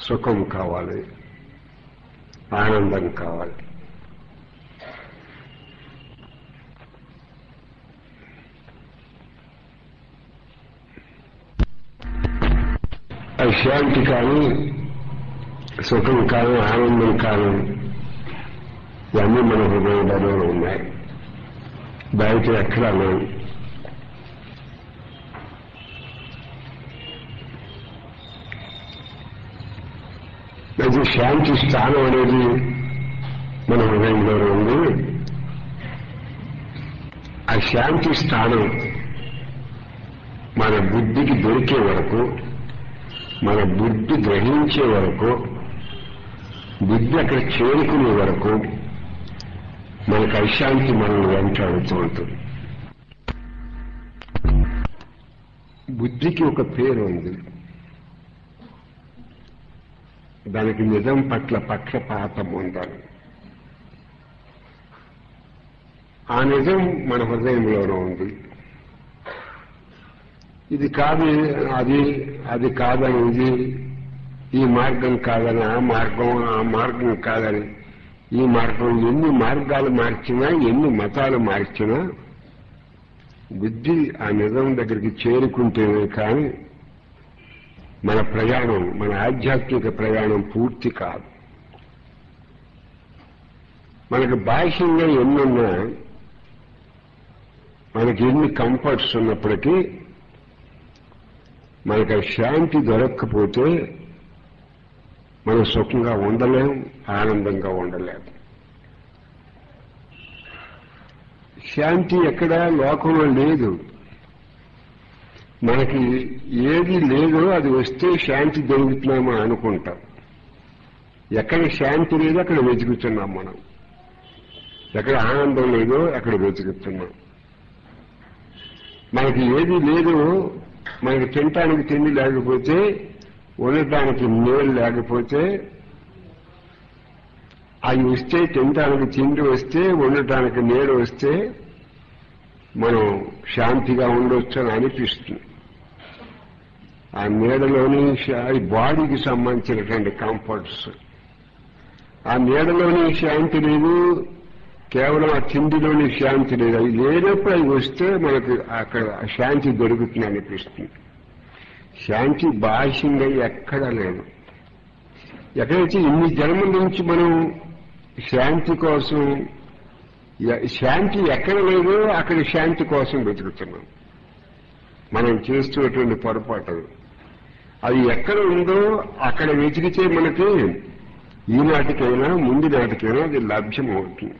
సుఖం కావాలి ఆనందం కావాలి అది శాంతి కానీ సుఖం కానీ ఆనందం కానీ ఇవన్నీ మన హృదయంలో ఉన్నాయి బయట ఎక్కడా లేవు అది శాంతి స్థానం అనేది మన హృదయంలో ఉంది ఆ శాంతి స్థానం మన బుద్ధికి దొరికే వరకు మన బుద్ధి గ్రహించే వరకు బుద్ధి అక్కడ చేరుకునే వరకు మనకు అశాంతి మనల్ని వెంటాడుతూ ఉంటుంది బుద్ధికి ఒక పేరు ఉంది దానికి నిజం పట్ల పక్షపాతం ఉండాలి ఆ నిజం మన హృదయంలోనే ఉంది ఇది కాదు అది అది కాదని ఇది ఈ మార్గం కాదని ఆ మార్గం ఆ మార్గం కాదని ఈ మార్గం ఎన్ని మార్గాలు మార్చినా ఎన్ని మతాలు మార్చినా బుద్ధి ఆ నిజం దగ్గరికి చేరుకుంటేనే కానీ మన ప్రయాణం మన ఆధ్యాత్మిక ప్రయాణం పూర్తి కాదు మనకు బాహ్యంగా ఎన్నున్నా మనకి ఎన్ని కంఫర్ట్స్ ఉన్నప్పటికీ మనకు ఆ శాంతి దొరక్కపోతే మనం సుఖంగా ఉండలేం ఆనందంగా ఉండలేం శాంతి ఎక్కడ లోకంలో లేదు మనకి ఏది లేదో అది వస్తే శాంతి దొరుకుతున్నామని అనుకుంటాం ఎక్కడ శాంతి లేదో అక్కడ వెతుకుతున్నాం మనం ఎక్కడ ఆనందం లేదో అక్కడ వెతుకుతున్నాం మనకి ఏది లేదో మనకి తినటానికి తిండి లేకపోతే ఉండటానికి నీళ్ళు లేకపోతే అవి వస్తే తినటానికి తిండి వస్తే ఉండటానికి నీరు వస్తే మనం శాంతిగా ఉండొచ్చు అని అనిపిస్తుంది ఆ నీడలోని అది బాడీకి సంబంధించినటువంటి కంఫర్ట్స్ ఆ నీడలోని శాంతి లేదు కేవలం ఆ తిండిలోని శాంతి లేదు అవి లేనప్పుడు అవి వస్తే మనకు అక్కడ శాంతి దొరుకుతుంది అనిపిస్తుంది శాంతి బాహ్యంగా ఎక్కడా లేదు ఎక్కడైతే ఇన్ని జన్మల నుంచి మనం శాంతి కోసం శాంతి ఎక్కడ లేదో అక్కడ శాంతి కోసం వెతుకుతున్నాం మనం చేస్తున్నటువంటి పొరపాటు అది ఎక్కడ ఉందో అక్కడ వెతికితే మనకి ఈనాటికైనా ముందు నాటికైనా అది లభ్యం అవుతుంది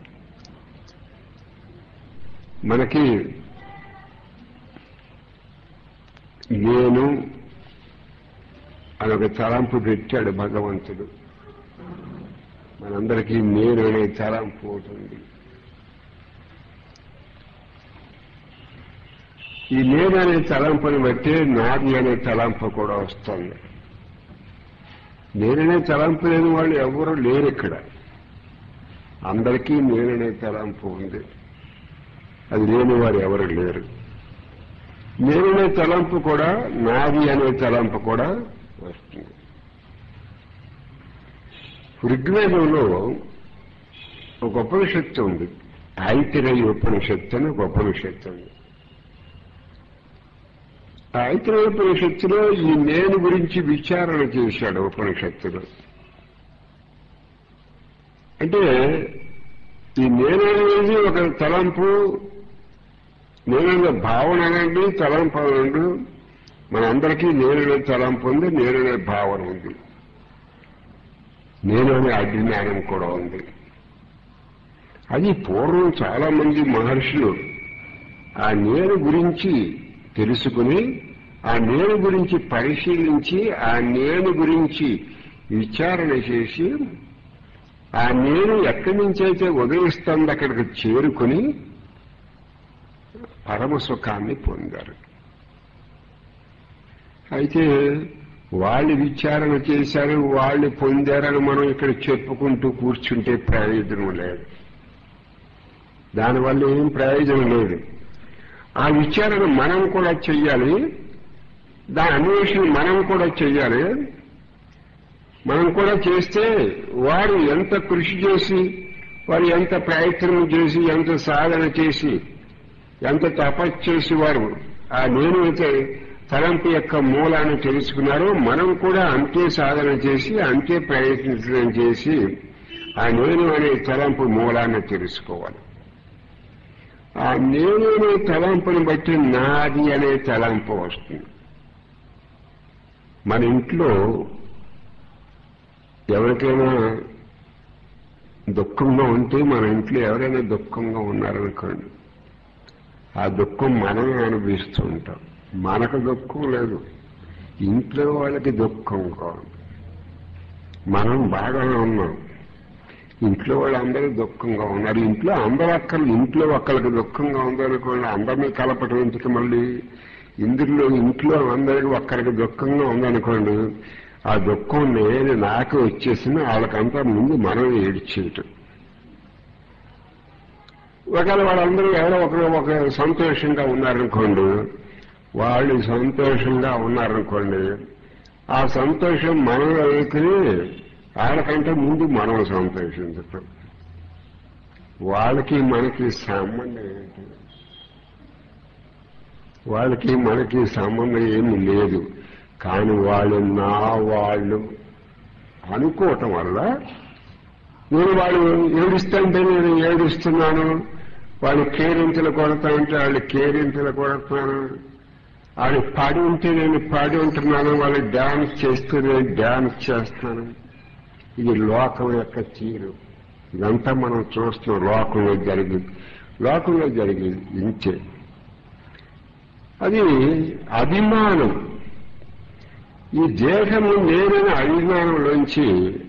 మనకి నేను అదొక తలంపు పెట్టాడు భగవంతుడు మనందరికీ నేను అనే తలంపు ఉంటుంది ఈ నేను అనే తలంపుని బట్టి నాది అనే తలంపు కూడా వస్తుంది నేననే తలంపు లేని వాళ్ళు ఎవరు లేరు ఇక్కడ అందరికీ నేననే తలంపు ఉంది అది లేని వారు ఎవరు లేరు నేననే తలంపు కూడా నాది అనే తలంపు కూడా వస్తుంది ఋగ్వేదంలో ఒక ఉపనిషత్తు ఉంది ఐతిరేయ ఉపనిషత్తు అని ఒక ఉపనిషత్తు ఉంది ఆ ఐతిరేయ ఉపనిషత్తులో ఈ నేను గురించి విచారణ చేశాడు ఉపనిషత్తులో అంటే ఈ నేను అనేది ఒక తలంపు నేననే భావన అనండి తలంపు అనండి మనందరికీ నేననే తలంపు ఉంది నేననే భావన ఉంది నేను అనే అజ్ఞానం కూడా ఉంది అది పూర్వం చాలా మంది మహర్షులు ఆ నేను గురించి తెలుసుకుని ఆ నేను గురించి పరిశీలించి ఆ నేను గురించి విచారణ చేసి ఆ నేను ఎక్కడి నుంచైతే ఉదయిస్తుంది అక్కడికి చేరుకుని పరమ సుఖాన్ని పొందారు అయితే వాళ్ళు విచారణ చేశారు వాళ్ళు పొందారని మనం ఇక్కడ చెప్పుకుంటూ కూర్చుంటే ప్రయోజనం లేదు దానివల్ల ఏం ప్రయోజనం లేదు ఆ విచారణ మనం కూడా చెయ్యాలి దాని అన్వేషణ మనం కూడా చెయ్యాలి మనం కూడా చేస్తే వారు ఎంత కృషి చేసి వారు ఎంత ప్రయత్నం చేసి ఎంత సాధన చేసి ఎంత తపస్సు చేసి వారు ఆ నేను అయితే తలంపు యొక్క మూలాన్ని తెలుసుకున్నారో మనం కూడా అంతే సాధన చేసి అంతే ప్రయత్నించడం చేసి ఆ నేను అనే తలంపు మూలాన్ని తెలుసుకోవాలి ఆ నేను అనే తలంపుని బట్టి నాది అనే తలంపు వస్తుంది మన ఇంట్లో ఎవరికైనా దుఃఖంగా ఉంటే మన ఇంట్లో ఎవరైనా దుఃఖంగా ఉన్నారనుకోండి ఆ దుఃఖం మనమే అనుభవిస్తూ ఉంటాం మనకు దుఃఖం లేదు ఇంట్లో వాళ్ళకి దుఃఖంగా ఉంది మనం బాగానే ఉన్నాం ఇంట్లో వాళ్ళందరూ దుఃఖంగా ఉన్నారు ఇంట్లో అందరూ అక్కలు ఇంట్లో ఒక్కరికి దుఃఖంగా ఉందనుకోండి అందరినీ కలపటం ఎందుకు మళ్ళీ ఇందులో ఇంట్లో అందరికి ఒక్కరికి దుఃఖంగా ఉందనుకోండి ఆ దుఃఖం నేను నాకు వచ్చేసిన వాళ్ళకంతా ముందు మనం ఏడ్చేయటం ఒకవేళ వాళ్ళందరూ ఎవరో ఒకరు ఒక సంతోషంగా ఉన్నారనుకోండి వాళ్ళు సంతోషంగా ఉన్నారనుకోండి ఆ సంతోషం మనం అనుకుని వాళ్ళకంటే ముందు మనం సంతోషించటం వాళ్ళకి మనకి సంబంధం ఏంటి వాళ్ళకి మనకి సంబంధం ఏమి లేదు కానీ వాళ్ళు నా వాళ్ళు అనుకోవటం వల్ల నేను వాళ్ళు ఏడుస్తుంటే నేను ఏడుస్తున్నాను వాళ్ళు కేరింతలు కొడతా ఉంటే వాళ్ళు కేరింతలు కొడుతున్నాను వాళ్ళు పాడి ఉంటే నేను పాడి ఉంటున్నాను వాళ్ళు డాన్స్ చేస్తే నేను డాన్స్ చేస్తాను ఇది లోకం యొక్క తీరు ఇదంతా మనం చూస్తున్నాం లోకంలో జరిగింది లోకంలో జరిగేది ఇంతే అది అభిమానం ఈ దేహము నేనని అభిమానంలోంచి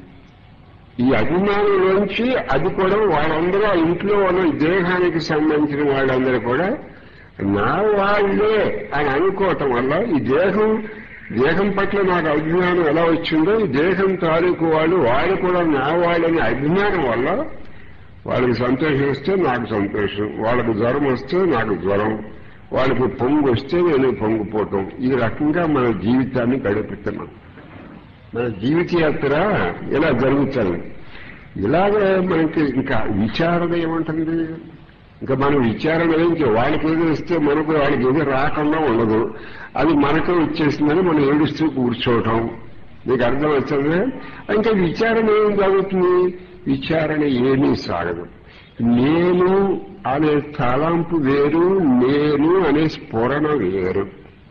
ఈ అభిమానంలోంచి అది కూడా వాళ్ళందరూ ఆ ఇంట్లో ఉన్న ఈ దేహానికి సంబంధించిన వాళ్ళందరూ కూడా నా వాళ్ళే అని అనుకోవటం వల్ల ఈ దేహం దేహం పట్ల నాకు అభిమానం ఎలా వచ్చిందో ఈ దేహం తాలూకు వాళ్ళు వాళ్ళు కూడా నా వాళ్ళని అభిమానం వల్ల వాళ్ళకి సంతోషం వస్తే నాకు సంతోషం వాళ్ళకి జ్వరం వస్తే నాకు జ్వరం వాళ్ళకి పొంగు వస్తే నేను పొంగిపోవటం ఈ రకంగా మన జీవితాన్ని గడుపుతున్నాం మన జీవిత యాత్ర ఇలా జరుగుతుంది ఇలాగే మనకి ఇంకా విచారణ ఏముంటుంది ఇంకా మనం విచారణ ఏంటి వాళ్ళకి ఏదో ఇస్తే మనకు వాళ్ళకి ఏదో రాకుండా ఉండదు అది మనకే వచ్చేసిందని మనం ఏడుస్తూ కూర్చోవటం నీకు అర్థం వచ్చింది ఇంకా విచారణ ఏం జరుగుతుంది విచారణ ఏమీ సాగదు నేను అనే తలంపు వేరు నేను అనే స్ఫురణ వేరు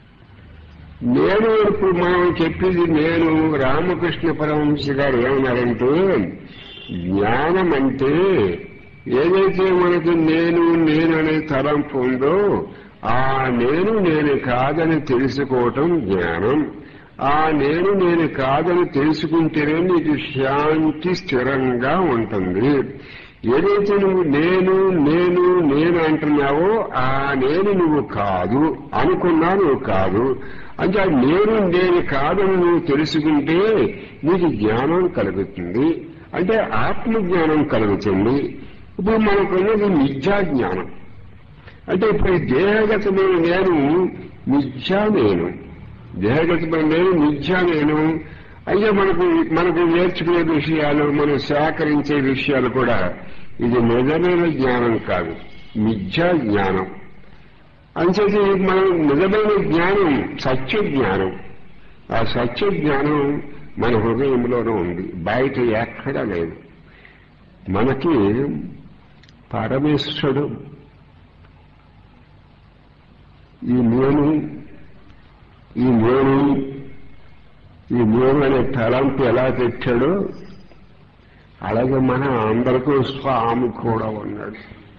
నేను ఇప్పుడు మనం చెప్పేది నేను రామకృష్ణ పరమహంస గారు ఏమన్నారంటే జ్ఞానం అంటే ఏదైతే మనకి నేను నేను అనే తలంపు ఉందో ఆ నేను నేను కాదని తెలుసుకోవటం జ్ఞానం ఆ నేను నేను కాదని తెలుసుకుంటేనే నీకు శాంతి స్థిరంగా ఉంటుంది ఏదైతే నువ్వు నేను నేను నేను అంటున్నావో ఆ నేను నువ్వు కాదు అనుకున్నా నువ్వు కాదు అంటే ఆ నేను నేను కాదని నువ్వు తెలుసుకుంటే నీకు జ్ఞానం కలుగుతుంది అంటే ఆత్మజ్ఞానం కలుగుతుంది ఇప్పుడు మనకున్నది మిథ్యా జ్ఞానం అంటే ఇప్పుడు ఈ దేహగతమైన నేను మిథ్యా నేను దేహగతమైన నేను మిథ్యా నేను అయితే మనకు మనకు నేర్చుకునే విషయాలు మనం సేకరించే విషయాలు కూడా ఇది నిజమైన జ్ఞానం కాదు మిథ్యా జ్ఞానం అంచేది మనం నిజమైన జ్ఞానం సత్య జ్ఞానం ఆ సత్య జ్ఞానం మన హృదయంలోనే ఉంది బయట ఎక్కడా లేదు మనకి పరమేశ్వరుడు ఈ నేను ఈ నేను ఈ నేను అనే తలంపు ఎలా తెచ్చాడో అలాగే మన అందరికీ స్వామి కూడా ఉన్నాడు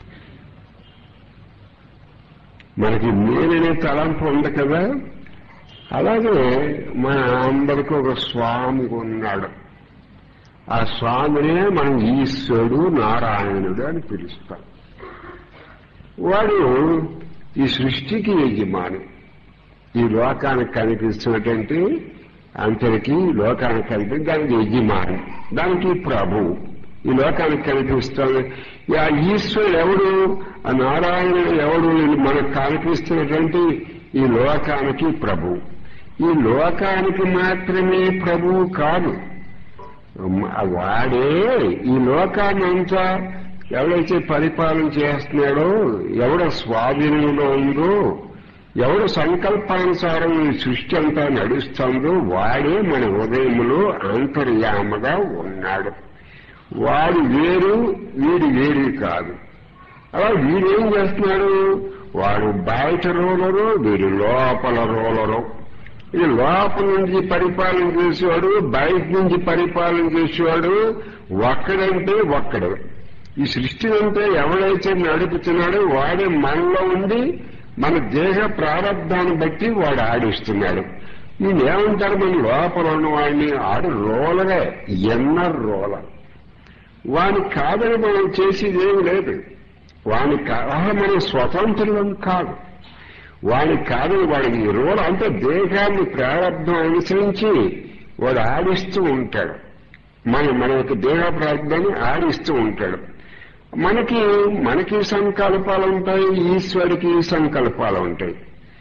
మనకి నేననే తలంపు ఉంది కదా అలాగే మన అందరికీ ఒక స్వామి ఉన్నాడు ఆ స్వామినే మనం ఈశ్వరుడు నారాయణుడు అని పిలుస్తాం వాడు ఈ సృష్టికి యజమాని ఈ లోకానికి కనిపిస్తున్నటువంటి అంతరికి లోకానికి కనిపి దానికి యజమాని దానికి ప్రభు ఈ లోకానికి కనిపిస్తుంది ఆ ఈశ్వరుడు ఎవడు ఆ నారాయణుడు ఎవడు మనకు కనిపిస్తున్నటువంటి ఈ లోకానికి ప్రభు ఈ లోకానికి మాత్రమే ప్రభువు కాదు వాడే ఈ లోకాన్ని అంతా ఎవడైతే పరిపాలన చేస్తున్నాడో ఎవడ స్వాధీనంలో ఉందో ఎవడు సంకల్పానుసారం ఈ సృష్టి అంతా నడుస్తుందో వాడే మన హృదయంలో అంతర్యామగా ఉన్నాడు వాడు వేరు వీడు వేరు కాదు అలా వీడేం చేస్తున్నాడు వాడు బయట రోలరు వీడు లోపల రోలరు ఇది లోపల నుంచి పరిపాలన చేసేవాడు బయట నుంచి పరిపాలన చేసేవాడు ఒక్కడంటే ఒక్కడు ఈ సృష్టినంతా ఎవడైతే నడుపుతున్నాడో వాడే మనలో ఉండి మన దేహ ప్రారంధాన్ని బట్టి వాడు ఆడిస్తున్నాడు ఈయన ఏమంటారు మన లోపల ఉన్న వాడిని ఆడు రోలరే ఎన్నర్ రోలర్ వాని కాదని మనం చేసేది ఏమి లేదు వాని మన స్వతంత్రం కాదు వాడి కాదని వాడికి రోల్ అంటే దేహాన్ని ప్రారంభం అనుసరించి వాడు ఆడిస్తూ ఉంటాడు మన మన యొక్క దేహ ప్రారంభాన్ని ఆడిస్తూ ఉంటాడు మనకి మనకి సంకల్పాలు ఉంటాయి ఈశ్వరికి సంకల్పాలు ఉంటాయి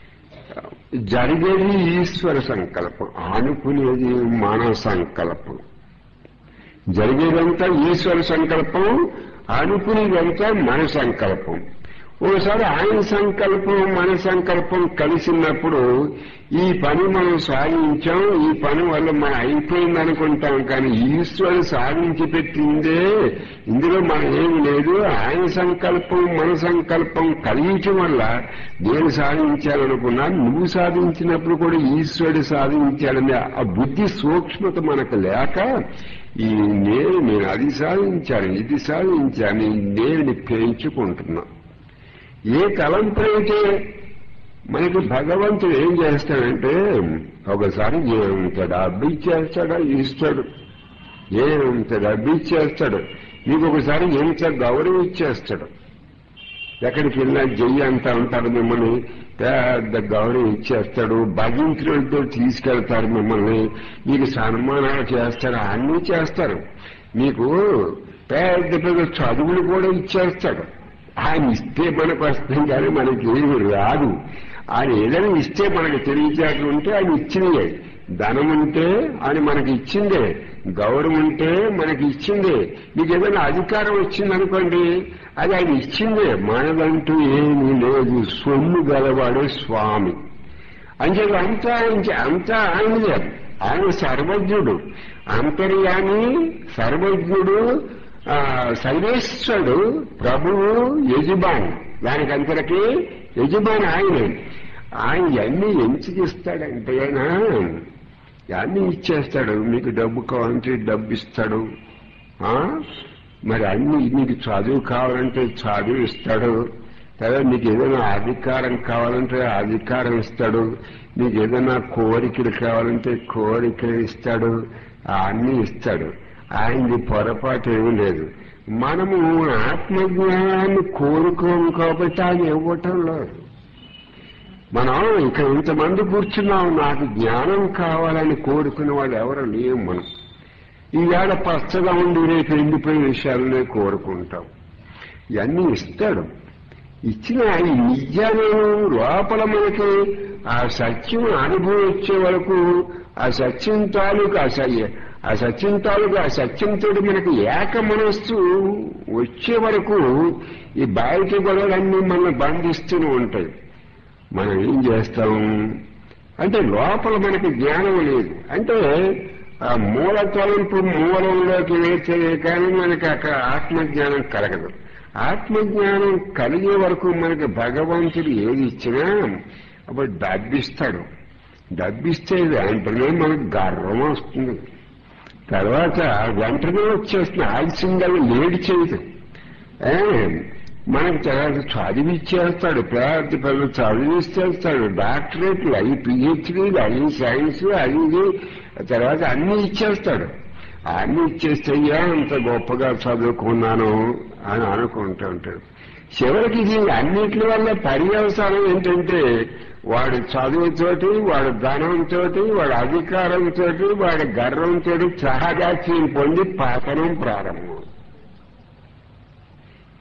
జరిగేది ఈశ్వర సంకల్పం ఆనుకునేది మన సంకల్పం జరిగేదంతా ఈశ్వర సంకల్పం అనుకునేదంతా మన సంకల్పం ఓసారి ఆయన సంకల్పం మన సంకల్పం కలిసినప్పుడు ఈ పని మనం సాధించాం ఈ పని వల్ల మనం అయిపోయింది అనుకుంటాం కానీ ఈశ్వరుడు సాధించి పెట్టిందే ఇందులో మనం ఏమి లేదు ఆయన సంకల్పం మన సంకల్పం కలిగించడం వల్ల నేను సాధించాలనుకున్నా నువ్వు సాధించినప్పుడు కూడా ఈశ్వరుడు సాధించాడని ఆ బుద్ధి సూక్ష్మత మనకు లేక ఈ నేను నేను అది సాధించాను ఇది సాధించాను నేను పెంచుకుంటున్నా ఏ తలంపులైతే మనకి భగవంతుడు ఏం చేస్తాడంటే ఒకసారి ఏమంత డబ్బు ఇచ్చేస్తాడా ఇస్తాడు ఏమంత డబ్బు ఇచ్చేస్తాడు మీకు ఒకసారి ఎంత గౌరవం ఇచ్చేస్తాడు ఎక్కడికి వెళ్ళినా జయ్యి అంతా ఉంటారు మిమ్మల్ని పెద్ద గౌరవం ఇచ్చేస్తాడు భగించులతో తీసుకెళ్తారు మిమ్మల్ని మీకు సన్మానాలు చేస్తారు అన్నీ చేస్తారు మీకు పెద్ద పెద్ద చదువులు కూడా ఇచ్చేస్తాడు ఆయన ఇస్తే మనకు వస్తుంది కానీ మనకి ఏమి రాదు ఆయన ఏదైనా ఇస్తే మనకు తెలియచేట్లు ఉంటే ఆయన ఇచ్చినయే ధనం ఉంటే ఆయన మనకి ఇచ్చిందే గౌరవం ఉంటే మనకి ఇచ్చిందే మీకు ఏదైనా అధికారం వచ్చిందనుకోండి అది ఆయన ఇచ్చిందే మనదంటూ ఏమీ లేదు సొమ్ము గలవాడే స్వామి అంచేది అంతా అంతా ఆయనదే ఆయన సర్వజ్ఞుడు అంతర్యామి సర్వజ్ఞుడు సర్వేశ్వరుడు ప్రభువు యజమాని దానికంతటికి యజమాని ఆయనే ఆయన అన్ని ఎందుకు ఇస్తాడంటే ఆయన అన్ని ఇచ్చేస్తాడు మీకు డబ్బు కావాలంటే డబ్బు ఇస్తాడు మరి అన్ని మీకు చదువు కావాలంటే చదువు ఇస్తాడు కదా మీకు ఏదైనా అధికారం కావాలంటే అధికారం ఇస్తాడు మీకు ఏదైనా కోరికలు కావాలంటే కోరికలు ఇస్తాడు అన్నీ ఇస్తాడు ఆయనది పొరపాటు ఏమీ లేదు మనము ఆత్మజ్ఞానాన్ని కోరుకోము కాబట్టి ఆయన ఇవ్వటం లేదు మనం ఇక్కడ ఇంతమంది కూర్చున్నాం నాకు జ్ఞానం కావాలని కోరుకునే వాళ్ళు ఎవరు లేవు మనం ఈవేళ పచ్చగా ఉండి రేపు ఎండిపోయిన విషయాలనే కోరుకుంటాం ఇవన్నీ ఇస్తాడు ఇచ్చిన ఈ నిజాన్ని లోపల మనకి ఆ సత్యం అనుభవం వచ్చే వరకు ఆ సత్యం తాలూకు ఆ స- ఆ సత్యం తాలూకు ఆ సత్యంతో మనకి ఏక మనస్సు వచ్చే వరకు ఈ బయట గొడవలన్నీ మనల్ని బంధిస్తూనే ఉంటాయి మనం ఏం చేస్తాం అంటే లోపల మనకి జ్ఞానం లేదు అంటే ఆ మూల తలంపు మూలంలోకి వేసే కానీ మనకి అక్కడ ఆత్మజ్ఞానం కలగదు ఆత్మజ్ఞానం కలిగే వరకు మనకి భగవంతుడు ఏది ఇచ్చినా అప్పుడు డబ్బిస్తాడు డబ్బిస్తే వెంటనే మనకు గర్వం వస్తుంది తర్వాత వెంటనే వచ్చేస్తుంది ఆలస్యంగా లేడి చేయదు ఏ, మనకి తర్వాత చదివిచ్చేస్తాడు పెద్ద పెద్ద చదివిచ్చేస్తాడు డాక్టరేట్లు అవి పిహెచ్డీలు అవి సైన్స్ అవి ఇవి, తర్వాత అన్ని ఇచ్చేస్తాడు అన్ని ఇచ్చేస్తే "అయ్యా, అంత గొప్పగా చదువుకున్నాను అని అనుకుంటూ ఉంటాడు చివరికి ఇది అన్నిటి వల్ల పర్యవసానం ఏంటంటే వాడి చదువుతోటి వాడి ధనంతో వాడి అధికారంతో వాడి గర్వంతో సహజాత్యం పొంది పాతనం ప్రారంభం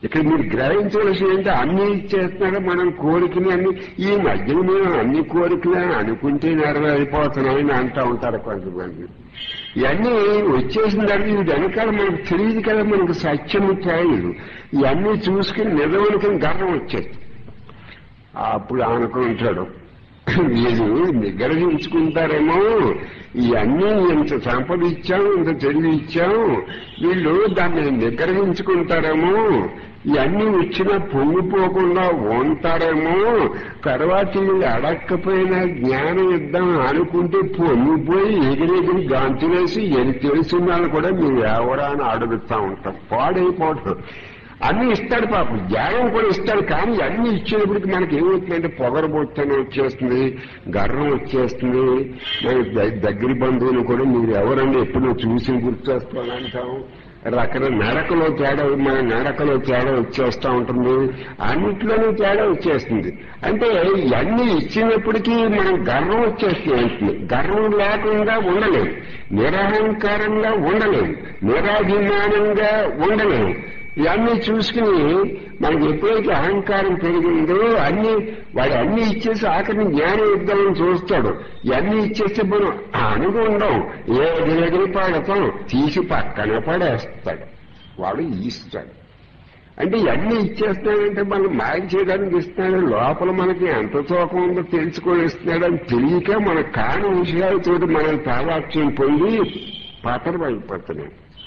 ఇక్కడ మీరు గ్రహించవలసి ఏంటి అన్ని ఇచ్చేస్తున్నాడు మనం కోరికని అన్ని ఈ మధ్యన మేము అన్ని కోరికలు అనుకుంటే నెరవేరిపోతున్నామని అంటూ ఉంటారు కొంతమంది ఇవన్నీ వచ్చేసిన తర్వాత ఇది వెనకాల మనకు తెలియదు కదా మనకు సత్యము తెలియదు ఇవన్నీ చూసుకుని నిజమనుకుని గర్వం వచ్చేది అప్పుడు అనుకుంటాడు వీళ్ళు నిగ్రహించుకుంటారేమో ఇవన్నీ ఇంత సంపద ఇచ్చాం ఇంత తెలివి ఇచ్చాం వీళ్ళు దాన్ని నిగ్రహించుకుంటారేమో ఇవన్నీ వచ్చినా పొంగిపోకుండా ఉంటారేమో తర్వాత వీళ్ళు అడక్కపోయినా జ్ఞానం ఇద్దాం అనుకుంటే పొంగిపోయి ఎగిరెగిరి గాంతులేసి ఎని తెలిసిన వాళ్ళు కూడా మీరు ఎవరా అని అడుగుతా ఉంటాం పాడైపోవడం అన్ని ఇస్తాడు పాపం జ్ఞానం కూడా ఇస్తాడు కానీ అన్ని ఇచ్చేటప్పటికి మనకి ఏమవుతుందంటే పొగరబోత్తనం వచ్చేస్తుంది గర్వం వచ్చేస్తుంది మనకి ద- దగ్గర బంధువులు కూడా మీరు ఎవరండి ఎప్పుడు చూసి గుర్తొస్తాను అంటాం రకర నడకలో తేడా మన నడకలో తేడా వచ్చేస్తా ఉంటుంది అన్నిట్లోనూ తేడా వచ్చేస్తుంది అంటే ఇవన్నీ ఇచ్చినప్పటికీ మనం గర్వం వచ్చేస్తుంది అంటుంది గర్వం లేకుండా ఉండలేం నిరహంకారంగా ఉండలేం నిరాభిమానంగా ఉండలేం ఇవన్నీ చూసుకుని మనకి ఎప్పుడైతే అహంకారం పెరిగిందో అన్ని వాడు అన్ని ఇచ్చేసి ఆఖరిని జ్ఞానం ఇద్దామని చూస్తాడు ఇవన్నీ ఇచ్చేస్తే మనం అనుగుండం ఏ ఎగిరెగిరి పాడతాం తీసి పక్కన పడేస్తాడు వాడు ఇస్తాడు అంటే ఇవన్నీ ఇచ్చేస్తాడంటే మనం మాయ చేయడానికి ఇస్తున్నాడు లోపల మనకి ఎంత తోకం ఉందో తెలుసుకొని ఇస్తున్నాడు అని తెలియక మన కాని విషయాలతో మనం తావాక్యం పొంది పాత్ర అయిపోతున్నాం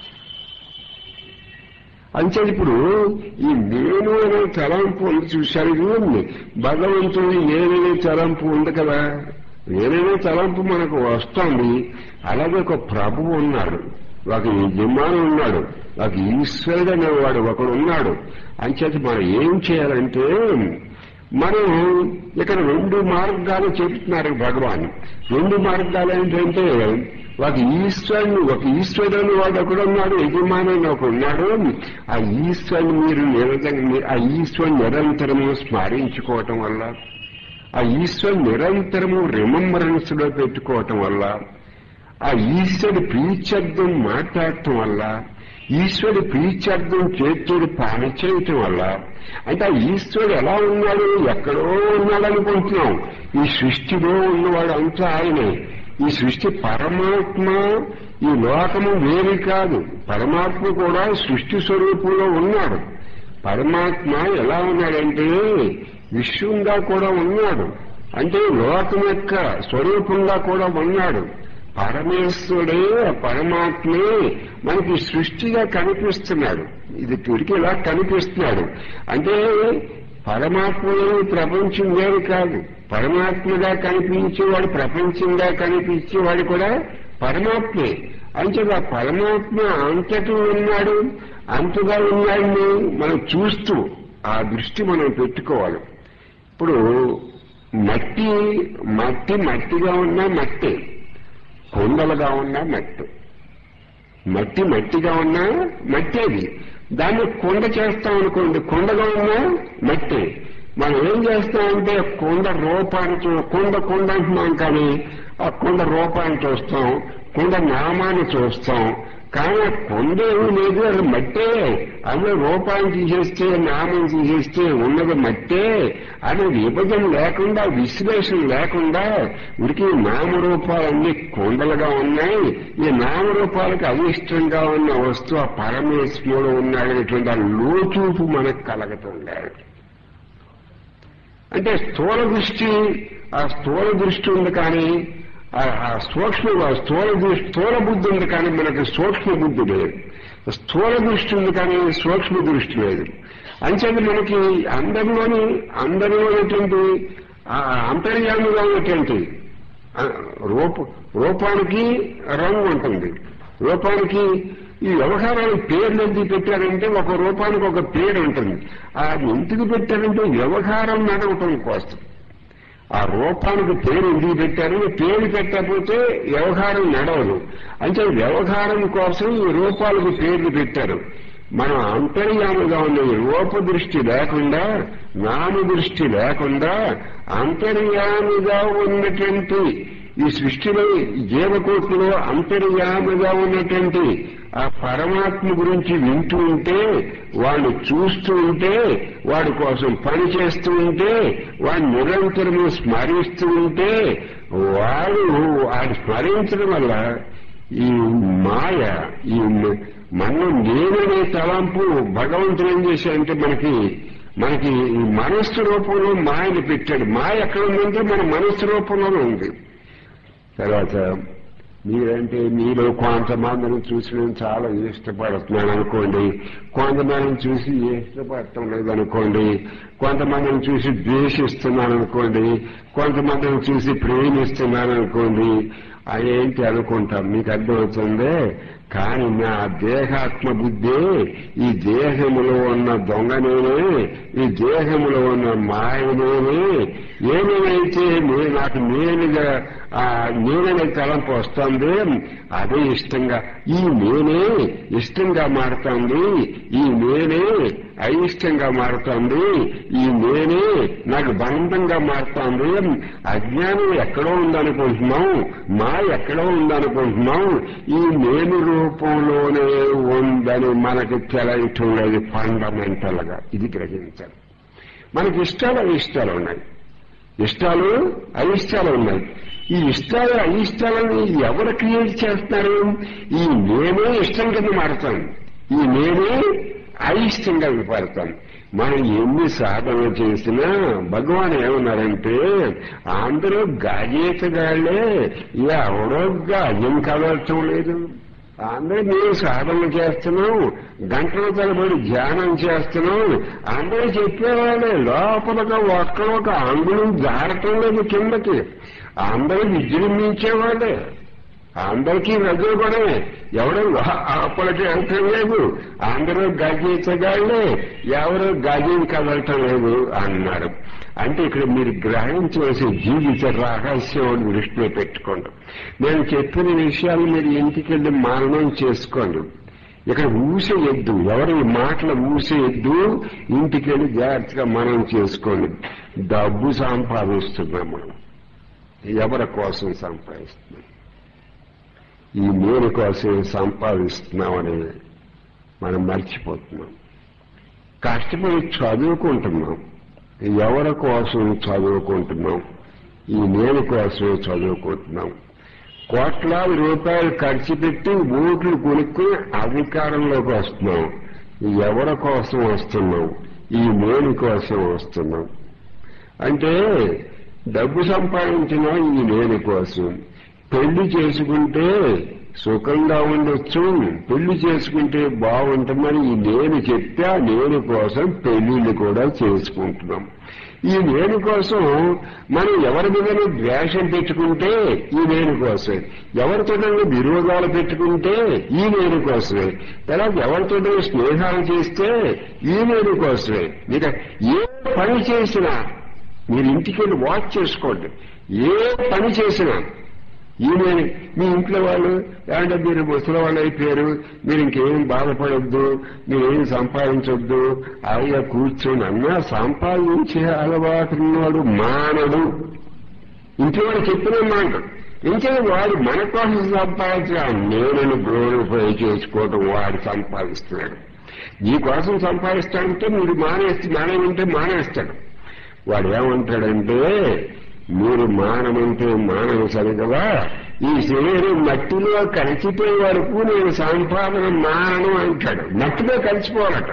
అంతే ఇప్పుడు ఈ నేను అనే తలంపు ఉంది చూశారు ఇది భగవంతుడి నేననే తలంపు ఉంది కదా నేననే తలంపు మనకు వస్తుంది అలాగే ఒక ప్రభువు ఉన్నాడు ఒక యజమాని ఉన్నాడు ఒక ఈశ్వరుడు అనేవాడు ఒకడు ఉన్నాడు అంచేత మనం ఏం చేయాలంటే మనం ఇక్కడ రెండు మార్గాలు చెప్తున్నారు భగవాన్ రెండు మార్గాలు ఏంటంటే ఒక ఈశ్వరుని ఒక ఈశ్వరుని వాడు ఒకడున్నాడు యజమాని ఒక ఉన్నాడు ఆ ఈశ్వరుని మీరు నిరంతరం ఆ ఈశ్వరుని నిరంతరము స్మరించుకోవటం వల్ల ఆ ఈశ్వరుని నిరంతరము రిమంబరెన్స్ లో పెట్టుకోవటం వల్ల ఆ ఈశ్వరుడి ప్రీత్యర్థం మాట్లాడటం వల్ల ఈశ్వరుడి ప్రీత్యర్థం చేతుడు పని చేయటం వల్ల అంటే ఆ ఈశ్వరుడు ఎలా ఉన్నాడు ఎక్కడో ఉన్నాడు అనుకుంటున్నాం ఈ సృష్టిలో ఉన్నవాడు అంతా ఆయనే ఈ సృష్టి పరమాత్మ ఈ లోకము వేరు కాదు పరమాత్మ కూడా సృష్టి స్వరూపంలో ఉన్నాడు పరమాత్మ ఎలా ఉన్నాడంటే విశ్వంగా కూడా ఉన్నాడు అంటే లోకం యొక్క స్వరూపంగా కూడా ఉన్నాడు పరమేశ్వరుడే పరమాత్మే మనకి సృష్టిగా కనిపిస్తున్నాడు ఇది తిరిగి ఇలా కనిపిస్తున్నాడు అంటే పరమాత్మలో ప్రపంచం వేరు కాదు పరమాత్మగా కనిపించేవాడు ప్రపంచంగా కనిపించేవాడు కూడా పరమాత్మే అంతేగా పరమాత్మ అంతటూ ఉన్నాడు అంతగా ఉన్నాడని మనం చూస్తూ ఆ దృష్టి మనం పెట్టుకోవాలి ఇప్పుడు మట్టి మట్టి మట్టిగా ఉన్నా మట్టే కొండలుగా ఉన్నా మట్టి మట్టి మట్టిగా ఉన్నా మట్టి అది దాన్ని కొండ చేస్తాం అనుకోండి కొండగా ఉన్నా మట్టి మనం ఏం చేస్తామంటే కొండ రూపాన్ని చూ కొండ కొండ అంటున్నాం కానీ ఆ కొండ రూపాన్ని చూస్తాం కొండ నామాన్ని చూస్తాం కానీ ఆ కొండ ఏమీ లేదు అది మట్టే అందులో రూపాన్ని తీసేస్తే నామం తీసేస్తే ఉన్నది మట్టే అని విభజన లేకుండా విశ్లేషణ లేకుండా ఉరికి నామరూపాలన్నీ కొండలుగా ఉన్నాయి ఈ నామరూపాలకు అయిష్టంగా ఉన్న వస్తువు ఆ పరమేశ్వరుడు ఉన్నాడనేటువంటి ఆ లోచూపు మనకు కలగటం లేదు అంటే స్థూల దృష్టి ఆ స్థూల దృష్టి ఉంది కానీ ఆ సూక్ష్మ స్థూల దృష్టి స్థూల బుద్ధి ఉంది కానీ మనకి సూక్ష్మ బుద్ధి లేదు స్థూల దృష్టి ఉంది కానీ సూక్ష్మ దృష్టి లేదు అంచేది మనకి అందరిలోని అందరిలోనటువంటి అంతర్యామిగా ఉన్నటువంటి రూప రూపానికి రంగు ఉంటుంది రూపానికి ఈ వ్యవహారాలు పేర్లు ఎందుకు పెట్టారంటే ఒక రూపానికి ఒక పేరు ఉంటుంది అది ఎందుకు పెట్టారంటే వ్యవహారం నడవటం కోసం ఆ రూపానికి పేరు ఎందుకు పెట్టారు పేరు పెట్టకపోతే వ్యవహారం నడవదు అంటే వ్యవహారం కోసం ఈ రూపాలకు పేర్లు పెట్టారు మనం అంతర్యాముగా ఉన్న ఈ రూప దృష్టి లేకుండా నామ దృష్టి లేకుండా అంతర్యాముగా ఉన్నటువంటి ఈ సృష్టిలో ఈ జీవకోటిలో అంతర్యామిగా ఉన్నటువంటి ఆ పరమాత్మ గురించి వింటూ ఉంటే వాడిని చూస్తూ ఉంటే వాడి కోసం పని చేస్తూ ఉంటే వాడిని నిరంతరము స్మరిస్తూ ఉంటే వాడు వాడు స్మరించడం వల్ల ఈ మాయ ఈ మనం నేననే తలంపు భగవంతుడు ఏం చేశాడంటే మనకి మనకి ఈ మనస్సు రూపంలో మాయని పెట్టాడు మాయ ఎక్కడ ఉందంటే మన మనస్సు రూపంలోనే ఉంది తర్వాత మీరంటే మీలో కొంతమందిని చూసి నేను చాలా ఇష్టపడుతున్నాను అనుకోండి కొంతమందిని చూసి ఇష్టపడటం లేదనుకోండి కొంతమందిని చూసి ద్వేషిస్తున్నాను అనుకోండి కొంతమందిని చూసి ప్రేమిస్తున్నాను అనుకోండి అదేంటి అనుకుంటాం మీకు అర్థమవుతుంది కానీ నా దేహాత్మ బుద్ధి ఈ దేహములో ఉన్న దొంగనేనే ఈ దేహములో ఉన్న మాయనేనే ఏమైతే నే- నాకు నేనుగా ఆ నేననే తలంపు వస్తుంది అదే ఇష్టంగా ఈ నేనే ఇష్టంగా మారుతుంది ఈ నేనే అయిష్టంగా మారుతుంది ఈ నేనే నాకు బంధంగా మారుతుంది అజ్ఞానం ఎక్కడో ఉందనుకుంటున్నాం మా ఎక్కడో ఉందనుకుంటున్నాం ఈ నేను రూపంలోనే ఉందని మనకి తెలియటం లేదు ఫండమెంటల్ గా ఇది గ్రహించాలి మనకి ఇష్టాలు అయిష్టాలు ఉన్నాయి ఇష్టాలు అయిష్టాలు ఉన్నాయి ఈ ఇష్టాలు అయిష్టాలని ఎవరు క్రియేట్ చేస్తారు ఈ నేనే ఇష్టం కింద మారుతాను ఈ నేనే అయిష్టంగా మారుతాను మనం ఎన్ని సాధన చేసినా భగవాన్ ఏమన్నారంటే అందరూ గాజేతగాళ్లే ఎవడో గాజం కదలటం లేదు అందరూ మేము సాధన చేస్తున్నాం గంటల తరబడి ధ్యానం చేస్తున్నాం అందరూ చెప్పేవాళ్ళే లోపలగా ఒక్కడొక అంగుళం జారటం లేదు కిందకి అందరూ విజృంభించేవాళ్ళే అందరికీ రజోగుణమే ఎవరు లోపలికి వెళ్ళటం లేదు అందరూ గజేతగాళ్లే ఎవరు గజం కదలటం లేదు అన్నారు అంటే ఇక్కడ మీరు గ్రహించవలసిన జీవిత రహస్యం దృష్టిలో పెట్టుకోండి నేను చెప్పిన విషయాలు మీరు ఇంటికెళ్ళి మననం చేసుకోండి ఇక్కడ ఊసేయద్దు ఎవరి మాటలు ఊసేయద్దు ఇంటికెళ్ళి జాగ్రత్తగా మనం చేసుకోండి డబ్బు సంపాదిస్తున్నాం మనం ఎవరి కోసం సంపాదిస్తున్నాం ఈ నేను కోసం సంపాదిస్తున్నామని మనం మర్చిపోతున్నాం కష్టపడి చదువుకుంటున్నాం ఎవరి కోసం చదువుకుంటున్నాం ఈ నేను కోసమే చదువుకుంటున్నాం కోట్లాది రూపాయలు ఖర్చు పెట్టి ఓట్లు కొనుక్కుని అధికారంలోకి వస్తున్నాం ఎవరి కోసం వస్తున్నాం ఈ నేను కోసం వస్తున్నాం అంటే డబ్బు సంపాదించిన ఈ నేను కోసం పెళ్లి చేసుకుంటే సుఖంగా ఉండొచ్చు పెళ్లి చేసుకుంటే బాగుంటుందని ఈ నేను చెప్తే ఆ నేను కోసం పెళ్లిళ్ళు కూడా చేసుకుంటున్నాం ఈ నేను కోసం మనం ఎవరి మీద ద్వేషం పెట్టుకుంటే ఈ నేను కోసమే ఎవరితో విరోధాలు పెట్టుకుంటే ఈ నేను కోసమే తర్వాత ఎవరితో స్నేహాలు చేస్తే ఈ నేను కోసమే మీరు ఏ పని చేసినా మీరు ఇంటికి వెళ్ళి వాచ్ చేసుకోండి ఏ పని చేసినా ఈయన మీ ఇంట్లో వాళ్ళు ఏమంటే మీరు ముసలి వాళ్ళు అయిపోయారు మీరు ఇంకేం బాధపడొద్దు మీరేం సంపాదించొద్దు హాయిగా కూర్చొని అన్నా సంపాదించే అలవాటు ఉన్నవాడు మానడు ఇంట్లో వాడు చెప్పిన మాట ఇంకే వాడు మన కోసం సంపాదించడం నేను గ్లోరిఫై చేసుకోవడం వాడు సంపాదిస్తున్నాడు నీ కోసం సంపాదిస్తాడంటే మీరు మానేస్తే మానేమంటే మానేస్తాడు వాడు ఏమంటాడంటే మీరు మానమంటే మానవ సరి కదా ఈ శరీరం మట్టిలో కలిసిపోయే వరకు నేను సంపాదన మానను అంటాడు మట్టిలో కలిసిపోవాలట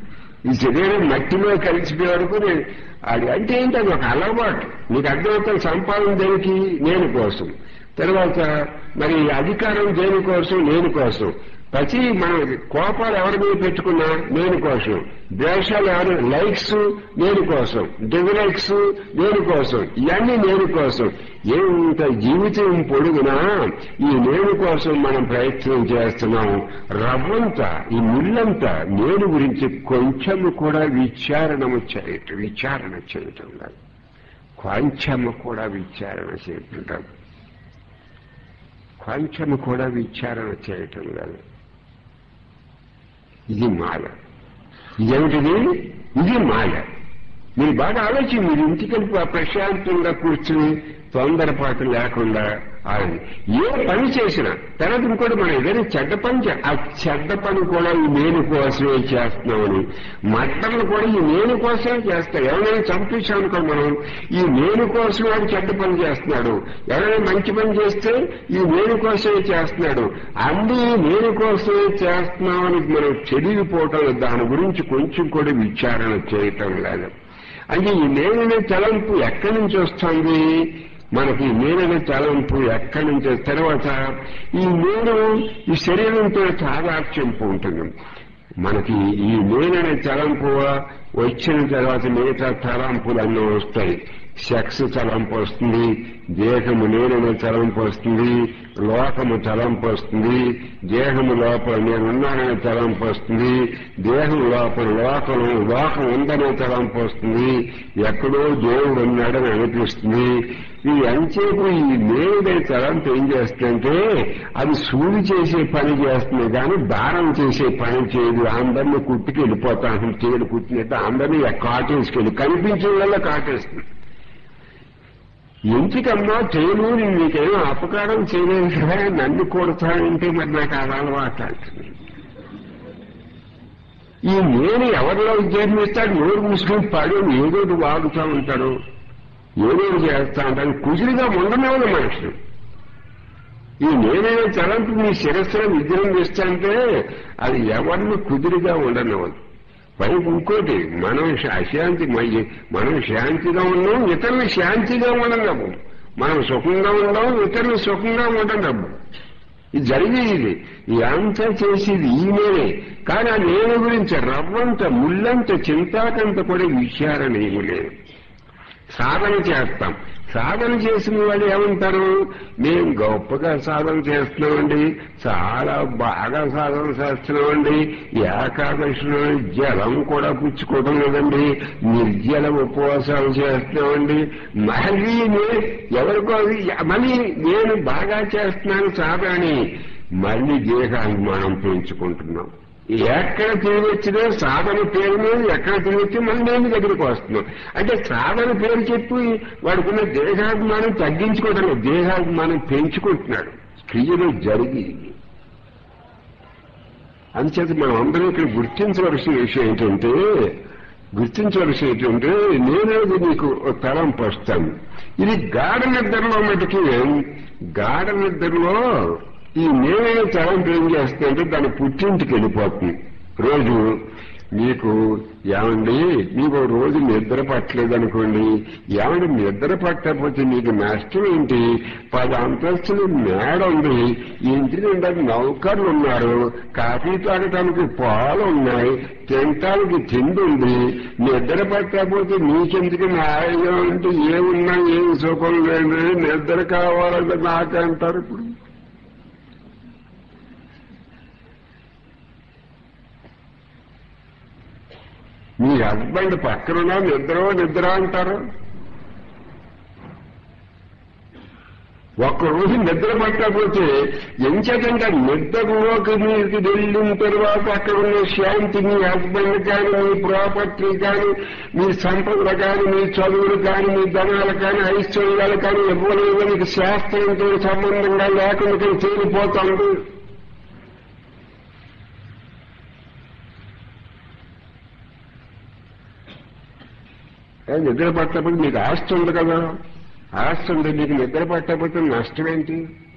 ఈ శరీరం మట్టిలో కలిసిపోయే వరకు నేను అది అంటే ఏంటి అది ఒక అలవాటు నీకు అర్థమవుతాను సంపాదన దేనికి నేను కోసం తర్వాత మరి అధికారం దేని కోసం నేను కోసం ప్రతి మన కోపాలు ఎవరి మీద పెట్టుకున్నా నేను కోసం ద్వేషాలు ఎవరు లైక్స్ నేను కోసం డిజలైక్స్ నేను కోసం ఇవన్నీ నేను కోసం ఏమంత జీవితం పొడుగునా ఈ నేను కోసం మనం ప్రయత్నం చేస్తున్నాం రవ్వంతా ఈ ముళ్ళంతా నేను గురించి కొంచెం కూడా విచారణ చేయటం విచారణ చేయటం కాదు కొంచెం కూడా విచారణ చేయటం కాదు కొంచెం కూడా విచారణ చేయటం లేదు ఇది మాయ ఇదేమిటిది ఇది మాయ మీరు బాగా ఆలోచించి మీరు ఇంటికి వెళ్ళి ప్రశాంతంగా కూర్చుని తొందరపాటు లేకుండా ఆడండి ఏ పని చేసినా తర్వాత ఇంకోటి మనం ఏదైనా చెడ్డ పని చే- ఆ చెడ్డ పని కూడా ఈ నేను కోసమే చేస్తున్నామని మట్టలు కూడా ఈ నేను కోసమే చేస్తాడు ఎవరైనా చంపేశాం అనుకో మనం ఈ నేను కోసం వాడు చెడ్డ పని చేస్తున్నాడు ఎవరైనా మంచి పని చేస్తే ఈ నేను కోసమే చేస్తున్నాడు అన్ని నేను కోసమే చేస్తున్నామని మనం చెడిగిపోవటం దాని గురించి కొంచెం కూడా విచారణ చేయటం లేదు అంటే ఈ నేననే తలంపు ఎక్కడి నుంచి వస్తుంది మనకి ఈ నేననే తలంపు ఎక్కడి నుంచి వస్తుంది? తర్వాత ఈ నేను ఈ శరీరంతో తాదాత్యంపు ఉంటుంది మనకి ఈ నేననే తలంపు వచ్చిన తర్వాత మిగతా తలంపులు అన్నీ వస్తాయి సెక్స్ తలంపు వస్తుంది దేహము నేననే తలంపు వస్తుంది లోకము తలంపు వస్తుంది దేహము లోపల నేనున్నాననే తలంపు వస్తుంది దేహం లోపల లోకం లోకం ఉందనే తలంపు వస్తుంది ఎక్కడో దేవుడు ఉన్నాడని అనిపిస్తుంది ఈ అంచేపు ఈ నేనే తలంపు ఏం చేస్తుందంటే అది సూది చేసే పని చేస్తుంది కానీ దారం చేసే పని చేయదు అందరినీ కుట్టుకి వెళ్ళిపోతాను చీడు కుట్టినట్టు అందరినీ కాటేసుకెళ్ళి కనిపించిన వల్ల కాటేస్తుంది ఎందుకమ్మా చేయను నేను నీకేమో అపకారం చేయలేదు కదా నన్ను కొడతానంటే మరి నాకు అది అలవాటు అంటుంది ఈ నేను ఎవరిలో జన్మిస్తాడు నోరు మూసుకొని పడి ఏదో ఒకటి వాగుతూ ఉంటాడు ఏదో ఒకటి చేస్తా ఉంటాడు కుదిరిగా ఉండనివ్వదు మనుషులు ఈ నేనైనా తలంపు మీ శిరస్సులో విజృంభిస్తా అంటే అది ఎవరిని కుదిరిగా ఉండనివ్వదు పైకి ఇంకోటి మనం శా- అశాంతి మయ్యి- మనం శాంతిగా ఉన్నాం ఇతరులు శాంతిగా ఉండలేము మనం సుఖంగా ఉండం ఇతరులు సుఖంగా ఉండలేము ఇది జరిగేది ఇది ఈ అంతా చేసేది ఈ నేనే కానీ ఆ నేను గురించి రవ్వంత ముల్లంత చింతాకంత కూడా విచారణ ఏమి లేదు సాధన చేస్తాం సాధన చేసిన వాళ్ళు ఏమంటారు మేము గొప్పగా సాధన చేస్తున్నామండి చాలా బాగా సాధన చేస్తున్నామండి ఏకాదశిలో జలం కూడా పుచ్చుకోవడం లేదండి నిర్జల ఉపవాసాలు చేస్తున్నామండి మళ్ళీ నే- ఎవరికో అది మళ్ళీ నేను బాగా చేస్తున్నాను సాధన అని మళ్ళీ దేహాభిమానం పెంచుకుంటున్నాం ఎక్కడ తిరిగి వచ్చినా సాధన పేరు మీద ఎక్కడ తిరిగి వచ్చి మళ్ళీ నేను దగ్గరికి వస్తున్నాం అంటే సాధన పేరు చెప్పి వాడుకున్న దేహాభిమానం తగ్గించుకోవడం లేదు. దేహాభిమానం పెంచుకుంటున్నాడు క్రియలో జరిగి అందుచేత మనం అందరం ఇక్కడ గుర్తించవలసిన విషయం ఏంటంటే గుర్తించవలసిన ఏంటంటే నేనేది నీకు ఓ తలంపు వస్తాను ఇది గాఢ నిద్రలో మటుకి గాఢ నిద్రలో ఈ నేనే తలంపు ఏం చేస్తుందంటే దాని పుట్టింటికి వెళ్ళిపోతుంది రోజు మీకు ఏమండి మీకు ఓ రోజు నిద్ర పట్టలేదు అనుకోండి ఏమండి నిద్ర పట్టకపోతే మీకు నష్టం ఏంటి పది అంతస్తులు మేడ ఉంది ఈ ఇంటి నిండా నౌకర్లు ఉన్నారు కాఫీ తాగటానికి పాలు ఉన్నాయి తినటానికి తిండి ఉంది నిద్ర పట్టకపోతే మీకెందుకు న్యాయం అంటే ఏమున్నా ఏం సుఖం లేదు నిద్ర కావాలంటే నాకంటారు ఇప్పుడు మీ హస్బెండ్ పక్కనున్నా నిద్ర నిద్ర అంటారు ఒక్కరోజు నిద్ర పట్టకపోతే ఎంచేతంటే నిద్రలోకి మీకు వెళ్ళిన తర్వాత అక్కడ ఉన్న శాంతి మీ హస్బెండ్ కానీ మీ ప్రాపర్టీ కానీ మీ సంపదలు కానీ మీ చదువులు కానీ మీ ధనాలు కానీ ఐశ్వర్యాలు కానీ ఇవ్వలేదు మీకు శాస్త్రంతో సంబంధంగా లేకుండా తేలిపోతుంది ఏ, నిద్ర పట్టకపోతే మీకు ఆస్తి ఉంది కదా ఆస్తి ఉంది మీకు నిద్ర పట్టకపోతే నష్టం ఏంటి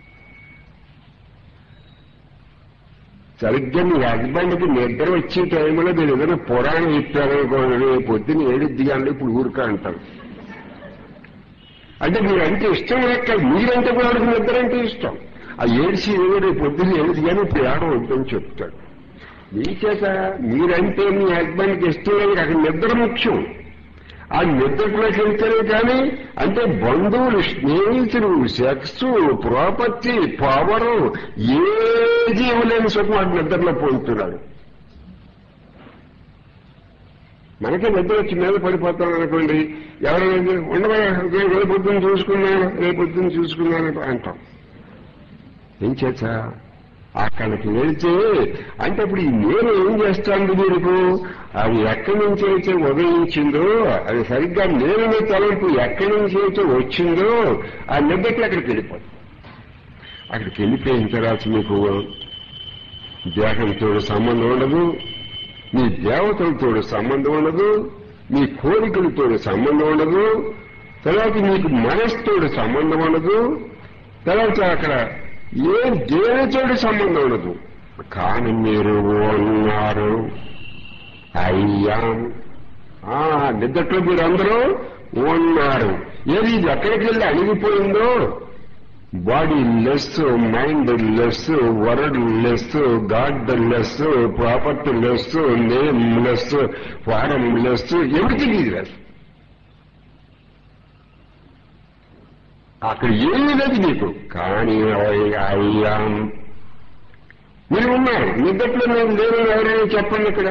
సరిగ్గా మీ హస్బెండ్కి నిద్ర వచ్చే టైంలో మీరు ఏదైనా పురాణం ఇచ్చారనుకోండి రేపు పొద్దున్న ఏడిద్ది కానీ ఇప్పుడు ఊరుక అంటారు అంటే మీరంటే ఇష్టం లేక మీరంటే కూడా వాడికి నిద్ర అంటే ఇష్టం ఆ ఏడిసి ఏదో రేపు పొద్దున్న ఏడిది కానీ ఇప్పుడు ఏడ వద్దని చెప్తాడు మీ చేత మీరంటే మీ హస్బెండ్కి ఇష్టం లేదు అక్కడ నిద్ర ముఖ్యం ఆ నిద్రలోకి వెళ్తేనే కానీ అంటే బంధువులు స్నేహితులు సెక్స్ ప్రాపర్టీ పవర్ ఏది ఇవ్వలేని సుఖం వాడు నిద్రలో పోతున్నాడు మనకే నిద్ర వచ్చి మీద పడిపోతాం అనుకోండి ఎవరైనా ఉండవా రేపు పొద్దున్న చూసుకున్నాను రేపు పొద్దున్న చూసుకున్నాను అంటాం ఏం చేత అక్కడికి వెళ్తే అంటే అప్పుడు ఈ నేను ఏం చేస్తాను మీకు అది ఎక్కడి నుంచి అయితే ఉదయించిందో అది సరిగ్గా నేను తలంపు ఎక్కడి నుంచి అయితే వచ్చిందో ఆ నిద్దట్లు అక్కడికి వెళ్ళిపోతుంది అక్కడికి వెళ్ళిపోయిన తర్వాత మీకు దేహంతో సంబంధం ఉండదు మీ దేవతలతో సంబంధం ఉండదు మీ కోరికలతో సంబంధం ఉండదు తర్వాత మీకు మనస్సుతో సంబంధం ఉండదు తర్వాత అక్కడ ఏ దేనితోటి సంబంధం ఉండదు కానీ మీరు ఉన్నారు అయ్యాం ఆ నిద్దట్లో మీరు అందరూ ఉన్నారు ఏది ఇది ఎక్కడికి వెళ్ళి అణిగిపోయిందో bodyless mindless worldless godless propertyless nameless formless everything is less అక్కడ ఏమీ లేదు నీకు కానీ అయ్యా మీరు ఉన్నారు నిద్దట్లో నేను లేను ఎవరైనా చెప్పండి ఇక్కడ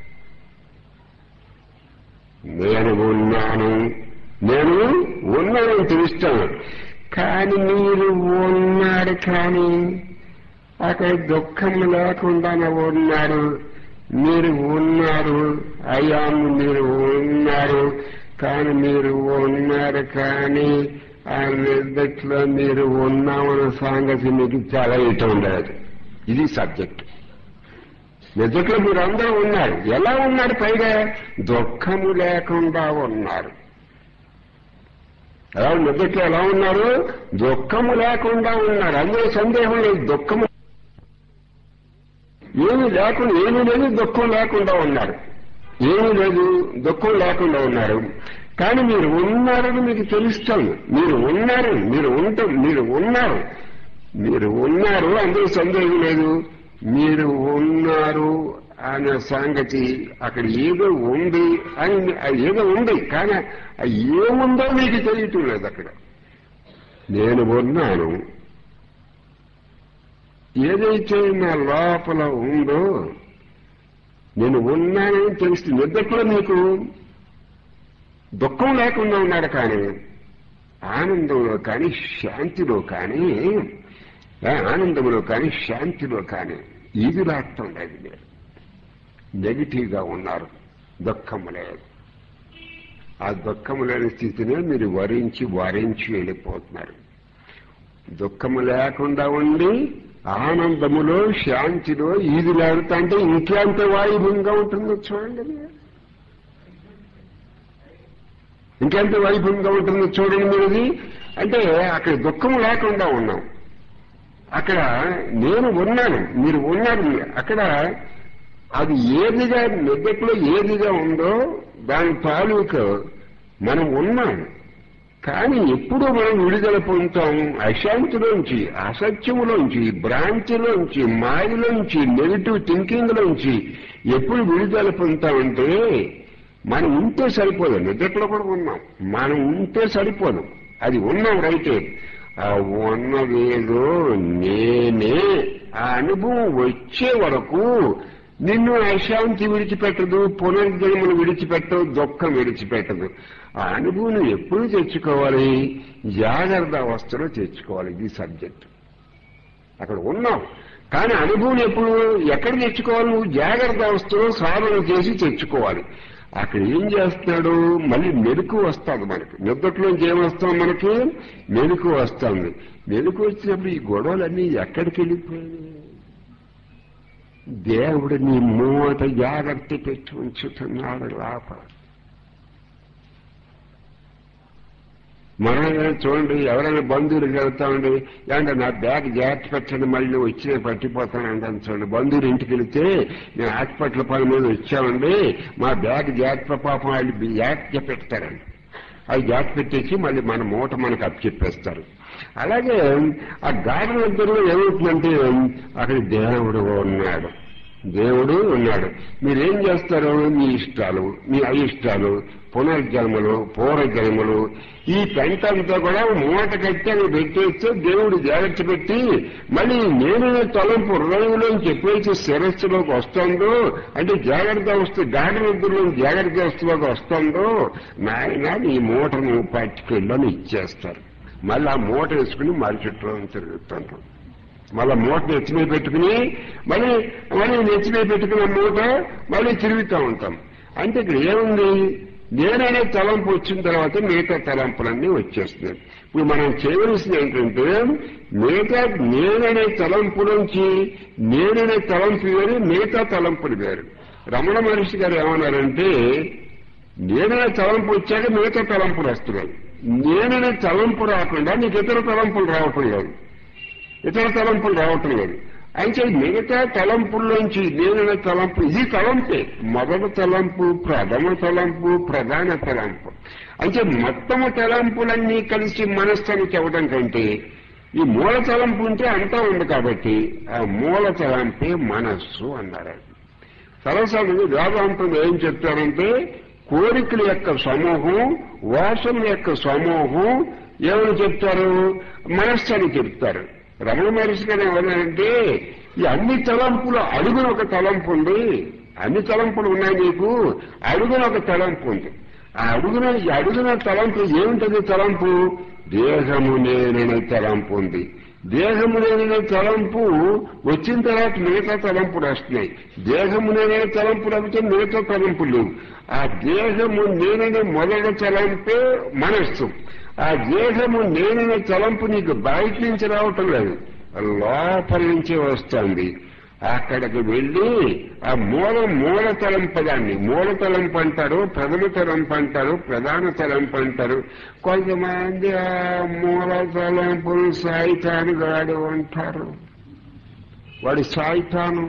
నేను ఉన్నాను నేను ఉన్నానని తెలుస్తాను కానీ మీరు ఉన్నారు కానీ అక్కడ దుఃఖం లేకుండా ఉన్నారు మీరు ఉన్నారు అయ్యా మీరు ఉన్నారు కానీ మీరు ఉన్నారు కానీ ఆ నిద్దట్లో మీరు ఉన్నామన్న సంగతి మీకు చాలా ఇష్టం ఉండదు ఇది సబ్జెక్ట్ నిజట్లో మీరు అందరూ ఉన్నారు ఎలా ఉన్నారు పైగా దుఃఖము లేకుండా ఉన్నారు ఎలా నిజట్లో ఎలా ఉన్నారు దుఃఖము లేకుండా ఉన్నారు అందులో సందేహం లేదు దుఃఖము ఏమీ లేకుండా ఏమీ లేదు దుఃఖం లేకుండా ఉన్నారు ఏమీ లేదు దుఃఖం లేకుండా ఉన్నారు కానీ మీరు ఉన్నారని మీకు తెలుస్తుంది మీరు ఉన్నారు మీరు ఉంటాం మీరు ఉన్నారు మీరు ఉన్నారు అందులో సందేహం లేదు మీరు ఉన్నారు అనే సంగతి అక్కడ ఏదో ఉంది అని అది ఏదో ఉంది కానీ అది ఏముందో మీకు తెలియటం లేదు అక్కడ నేను ఉన్నాను ఏదైతే నా లోపల ఉందో నేను ఉన్నానని తెలుస్తుంది నిద్రలో మీకు దుఃఖం లేకుండా ఉన్నాడు కానీ ఆనందంలో కానీ శాంతిలో కానీ ఆనందంలో కానీ శాంతిలో కానీ ఇది రాష్ట్రం లేదు మీరు నెగిటివ్ గా ఉన్నారు దుఃఖము లేదు ఆ దుఃఖము లేని స్థితినే మీరు వరించి వరించి వెళ్ళిపోతున్నారు దుఃఖము లేకుండా ఉండి ఆనందములో శాంతిలో ఈదులాడుతా అంటే ఇంకెంత వాయుభంగా ఉంటుందో చూడండి మీరు ఇంకెంత వైభవంగా ఉంటుందో చూడండి మీరుది అంటే అక్కడ దుఃఖం లేకుండా ఉన్నాం అక్కడ నేను ఉన్నాను మీరు ఉన్నారు అక్కడ అది ఏదిగా నిద్దట్లో ఏదిగా ఉందో దాని తాలూకు మనం ఉన్నాం కానీ ఎప్పుడు మనం విడుదల పొందుతాం అశాంతిలోంచి అసత్యములోంచి భ్రాంతిలోంచి మాయలోంచి నెగిటివ్ థింకింగ్లోంచి ఎప్పుడు విడుదల పొందుతామంటే మనం ఉంటే సరిపోదు నిద్రలో కూడా ఉన్నాం మనం ఉంటే సరిపోదు అది ఉన్నాం రైతే ఆ ఉన్నదేదో నేనే ఆ అనుభవం వచ్చే వరకు నిన్ను అశాంతి విడిచిపెట్టదు పునర్జన్మను విడిచిపెట్టదు దుఃఖం విడిచిపెట్టదు ఆ అనుభవం ఎప్పుడు తెచ్చుకోవాలి జాగ్రత్త అవస్థలో తెచ్చుకోవాలి ఇది సబ్జెక్ట్ అక్కడ ఉన్నావు కానీ అనుభవం ఎప్పుడు ఎక్కడ తెచ్చుకోవాలి నువ్వు జాగ్రత్త అవస్థలో సాధన చేసి తెచ్చుకోవాలి అక్కడ ఏం చేస్తున్నాడు మళ్ళీ మెలకు వస్తుంది మనకి నిద్దట్లోంచి ఏమొస్తాం మనకి మెలకు వస్తుంది మెలకు వచ్చినప్పుడు ఈ గొడవలన్నీ ఎక్కడికి వెళ్ళిపోయాయి దేవుడు నీ మూట జాగ్రత్త పెట్టి ఉంచుతున్నాడు లోపల మనం చూడండి ఎవరైనా బంధువులకు వెళ్తామండి ఏమంటే నా బ్యాగ్ జాగ్రత్త పెట్టండి మళ్ళీ వచ్చి పట్టిపోతానండి అని చూడండి బంధువులు ఇంటికి వెళితే నేను హాస్పిటల్ పని మీద వచ్చామండి మా బ్యాగ్ జాగ్రత్త పాపం వాళ్ళు జాగ్రత్త పెడతారండి అవి జాగ్రత్త పెట్టేసి మళ్ళీ మన మూట మనకు అప్పచెప్పేస్తారు అలాగే ఆ గార్డెన్ దగ్గరలో ఏమవుతుందంటే అక్కడ దేవుడు ఉన్నాడు దేవుడు ఉన్నాడు మీరేం చేస్తారు మీ ఇష్టాలు మీ అయిష్టాలు పునర్జన్మలు పూర్వజన్మలు ఈ పెంట అంతా కూడా మూట కట్టి అని పెట్టేస్తే దేవుడు జాగ్రత్త పెట్టి మళ్ళీ నేను తలంపు హృదయంలోంచి ఎప్పుడైతే శిరస్సులోకి వస్తుందో అంటే జాగ్రత్త అవస్థ గాఢ నిద్రలో జాగ్రత్త అవస్థలోకి వస్తుందో నాయన నీ మూటను పట్టుకెళ్ళని ఇచ్చేస్తారు మళ్ళీ ఆ మూట వేసుకుని మరి చుట్టూ తిరుగుతుంటాం మళ్ళీ మూట నెత్తి మీద పెట్టుకుని మళ్ళీ మళ్ళీ నెత్తి మీద పెట్టుకున్న మూట మళ్ళీ తిరుగుతూ ఉంటాం అంటే ఇక్కడ ఏముంది నేననే తలంపు వచ్చిన తర్వాత మిగతా తలంపులన్నీ వచ్చేస్తున్నాయి ఇప్పుడు మనం చేయవలసింది ఏంటంటే మిగతా నేననే తలంపు నుంచి నేననే తలంపు వేరు మిగతా తలంపులు వేరు రమణ మహర్షి గారు ఏమన్నారంటే నేననే తలంపు వచ్చాక మిగతా తలంపులు వస్తున్నాయి నేననే తలంపు రాకుండా నీకు ఇతర తలంపులు రావటం లేదు ఇతర తలంపులు రావటం లేదు అయితే మిగతా తలంపుల్లోంచి నేననే తలంపు ఇది తలంపే మొదటి తలంపు ప్రథమ తలంపు ప్రధాన తలంపు అయితే మొత్తము తలంపులన్నీ కలిసి మనస్సుని చెప్పడం కంటే ఈ మూల తలంపు ఉంటే అంతా ఉంది కాబట్టి ఆ మూల తలంపే మనస్సు అన్నారు సరసలు వేదాంతం ఏం చెప్తారంటే కోరికల యొక్క సమూహం వాసన యొక్క సమూహం ఏమని చెప్తారు మనస్సు అని చెప్తారు రమణ మహర్షి గారు ఏమన్నారంటే ఈ అన్ని తలంపులు అడుగున ఒక తలంపు ఉంది అన్ని తలంపులు ఉన్నాయి నీకు అడుగున ఒక తలంపు ఉంది ఆ అడుగున ఈ అడుగున తలంపు ఏమిటది తలంపు దేహము నేననే తలంపు ఉంది దేహము నేననే తలంపు వచ్చిన తర్వాత మిగతా తలంపులు వస్తున్నాయి దేహము నేనే తలంపులు అయితే మిగతా తలంపులు లేవు ఆ దేహము నేననే మొదటి తలంపే మనస్సు ఆ దేహము నేననే తలంపు నీకు బయట నుంచి రావటం లేదు లోపల నుంచే వస్తుంది అక్కడికి వెళ్ళి ఆ మూల మూల తలంపు దాన్ని మూల తలంపు అంటారు ప్రథమ తలంపు అంటారు ప్రధాన తలంపు అంటారు కొంతమంది ఆ మూల తలంపులు సాయితాను గాడు అంటారు వాడి సాయితాను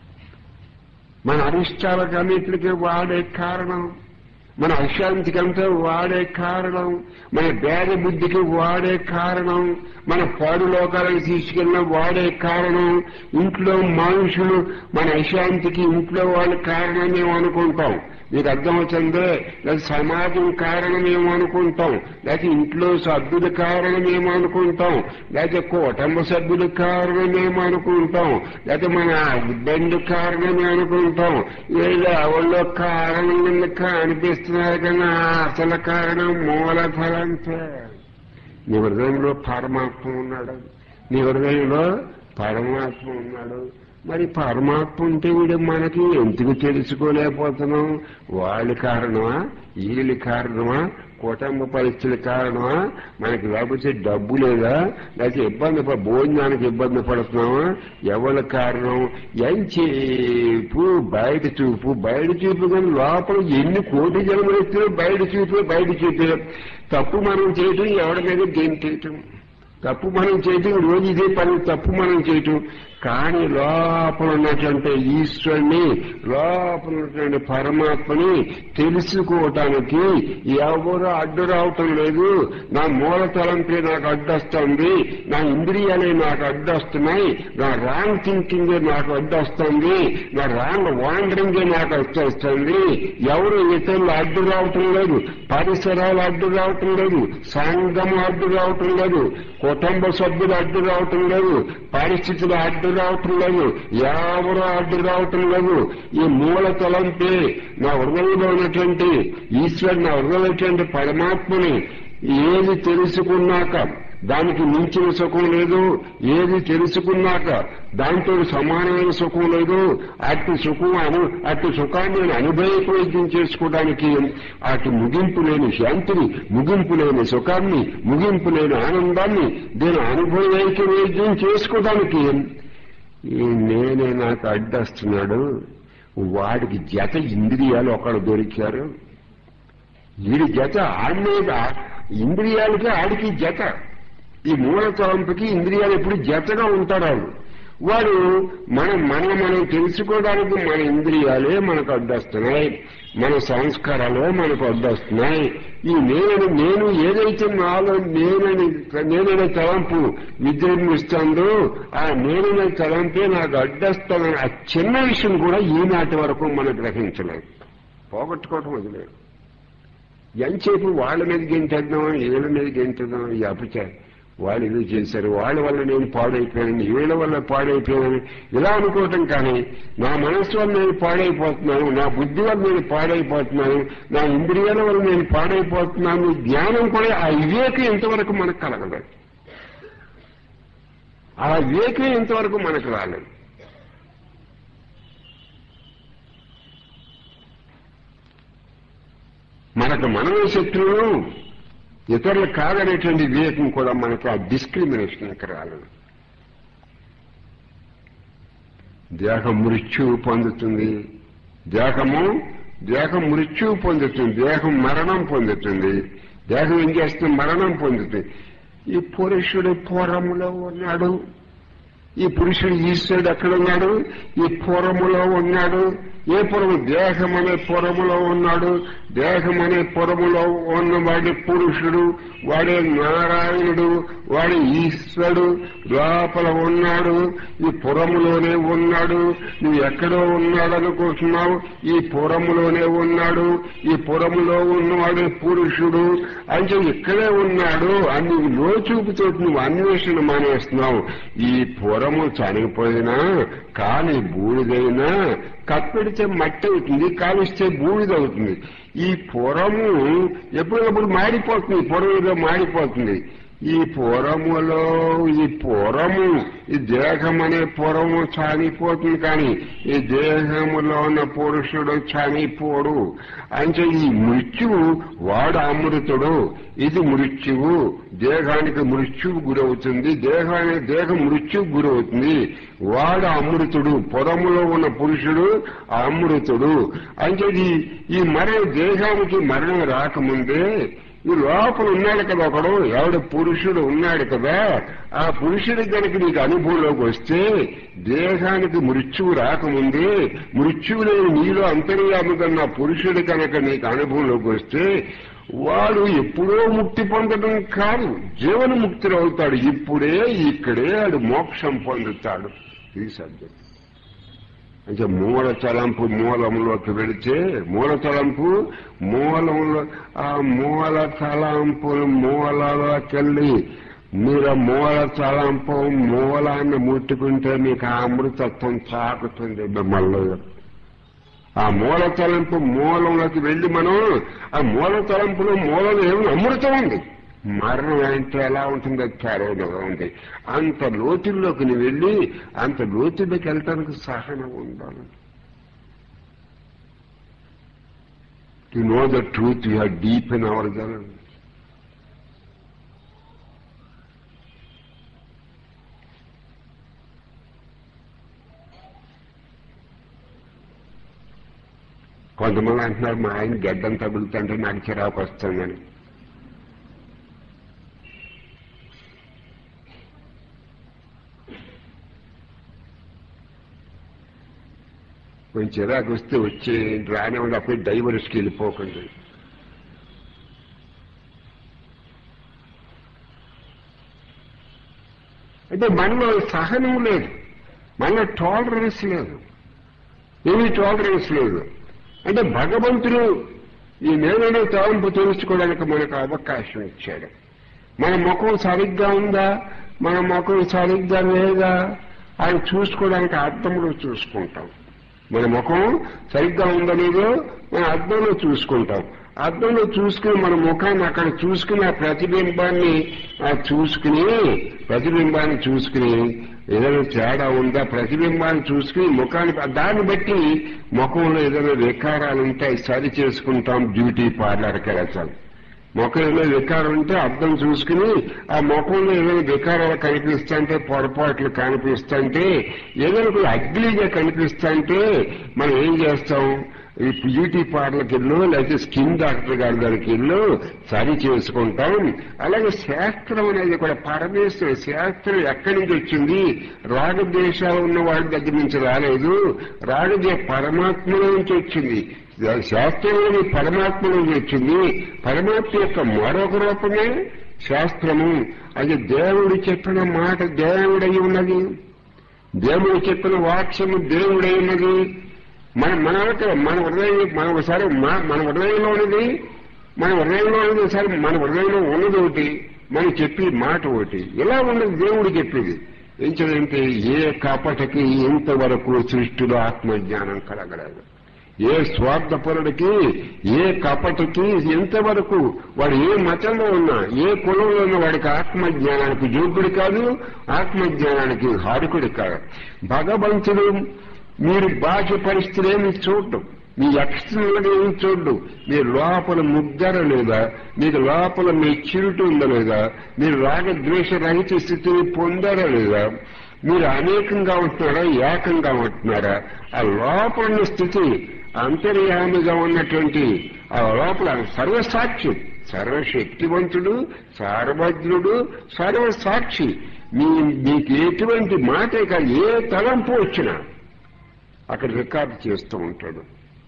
మన అరిష్టాలకన్నిటికీ వాడే కారణం మన అశాంతికంతా వాడే కారణం మన భేద బుద్ధికి వాడే కారణం మన పాడు లోకాలకు తీసుకెళ్ళిన వాడే కారణం ఇంట్లో మనుషులు మన అశాంతికి ఇంట్లో వాళ్ళ కారణమేమో అనుకుంటాం మీకు అర్థమవుతుందే లేదా సమాజం కారణమేమో అనుకుంటాం లేకపోతే ఇంట్లో సభ్యుల కారణమేమో అనుకుంటాం లేకపోతే కుటుంబ సభ్యుల కారణమేమో అనుకుంటాం లేకపోతే మన హస్బెండ్ కారణమే అనుకుంటాం లేదా ఎవరో కారణం కింద అనిపిస్తున్నారు కానీ అసలు కారణం మూల ఫలంతే నీ హృదయంలో పరమాత్మ ఉన్నాడు నీ హృదయంలో పరమాత్మ ఉన్నాడు మరి పరమాత్మ ఉంటే వీడు మనకి ఎందుకు తెలుసుకోలేకపోతున్నాం వాళ్ళ కారణమా వీళ్ళ కారణమా కుటుంబ పరిస్థితుల కారణమా మనకి లేకపోతే డబ్బు లేదా లేకపోతే ఇబ్బంది ప- భోజనానికి ఇబ్బంది పడుతున్నామా ఎవరి కారణం ఎంచేపు బయట చూపు బయట చూపు కానీ లోపల ఎన్ని కోటి జన్మలు ఇస్తే బయట చూపు బయట చూపే తప్పు మనం చేయటం ఎవరి మీద గెంటేయటం తప్పు మనం చేయటం రోజు ఇదే పని తప్పు మనం చేయటం కానీ లోపల ఉన్నటువంటి ఈశ్వరుని లోపల ఉన్నటువంటి పరమాత్మని తెలుసుకోవటానికి ఎవరు అడ్డు రావటం లేదు నా మూల తలంపే నాకు అడ్డొస్తుంది నా ఇంద్రియాలే నాకు అడ్డొస్తున్నాయి నా రాంగ్ థింకింగ్ నాకు అడ్డొస్తుంది నా రాంగ్ వాండరింగే నాకు వచ్చేస్తుంది ఎవరు ఇతరులు అడ్డు రావటం లేదు పరిసరాలు అడ్డు రావటం లేదు సంఘం అడ్డు రావటం లేదు కుటుంబ సభ్యులు అడ్డు రావటం లేదు పరిస్థితులు అడ్డు రావటం లేదు ఎవరు అడ్డు రావటం లేదు ఈ మూల తలంపే నా హృదయంలో ఉన్నటువంటి ఈశ్వరు నా హృదయమైనటువంటి పరమాత్మని ఏది తెలుసుకున్నాక దానికి మించిన సుఖం లేదు ఏది తెలుసుకున్నాక దాంతో సమానమైన సుఖం లేదు అటు సుఖం అను అటు సుఖాన్ని నేను అనుభవైక్యం చేసుకోవడానికి అటు ముగింపు లేని శాంతిని ముగింపు లేని సుఖాన్ని ముగింపు లేని ఆనందాన్ని దీని అనుభవైక్యం చేసుకోవడానికి ఈ నేనే నాకు అడ్డొస్తున్నాడు వాడికి జత ఇంద్రియాలు ఒకడు దొరికారు వీడి జత ఆడినేద ఇంద్రియాలకి ఆడికి జత ఈ మూల తలంపుకి ఇంద్రియాలు ఎప్పుడు జతగా ఉంటారు వాళ్ళు వాడు మనం మనం మనం తెలుసుకోవడానికి మన ఇంద్రియాలే మనకు అడ్డొస్తున్నాయి మన సంస్కారాలే మనకు అడ్డొస్తున్నాయి ఈ నేను నేను ఏదైతే నాలో నేనని నేననే తలంపు విజృంభిస్తుందో ఆ నేననే తలంపే నాకు అడ్డొస్తానని ఆ చిన్న విషయం కూడా ఈనాటి వరకు మనం గ్రహించలేదు పోగొట్టుకోవటం వదిలేదు ఎంతసేపు వాళ్ళ మీద గెంటేద్దాం వీళ్ళ మీద గెంటుదాం ఈ అపచారం వాళ్ళు ఇది చేశారు వాళ్ళ వల్ల నేను పాడైపోయాను వీళ్ళ వల్ల పాడైపోయాను ఇలా అనుకోవటం కానీ నా మనస్సు వల్ల నేను పాడైపోతున్నాను నా బుద్ధి వల్ల నేను పాడైపోతున్నాను నా ఇంద్రియాల వల్ల నేను పాడైపోతున్నాను జ్ఞానం కూడా ఆ వివేకం ఇంతవరకు మనకు కలగలేదు ఆ వివేకం ఇంతవరకు మనకు రాలేదు మనకు మనమే శత్రువు ఇతరులు కాదనేటువంటి వివేకం కూడా మనకు ఆ డిస్క్రిమినేషన్కి రాలేదు దేహం మృత్యువు పొందుతుంది దేహము దేహం మృత్యువు పొందుతుంది దేహం మరణం పొందుతుంది దేహం ఏం చేస్తుంది మరణం పొందుతుంది ఈ పురుషుడు పూర్వములో ఉన్నాడు ఈ పురుషుడు ఈశ్వరుడు ఎక్కడ ఉన్నాడు ఈ పురములో ఉన్నాడు ఏ పురము దేహం అనే పురములో ఉన్నాడు దేహం అనే పురములో ఉన్నవాడి పురుషుడు వాడే నారాయణుడు వాడి ఈశ్వరుడు లోపల ఉన్నాడు ఈ పురములోనే ఉన్నాడు నువ్వు ఎక్కడో ఉన్నాడు అనుకుంటున్నావు ఈ పురములోనే ఉన్నాడు ఈ పురములో ఉన్నవాడే పురుషుడు అంటే ఇక్కడే ఉన్నాడు అని లోచూపుతో నువ్వు అన్వేషణ మానేస్తున్నావు ఈ పురము చనిపోయినా కాని బూడిదైనా కప్పెడితే మట్టి అవుతుంది కాలుస్తే బూడిదవుతుంది ఈ పురము ఎప్పుడప్పుడు మాడిపోతుంది ఈ పురం ఏదో మాడిపోతుంది ఈ పురములో ఈ పురము ఈ దేహం అనే పురము చనిపోతుంది కానీ ఈ దేహములో ఉన్న పురుషుడు చనిపోడు అంటే ఈ మృత్యువు వాడు అమృతుడు ఇది మృత్యువు దేహానికి మృత్యువు గురవుతుంది దేహానికి దేహం మృత్యువు గురవుతుంది వాడు అమృతుడు పురములో ఉన్న పురుషుడు అమృతుడు అంటే ఈ ఈ మరణ దేహానికి మరణం రాకముందే ఈ లోపల ఉన్నాడు కదా ఒకడు ఎవడు పురుషుడు ఉన్నాడు కదా ఆ పురుషుడి కనుక నీకు అనుభవంలోకి వస్తే దేహానికి మృత్యువు రాకముందే మృత్యువు లేని నీలో అంతర్యాముకన్న పురుషుడి కనుక నీకు అనుభవంలోకి వస్తే వాడు ఎప్పుడో ముక్తి పొందడం కాదు జీవన ముక్తులు అవుతాడు ఇప్పుడే ఇక్కడే వాడు మోక్షం పొందుతాడు ఇది సబ్జెక్ట్ అంటే మూల తలంపు మూలంలోకి వెళితే మూల తలంపు మూలంలో ఆ మూల తలంపులు మూలలోకెళ్ళి మీరు ఆ మూల తలంపు మూలాన్ని ముట్టుకుంటే మీకు ఆ అమృతత్వం తాకుతుంది మిమ్మల్ని ఆ మూల తలంపు మూలంలోకి వెళ్ళి మనం ఆ మూల తలంపులో మూలం ఏమి అమృతం ఉంది మరణం అంటే ఎలా ఉంటుందో తెరవగా ఉంది అంత లోతుల్లోకి నువ్వు వెళ్ళి అంత లోతుల్లోకి వెళ్ళటానికి సహనం ఉండాలి to know the truth you have deep in our గల్ కొంతమంది అంటున్నారు మా ఆయన గడ్డం తగులుతుంటే నాకు చిరాకు వస్తుందని కొంచెం చిరాకు వస్తే వచ్చి రానివ్వండి అప్పుడు డైవర్స్కి వెళ్ళిపోకండి అంటే మనలో సహనం లేదు మనలో టాలరెన్స్ లేదు ఏమీ టాలరెన్స్ లేదు అంటే భగవంతుడు ఈ నేననే తలంపు తెలుసుకోవడానికి మనకు అవకాశం ఇచ్చాడు మన ముఖం సరిగ్గా ఉందా మన ముఖం సరిగ్గా లేదా అని చూసుకోవడానికి అర్థంలో చూసుకుంటాం మన ముఖం సరిగ్గా ఉందో లేదో మన అర్థంలో చూసుకుంటాం అర్థంలో చూసుకుని మన ముఖాన్ని అక్కడ చూసుకుని ఆ ప్రతిబింబాన్ని ఆ చూసుకుని ప్రతిబింబాన్ని చూసుకుని ఏదైనా తేడా ఉందా ప్రతిబింబాన్ని చూసుకుని ముఖాన్ని దాన్ని బట్టి ముఖంలో ఏదైనా వికారాలు ఉంటాయి సరి చేసుకుంటాం బ్యూటీ పార్లర్కి వెళ్తాం ముఖం ఏదైనా వికారం ఉంటే అర్థం చూసుకుని ఆ ముఖంలో ఏదైనా వికారాలు కనిపిస్తాంటే పొరపాట్లు కనిపిస్తాంటే ఏదైనా కూడా అగ్లీగా కనిపిస్తాంటే మనం ఏం చేస్తాం ఈ బ్యూటీ పార్లర్కి వెళ్ళు లేకపోతే స్కిన్ డాక్టర్ గారి దగ్గరికి వెళ్ళు సరి చేసుకుంటాం అలాగే శాస్త్రం అనేది కూడా పరమేశ్వర శాస్త్రం ఎక్కడి నుంచి వచ్చింది రాగద్వేషాలు ఉన్న వాడి దగ్గర నుంచి రాలేదు రాగద్వే పరమాత్మలో నుంచి వచ్చింది శాస్త్రంలోని పరమాత్మ నుంచి వచ్చింది పరమాత్మ యొక్క మరొక రూపమే శాస్త్రము అది దేవుడు చెప్పిన మాట దేవుడై ఉన్నది దేవుడు చెప్పిన వాక్యము దేవుడై ఉన్నది మన మన మన హృదయం మన ఒకసారి మన హృదయంలో ఉన్నది మన హృదయంలో ఉన్నది ఒకసారి మన హృదయంలో ఉన్నది ఒకటి మనం చెప్పి మాట ఒకటి ఇలా ఉన్నది దేవుడు చెప్పేది ఏం చదివితే ఏ కపటకి ఇంతవరకు సృష్టిలో ఆత్మజ్ఞానం కలగలేదు ఏ స్వార్థపరుడికి ఏ కపటికి ఇంతవరకు వాడు ఏ మతంలో ఉన్నా ఏ కులంలో ఉన్న వాడికి ఆత్మజ్ఞానానికి యోగ్యుడు కాదు ఆత్మజ్ఞానానికి హారకుడు కాదు భగవంతుడు మీరు బాహ్య పరిస్థితులు ఏమి చూడటం మీ ఎక్స్టర్నల్ ఏమి చూడడు మీ లోపల ముగ్గర లేదా మీకు లోపల మీ చిరుటు ఉందా లేదా మీరు రాగద్వేష రహిత స్థితిని పొందారా లేదా మీరు అనేకంగా ఉంటున్నారా ఏకంగా ఉంటున్నారా ఆ లోపల ఉన్న స్థితి అంతర్యామిగా ఉన్నటువంటి ఆ లోపల సర్వసాక్షి సర్వశక్తివంతుడు సార్వజ్ఞుడు సర్వసాక్షి మీ మీకు ఎటువంటి మాట కాదు ఏ తలంపు వచ్చినా అక్కడ రికార్డు చేస్తూ ఉంటాడు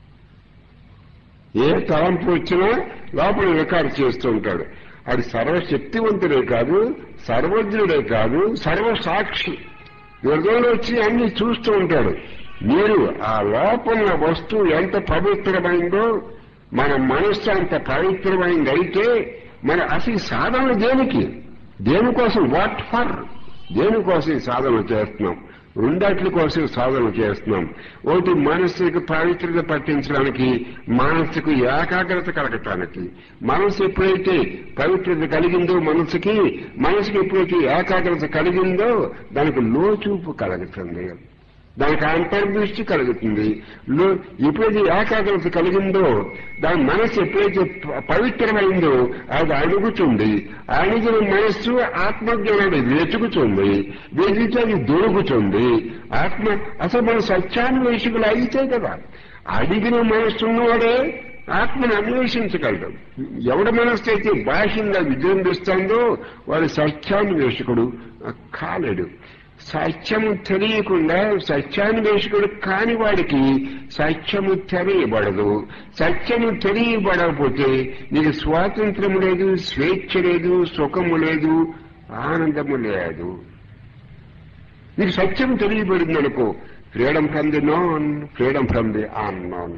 ఏ తలంపు వచ్చినా లోపల రికార్డు చేస్తూ ఉంటాడు అది సర్వశక్తివంతుడే కాదు సర్వజ్ఞుడే కాదు సర్వసాక్షి హృదయంలో వచ్చి అన్ని చూస్తూ ఉంటాడు మీరు ఆ లోపల వస్తువు ఎంత పవిత్రమైందో మన మనస్సు అంత పవిత్రమైంది అయితే మన అసలు సాధన దేనికి దేనికోసం వాట్ ఫర్ దేనికోసం ఈ సాధన చేస్తున్నాం రెండాట్ల కోసం సాధన చేస్తున్నాం ఒకటి మనస్సుకు పవిత్రత పట్టించడానికి మనస్సుకు ఏకాగ్రత కలగటానికి మనసు ఎప్పుడైతే పవిత్రత కలిగిందో మనసుకి మనసుకి ఎప్పుడైతే ఏకాగ్రత కలిగిందో దానికి లోచూపు కలుగుతుంది దానికి అంతర్దృష్టి కలుగుతుంది లో ఎప్పుడైతే ఏకాగ్రత కలిగిందో దాని మనసు ఎప్పుడైతే ప- పవిత్రమైందో అది అడుగుతుంది అడిగిన మనస్సు ఆత్మజ్ఞానాన్ని వెతుకుతుంది వెతికితే అది దొరుకుతుంది ఆత్మ అసలు మన సత్యాన్వేషకులు అయితే కదా అడిగిన మనస్సు ఉన్నవాడే ఆత్మను అన్వేషించగలడు ఎవడి మనస్సు అయితే బాహ్యంగా విజృంభిస్తుందో వాడు సత్యాన్వేషకుడు కాలేడు సత్యము తెలియకుండా సత్యాన్వేషకుడు కాని వాడికి సత్యము తెలియబడదు సత్యము తెలియబడకపోతే నీకు స్వాతంత్రము లేదు స్వేచ్ఛ లేదు సుఖము లేదు ఆనందము లేదు నీకు సత్యం తెలియబడింది అనుకో freedom from the known freedom from the unknown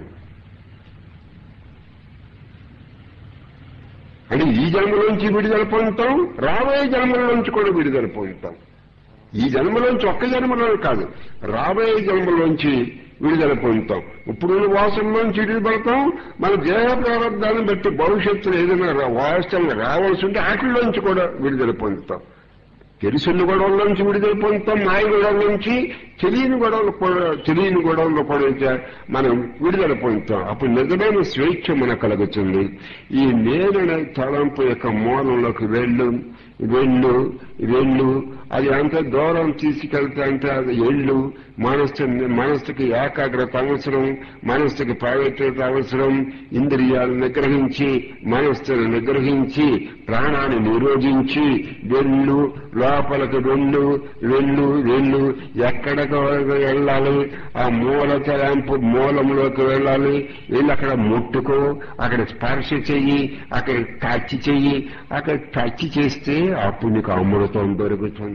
అంటే ఈ జన్మలోంచి విడుదల పొందుతాం రాబోయే జన్మలోంచి కూడా విడుదల పొందుతాం ఈ జన్మలోంచి ఒక్క జన్మలో కాదు రాబోయే జన్మలోంచి విడుదల పొందుతాం ఇప్పుడు వాసనలోంచి విడుదలతాం మన దేహ ప్రారంభాన్ని బట్టి భవిష్యత్తులో ఏదైనా రా- వాసన రావాల్సి ఉంటే వాటిలోంచి కూడా విడుదల పొందుతాం తెలిసిన గొడవల్లోంచి విడుదల పొందుతాం మాయ గొడవల్లోంచి తెలియని గొడవలు కూడా తెలియని గొడవల్లో కూడా ఇంకా మనం విడుదల పొందుతాం అప్పుడు నిజమైన స్వేచ్ఛ మనకు కలుగుతుంది ఈ నేననే తలంపు యొక్క మూలంలోకి వెళ్ళు వెళ్ళు వెళ్ళు అది అంత దూరం తీసుకెళ్తే అంటే అది ఎళ్ళు మనస్సు మనస్సుకి ఏకాగ్రత అవసరం మనస్సుకి పవిత్రత అవసరం ఇంద్రియాలు నిగ్రహించి మనస్సును నిగ్రహించి ప్రాణాన్ని నిరోధించి వెళ్ళు లోపలికి వెళ్ళు వెళ్ళు వెళ్ళు ఎక్కడికి వెళ్ళాలి ఆ మూల తలంపు మూలంలోకి వెళ్ళాలి వెళ్ళి అక్కడ ముట్టుకో అక్కడ స్పర్శ చెయ్యి అక్కడ టచ్ చెయ్యి అక్కడ టచ్ చేస్తే అప్పుడు నీకు అమృతం దొరుకుతుంది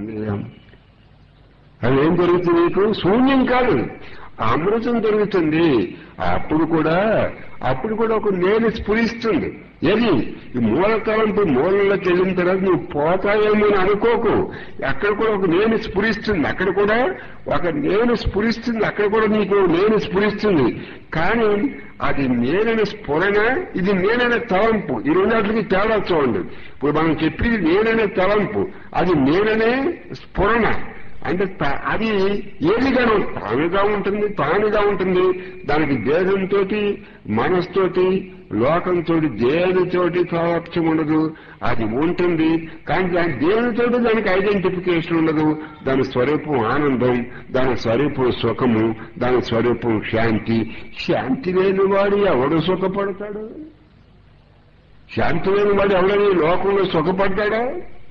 అది ఏం దొరుకుతుంది నీకు శూన్యం కాదు అమృతం దొరుకుతుంది అప్పుడు కూడా అప్పుడు కూడా ఒక నేను స్ఫురిస్తుంది ఏది ఈ మూల తలంపు మూలంలోకి వెళ్ళిన తర్వాత నువ్వు పోతాయేమో అని అనుకోకు అక్కడ కూడా ఒక నేను స్ఫురిస్తుంది అక్కడ కూడా ఒక నేను స్ఫురిస్తుంది అక్కడ కూడా నీకు నేను స్ఫురిస్తుంది కానీ అది నేనని స్ఫురణ ఇది నేననే తలంపు ఈ రెండాటికి తేడా చూడండి ఇప్పుడు మనం చెప్పేది నేననే తలంపు అది నేననే స్ఫురణ అంటే త- అది ఏదిగా తానుగా ఉంటుంది తానుగా ఉంటుంది దానికి దేహంతో మనస్తోటి లోకంతో దేనితోటి సాక్షం ఉండదు అది ఉంటుంది కానీ దాని దేనితోటి దానికి ఐడెంటిఫికేషన్ ఉండదు దాని స్వరూపం ఆనందం దాని స్వరూపం సుఖము దాని స్వరూపం శాంతి శాంతి లేని వాడు ఎవడు సుఖపడతాడు శాంతి లేని వాడు ఎవడని ఈ లోకంలో సుఖపడ్డాడా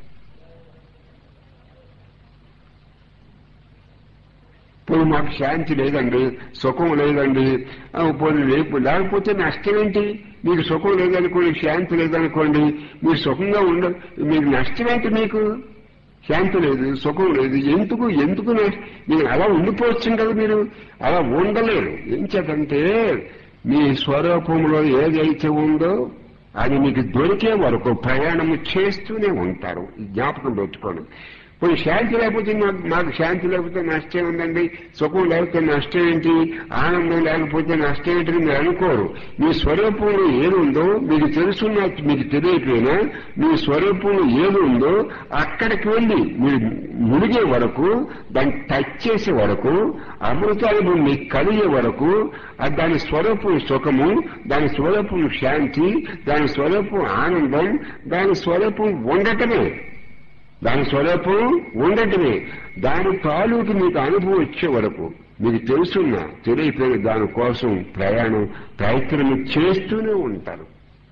ఇప్పుడు మాకు శాంతి లేదండి సుఖం లేదండి ఆ, పోనీ రేపు లేకపోతే నష్టం ఏంటి మీకు సుఖం లేదనుకోండి శాంతి లేదనుకోండి మీరు సుఖంగా ఉండ మీకు నష్టం ఏంటి మీకు శాంతి లేదు సుఖం లేదు ఎందుకు ఎందుకు నష్ట- మీరు అలా ఉండిపోవచ్చు కదా మీరు అలా ఉండలేరు ఏం చేతంటే మీ స్వరూపంలో ఏదైతే ఉందో అది మీకు దొరికే వరకు ప్రయాణం చేస్తూనే ఉంటారు ఈ జ్ఞాపకం పెట్టుకోండి ఇప్పుడు శాంతి లేకపోతే మాకు మాకు శాంతి లేకపోతే నష్టం ఉందండి సుఖం లేకపోతే నష్టం ఏంటి ఆనందం లేకపోతే నష్టం ఏంటి మీరు అనుకోరు మీ స్వరూపంలో ఏది ఉందో మీకు తెలుసున్న మీకు తెలియకపోయినా మీ స్వరూపంలో ఏది ఉందో అక్కడికి వెళ్ళి మీరు మునిగే వరకు దాన్ని టచ్ చేసే వరకు అమృతాలు మీకు కలిగే వరకు అది దాని స్వరూపం సుఖము దాని స్వరూపం శాంతి దాని స్వరూపం ఆనందం దాని స్వరూపం ఉండటమే దాని స్వరూపం ఉండటమే దాని తాలూకు మీకు అనుభవం వచ్చే వరకు మీకు తెలుసున్నా తెలియపోయిన దానికోసం ప్రయాణం ప్రయత్నం చేస్తూనే ఉంటారు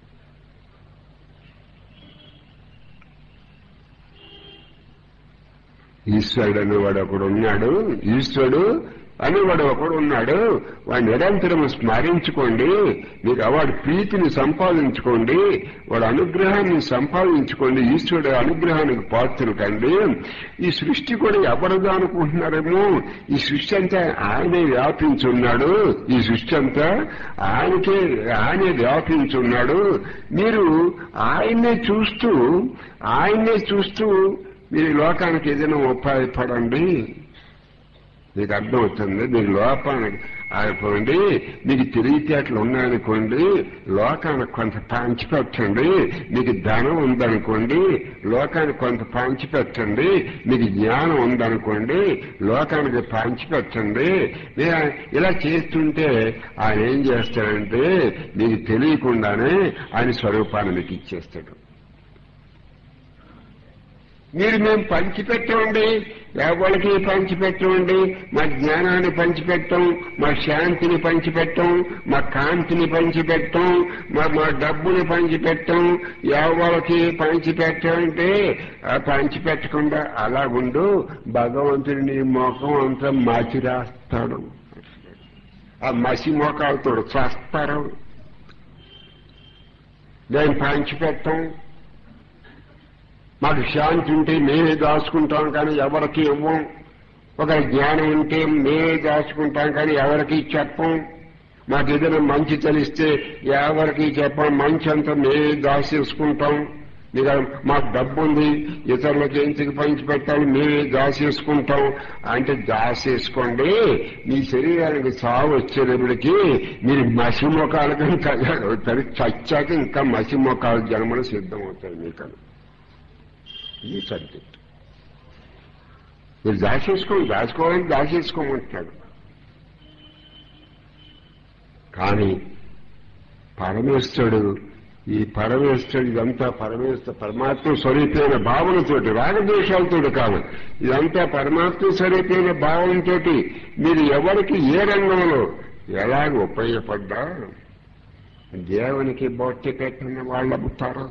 ఈశ్వరుడు అనేవాడు ఒకడు ఉన్నాడు ఈశ్వరుడు అనేవాడు ఒకడు ఉన్నాడు వాడు నిరంతరం స్మరించుకోండి మీకు వాడి ప్రీతిని సంపాదించుకోండి వాడి అనుగ్రహాన్ని సంపాదించుకోండి ఈశ్వరుడు అనుగ్రహానికి పాత్రలు కండి ఈ సృష్టి కూడా ఎవరిదో అనుకుంటున్నారేమో ఈ సృష్టి అంతా ఆయనే వ్యాపించున్నాడు ఈ సృష్టి అంతా ఆయనకే ఆయనే వ్యాపించున్నాడు మీరు ఆయన్నే చూస్తూ ఆయన్నే చూస్తూ మీరు ఈ లోకానికి ఏదైనా ఉపయోగపడండి మీకు అర్థమవుతుంది మీరు లోపానికి ఆగిపోండి మీకు తెలివితేటలు ఉన్నాయనుకోండి లోకానికి కొంత పంచిపెట్టండి మీకు ధనం ఉందనుకోండి లోకానికి కొంత పంచిపెట్టండి మీకు జ్ఞానం ఉందనుకోండి లోకానికి పంచిపెట్టండి మీరు ఇలా చేస్తుంటే ఆయన ఏం చేస్తాడంటే మీకు తెలియకుండానే ఆయన స్వరూపాన్ని మీకు ఇచ్చేస్తాడు మీరు మేము పంచిపెట్టమండి ఎవరికి పంచిపెట్టమండి మా జ్ఞానాన్ని పంచిపెట్టం మా శాంతిని పంచిపెట్టం మా కాంతిని పంచిపెట్టం మా మా డబ్బుని పంచిపెట్టం ఎవరికి పంచిపెట్టమంటే ఆ పంచిపెట్టకుండా అలాగుండు భగవంతుడి నీ ముఖం అంతా మసి రాస్తాడు ఆ మసి మోకాలతో చేస్తారు నేను పంచిపెట్టం మాకు శాంతి ఉంటే మేమే దాచుకుంటాం కానీ ఎవరికి ఇవ్వం ఒక జ్ఞానం ఉంటే మేమే దాచుకుంటాం కానీ ఎవరికి చెప్పం మాకు ఏదైనా మంచి తెలిస్తే ఎవరికి చెప్పం మంచి అంతా మేమే దాచేసుకుంటాం మీకు మాకు డబ్బు ఉంది ఇతరులకు ఎందుకు పంచి పెట్టాలి మేమే దాచేసుకుంటాం అంటే దాచేసుకోండి మీ శరీరానికి చావు వచ్చేటప్పటికి మీరు మసి మొఖాలు కానీ తయారవుతారు చచ్చాక ఇంకా మసి మొఖాలు జన్మలు సిద్ధమవుతాయి మీకు ఈ సబ్జెక్ట్ మీరు దాచేసుకోండి దాచుకోవాలని దాచేసుకోమంటున్నాడు కానీ పరమేశ్వరుడు ఈ పరమేశ్వరుడు ఇదంతా పరమేశ్వర పరమాత్మ స్వరూపమైన భావనతోటి రాగద్వేషాలతోటి కాదు ఇదంతా పరమాత్మ స్వరూపమైన భావనతోటి మీరు ఎవరికి ఏ రంగంలో ఎలాగ ఉపయోగపడ్డా దేవునికి బొట్టి పెట్టిన వాళ్ళు అమ్ముతారు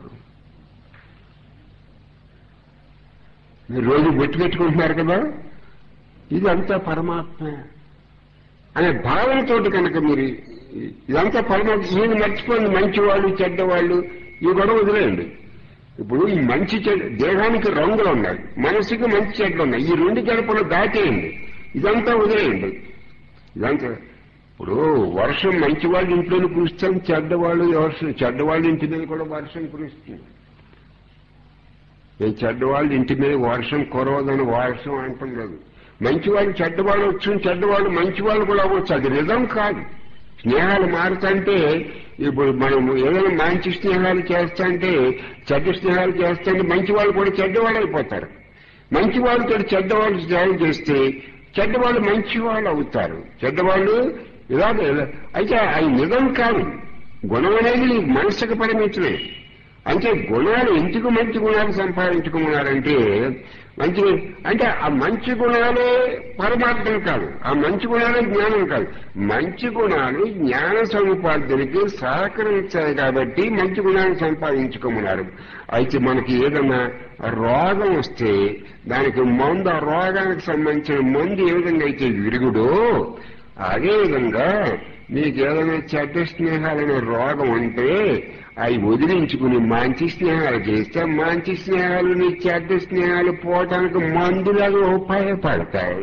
మీరు రోజు బొట్టు పెట్టుకుంటున్నారు కదా ఇదంతా పరమాత్మ అనే భావనతోటి కనుక మీరు ఇదంతా పరమాత్మ మీరు మర్చిపోండి మంచివాళ్ళు చెడ్డవాళ్ళు ఈ గొడవ వదిలేయండి ఇప్పుడు ఈ మంచి చెడ్డ దేహానికి రంగులు ఉన్నాయి మనసుకి మంచి చెడ్డలు ఉన్నాయి ఈ రెండు గడపలు దాటేయండి ఇదంతా వదిలేయండి ఇదంతా ఇప్పుడు వర్షం మంచి వాళ్ళ ఇంట్లోనే కురుస్తాం చెడ్డవాళ్ళు వర్షం చెడ్డవాళ్ళ ఇంటి మీద కూడా వర్షం కురుస్తుంది నేను చెడ్డవాళ్ళు ఇంటి మీద వర్షం కురవదని వర్షం అంటాం లేదు మంచివాళ్ళు చెడ్డవాళ్ళు వచ్చు చెడ్డవాళ్ళు మంచివాళ్ళు కూడా అవ్వచ్చు అది నిజం కాదు స్నేహాలు మారుతుంటే ఇప్పుడు మనం ఏదైనా మంచి స్నేహాలు చేస్తాంటే చెడ్డ స్నేహాలు చేస్తుంటే మంచి వాళ్ళు కూడా చెడ్డవాళ్ళు అయిపోతారు మంచి వాళ్ళతో చెడ్డవాళ్ళు స్నేహం చేస్తే చెడ్డవాళ్ళు మంచి వాళ్ళు అవుతారు చెడ్డవాళ్ళు ఇలా అయితే అది నిజం కాదు గుణం అనేది మనసుకు పరిమితమే అంటే గుణాలు ఎందుకు మంచి గుణాలు సంపాదించుకున్నారంటే మంచి అంటే ఆ మంచి గుణాలే పరమార్థం కాదు ఆ మంచి గుణాలే జ్ఞానం కాదు మంచి గుణాలు జ్ఞాన సముపార్జనకి సహకరించాయి కాబట్టి మంచి గుణాలు సంపాదించుకోమన్నారు అయితే మనకి ఏదైనా రోగం వస్తే దానికి మందు ఆ రోగానికి సంబంధించిన మందు ఏ విధంగా అయితే విరుగుడో అదేవిధంగా మీకు ఏదైనా చెడ్డ స్నేహాలనే రోగం ఉంటే అవి వదిలించుకుని మంచి స్నేహాలు చేస్తే మంచి స్నేహాలు నీ చెడ్డ స్నేహాలు పోవటానికి మందులాగా ఉపయోగపడతాయి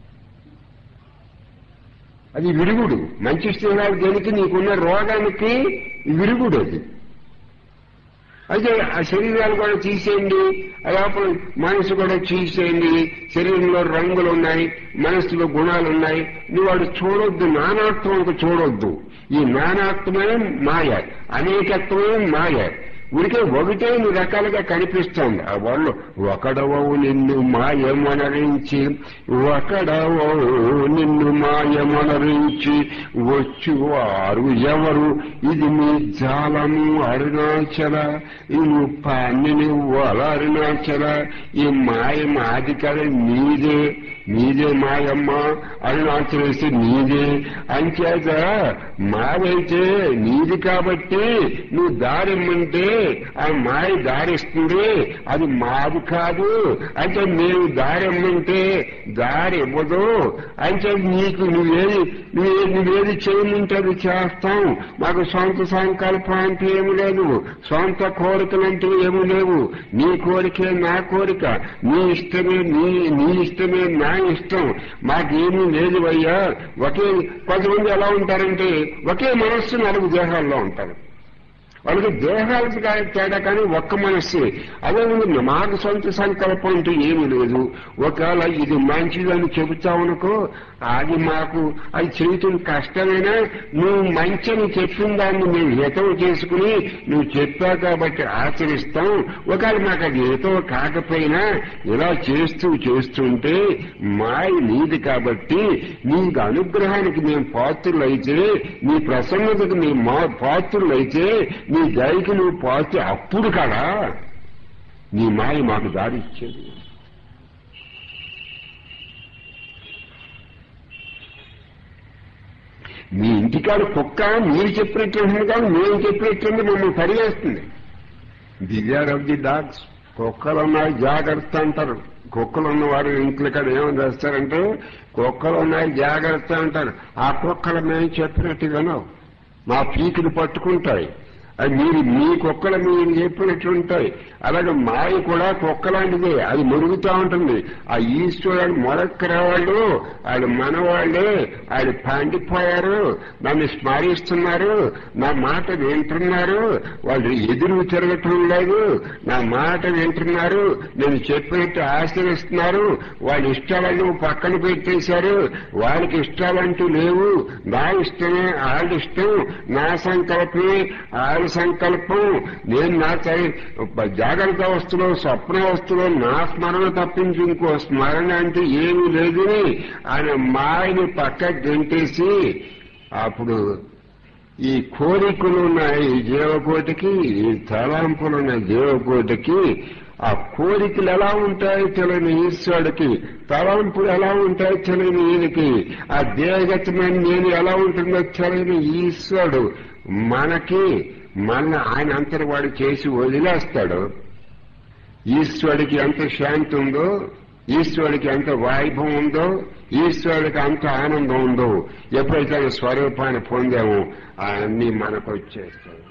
అది విరుగుడు మంచి స్నేహాలు దేనికి నీకున్న రోగానికి విరుగుడు అది అయితే ఆ శరీరాలు కూడా తీసేయండి లోపల మనసు కూడా తీసేయండి శరీరంలో రంగులు ఉన్నాయి మనసులో గుణాలు ఉన్నాయి నువ్వు వాడు చూడొద్దు నానాత్వం చూడొద్దు ఈ నానాత్వమే మాయ అనేకత్వమే మాయ ఉడికే ఒకటే ఇన్ని రకాలుగా కనిపిస్తోంది ఆ వాళ్ళు ఒకడవవు నిన్ను మాయమనరించి ఒకడవవు నిన్ను మాయమనరించి వచ్చు వారు ఎవరు ఇది మీ జాలము అరుణాచల ఈ ముప్పాన్ని నువ్వు అలా అరుణాచల ఈ మాయ మాది కదా నీదే నీదే మాయమ్మ అరుణాచలేసి నీదే అంచేత మాదైతే నీది కాబట్టి నువ్వు దారిమ్మంటే ఆ మాయ దారిస్తుంది అది మాది కాదు అంటే మేము దారిమ్మంటే దారి ఇవ్వదు అంటే నీకు నువ్వేది నువ్వే నువ్వేది చేయమంటే అది చేస్తాం మాకు సొంత సంకల్పం అంటే ఏమి లేదు సొంత కోరికలంటూ ఏమి లేవు నీ కోరికే నా కోరిక నీ ఇష్టమే నీ నీ ఇష్టమే నా ఇష్టం మాకేమీ లేదు అయ్యా ఒకే కొంతమంది ఎలా ఉంటారంటే ఒకే మనస్సు నాలుగు దేహాల్లో ఉంటారు వాళ్ళకి దేహాలకు కా- తేడా కానీ ఒక్క మనస్సే అదే ఉంది మాకు సొంత సంకల్పం అంటూ ఏమీ లేదు ఒకవేళ ఇది మంచిదని చెబుతావనుకో అది మాకు అది చేయటం కష్టమైనా నువ్వు మంచిని చెప్పిన దాన్ని మేము హితవు చేసుకుని నువ్వు చెప్పావు కాబట్టి ఆచరిస్తాం ఒకవేళ మాకు అది హితవు కాకపోయినా ఇలా చేస్తూ చేస్తుంటే మాయ నీది కాబట్టి నీకు అనుగ్రహానికి మేము పాత్రులైతే నీ ప్రసన్నతకు నీ మా పాత్రులైతే నీ దయకి నువ్వు పాత్ర అప్పుడు కదా నీ మాయ మాకు దారి ఇచ్చేది మీ ఇంటికాడ కుక్క మీరు చెప్పినట్టు ఉంటుంది కానీ మేము చెప్పినట్టుంది మమ్మల్ని పరిగేస్తుంది బిజార్ ఆఫ్ ది డాగ్స్ కుక్కలు ఉన్నాయి జాగ్రత్త అంటారు కుక్కలు ఉన్నవారు ఇంట్లో కాడ ఏమని చేస్తారంటే కుక్కలు ఉన్నాయి జాగ్రత్త అంటారు ఆ కుక్కలు మేము చెప్పినట్టు వినవు మా పీకులు పట్టుకుంటాయి అది మీరు మీ కుక్కలు మీరు చెప్పినట్టు ఉంటాయి అలాగే మాయ కూడా కుక్కలాంటిదే అది మురుగుతూ ఉంటుంది ఆ ఈశ్వరుడు మొరక్కర వాళ్ళు వాళ్ళు మనవాళ్ళే వాళ్ళు పండిపోయారు నన్ను స్మరిస్తున్నారు నా మాట వింటున్నారు వాళ్ళు ఎదురు తిరగటం లేదు నా మాట వింటున్నారు నేను చెప్పినట్టు ఆశ్రయిస్తున్నారు వాళ్ళ ఇష్టాలను పక్కన పెట్టేశారు వాళ్ళకి ఇష్టాలంటూ లేవు నా ఇష్టమే వాళ్ళ ఇష్టం నా సంకల్పమే వాళ్ళ సంకల్పం నేను నా చై- జాగ్రత్త అవస్థలో స్వప్న అవస్థలో నా స్మరణ తప్పించి ఇంకో స్మరణ అంటే ఏమీ లేదని ఆయన మాయని పక్క గంటేసి అప్పుడు ఈ కోరికలు ఉన్నాయి ఈ జీవకోటికి ఈ తలాంపులు ఉన్నాయి జీవకోటికి ఆ కోరికలు ఎలా ఉంటాయో తెలియని ఈశ్వరుడికి తలంపులు ఎలా ఉంటాయో తెలియని ఈయనకి ఆ దేహగతమైన నేను ఎలా ఉంటుందో తెలియని ఈశ్వరుడు మనకి మన ఆయన అంతర్వాడు చేసి వదిలేస్తాడు ఈశ్వరుడికి ఎంత శాంతి ఉందో ఈశ్వరుడికి ఎంత వైభవం ఉందో ఈశ్వరుడికి అంత ఆనందం ఉందో ఎప్పుడైతే ఆయన స్వరూపాన్ని పొందామో అన్నీ మనకు వచ్చేస్తాయి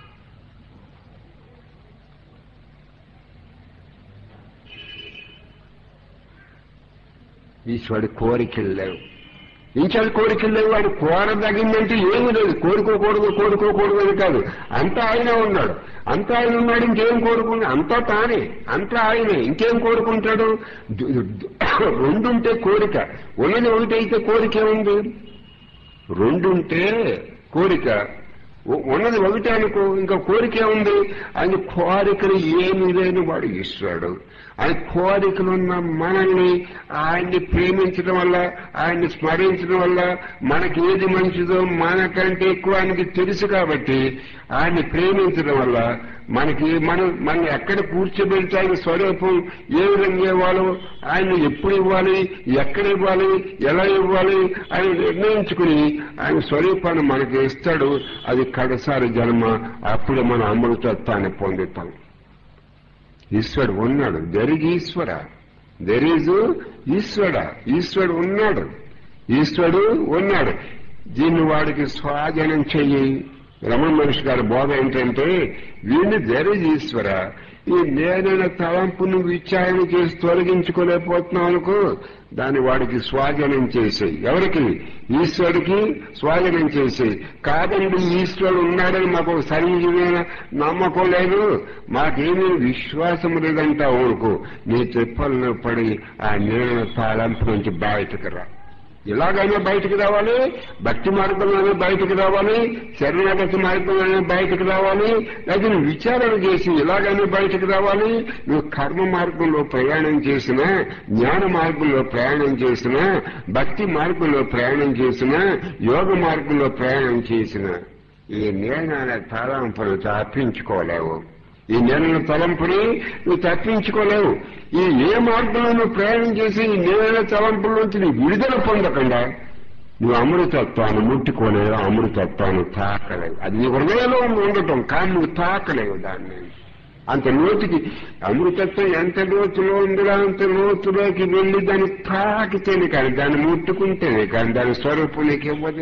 ఈశ్వరుడి కోరికలు లేవు ఈశ్వరుడి కోరికలు లేవు వాడు కోరదగిందంటే ఏమీ లేదు కోరుకోకూడదు కోరుకోకూడదు అని కాదు అంతా ఆయనే ఉన్నాడు అంతా ఆయన ఉన్నాడు ఇంకేం కోరుకుంటా అంతా తానే అంతా ఆయనే ఇంకేం కోరుకుంటాడు దు- దు- రెండుంటే కోరిక ఉన్నది ఒకటైతే కోరిక ఉంది రెండుంటే కోరిక ఉ- ఉన్నది ఒకటే అనుకో ఇంకా కోరిక ఉంది ఆయన కోరికలు ఏమీ లేని వాడు ఈశ్వరుడు ఆయన కోరికలు ఉన్న మనల్ని ఆయన్ని ప్రేమించడం వల్ల ఆయన్ని స్మరించడం వల్ల మనకి ఏది మంచిదో మనకంటే ఎక్కువ ఆయనకి తెలుసు కాబట్టి ఆయన్ని ప్రేమించడం వల్ల మనకి మనం మనం ఎక్కడ కూర్చోబెడితే ఆయన స్వరూపం ఏ విధంగా ఇవ్వాలో ఆయన ఎప్పుడు ఇవ్వాలి ఎక్కడ ఇవ్వాలి ఎలా ఇవ్వాలి ఆయన నిర్ణయించుకుని ఆయన స్వరూపాన్ని మనకి ఇస్తాడు అది కడసారి జన్మ అప్పుడు మన అమృతత్వాన్ని పొందుతాం ఈశ్వరుడు ఉన్నాడు there is Ishwara there is Ishwara ఈశ్వరుడు ఉన్నాడు ఈశ్వరుడు ఉన్నాడు దీన్ని వాడికి స్వాధీనం చెయ్యి రమణ మనిషి గారి బోధ ఏంటంటే వీడిని దెర్ ఇస్ ఈశ్వర ఈ నేనైన తలంపును విచారణ చేసి తొలగించుకోలేకపోతున్నావు అనుకో దాన్ని వాడికి స్వాధీనం చేసేయి ఎవరికి ఈశ్వరుడికి స్వాధీనం చేసేయి కాదండి ఈశ్వరుడు ఉన్నాడని మాకు సరిజమైన నమ్మకం లేదు మాకేమీ విశ్వాసం లేదంటావు అనుకో నీ తిప్పలను పడి ఆ నేను తలంపు నుంచి బయటకు రా ఇలాగైనా బయటకు రావాలి భక్తి మార్గంలోనే బయటకు రావాలి శరణాగతి మార్గంలోనే బయటకు రావాలి లేదా నువ్వు విచారణ చేసి ఇలాగైనా బయటకు రావాలి నువ్వు కర్మ మార్గంలో ప్రయాణం చేసినా జ్ఞాన మార్గంలో ప్రయాణం చేసినా భక్తి మార్గంలో ప్రయాణం చేసినా యోగ మార్గంలో ప్రయాణం చేసినా ఈ నేను తలంపులు తప్పించుకోలేవు ఈ నేను తలంపుని నువ్వు తప్పించుకోలేవు ఈ ఏ మార్గంలో నువ్వు ప్రయాణం చేసి ఈ నేల తలంపుల నుంచి నీ విడుదల పొందకుండా నువ్వు అమృతత్వాన్ని ముట్టుకోలేవు అమృతత్వాన్ని తాకలేవు అది నీ హృదయంలో ఉండటం కానీ నువ్వు తాకలేవు దాన్ని అంత లోతుకి అమృతత్వం ఎంత లోతులో ఉందిరా అంత లోతులోకి వెళ్ళి దాన్ని తాకితేనే కానీ దాన్ని ముట్టుకుంటేనే కానీ దాని స్వరూపం నీకు ఇవ్వదు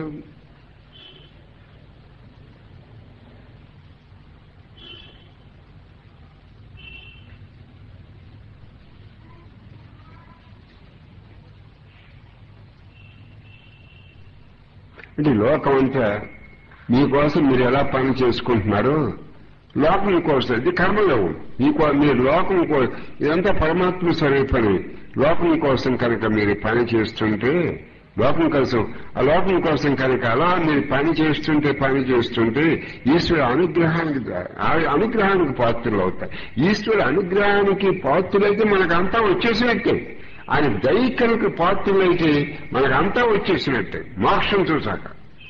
అంటే లోకం అంతా మీకోసం మీరు ఎలా పని చేసుకుంటున్నారు లోకం కోసం ఇది కర్మయోగం మీకు మీరు లోకం కో- ఇదంతా పరమాత్మ స్వరూపని లోకం కోసం కనుక మీరు పని చేస్తుంటే లోకం కోసం ఆ లోకం కోసం కనుక అలా మీరు పని చేస్తుంటే పని చేస్తుంటే ఈశ్వరు అనుగ్రహానికి ద్వారా- ఆ అనుగ్రహానికి పాత్రలు అవుతాయి ఈశ్వరు అనుగ్రహానికి పాత్రులైతే మనకు అంతా వచ్చేసినట్టే ఆయన దైకలకు పాత్రులైతే మనకు అంతా వచ్చేసినట్టే మోక్షం చూశాక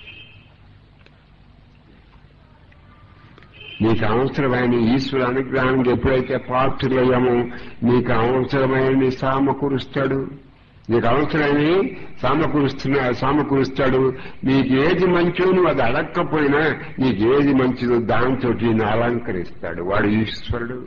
నీకు అవసరమైన ఈశ్వర అనుగ్రహానికి ఎప్పుడైతే పాత్రులయ్యామో నీకు అవసరమైన సమకూరుస్తాడు నీకు అవసరమైన సమకూరుస్తున్నా సమకూరుస్తాడు నీకు ఏది మంచో నువ్వు అది అడక్కపోయినా నీకు ఏది మంచిదో దాంతో నేను అలంకరిస్తాడు వాడు ఈశ్వరుడు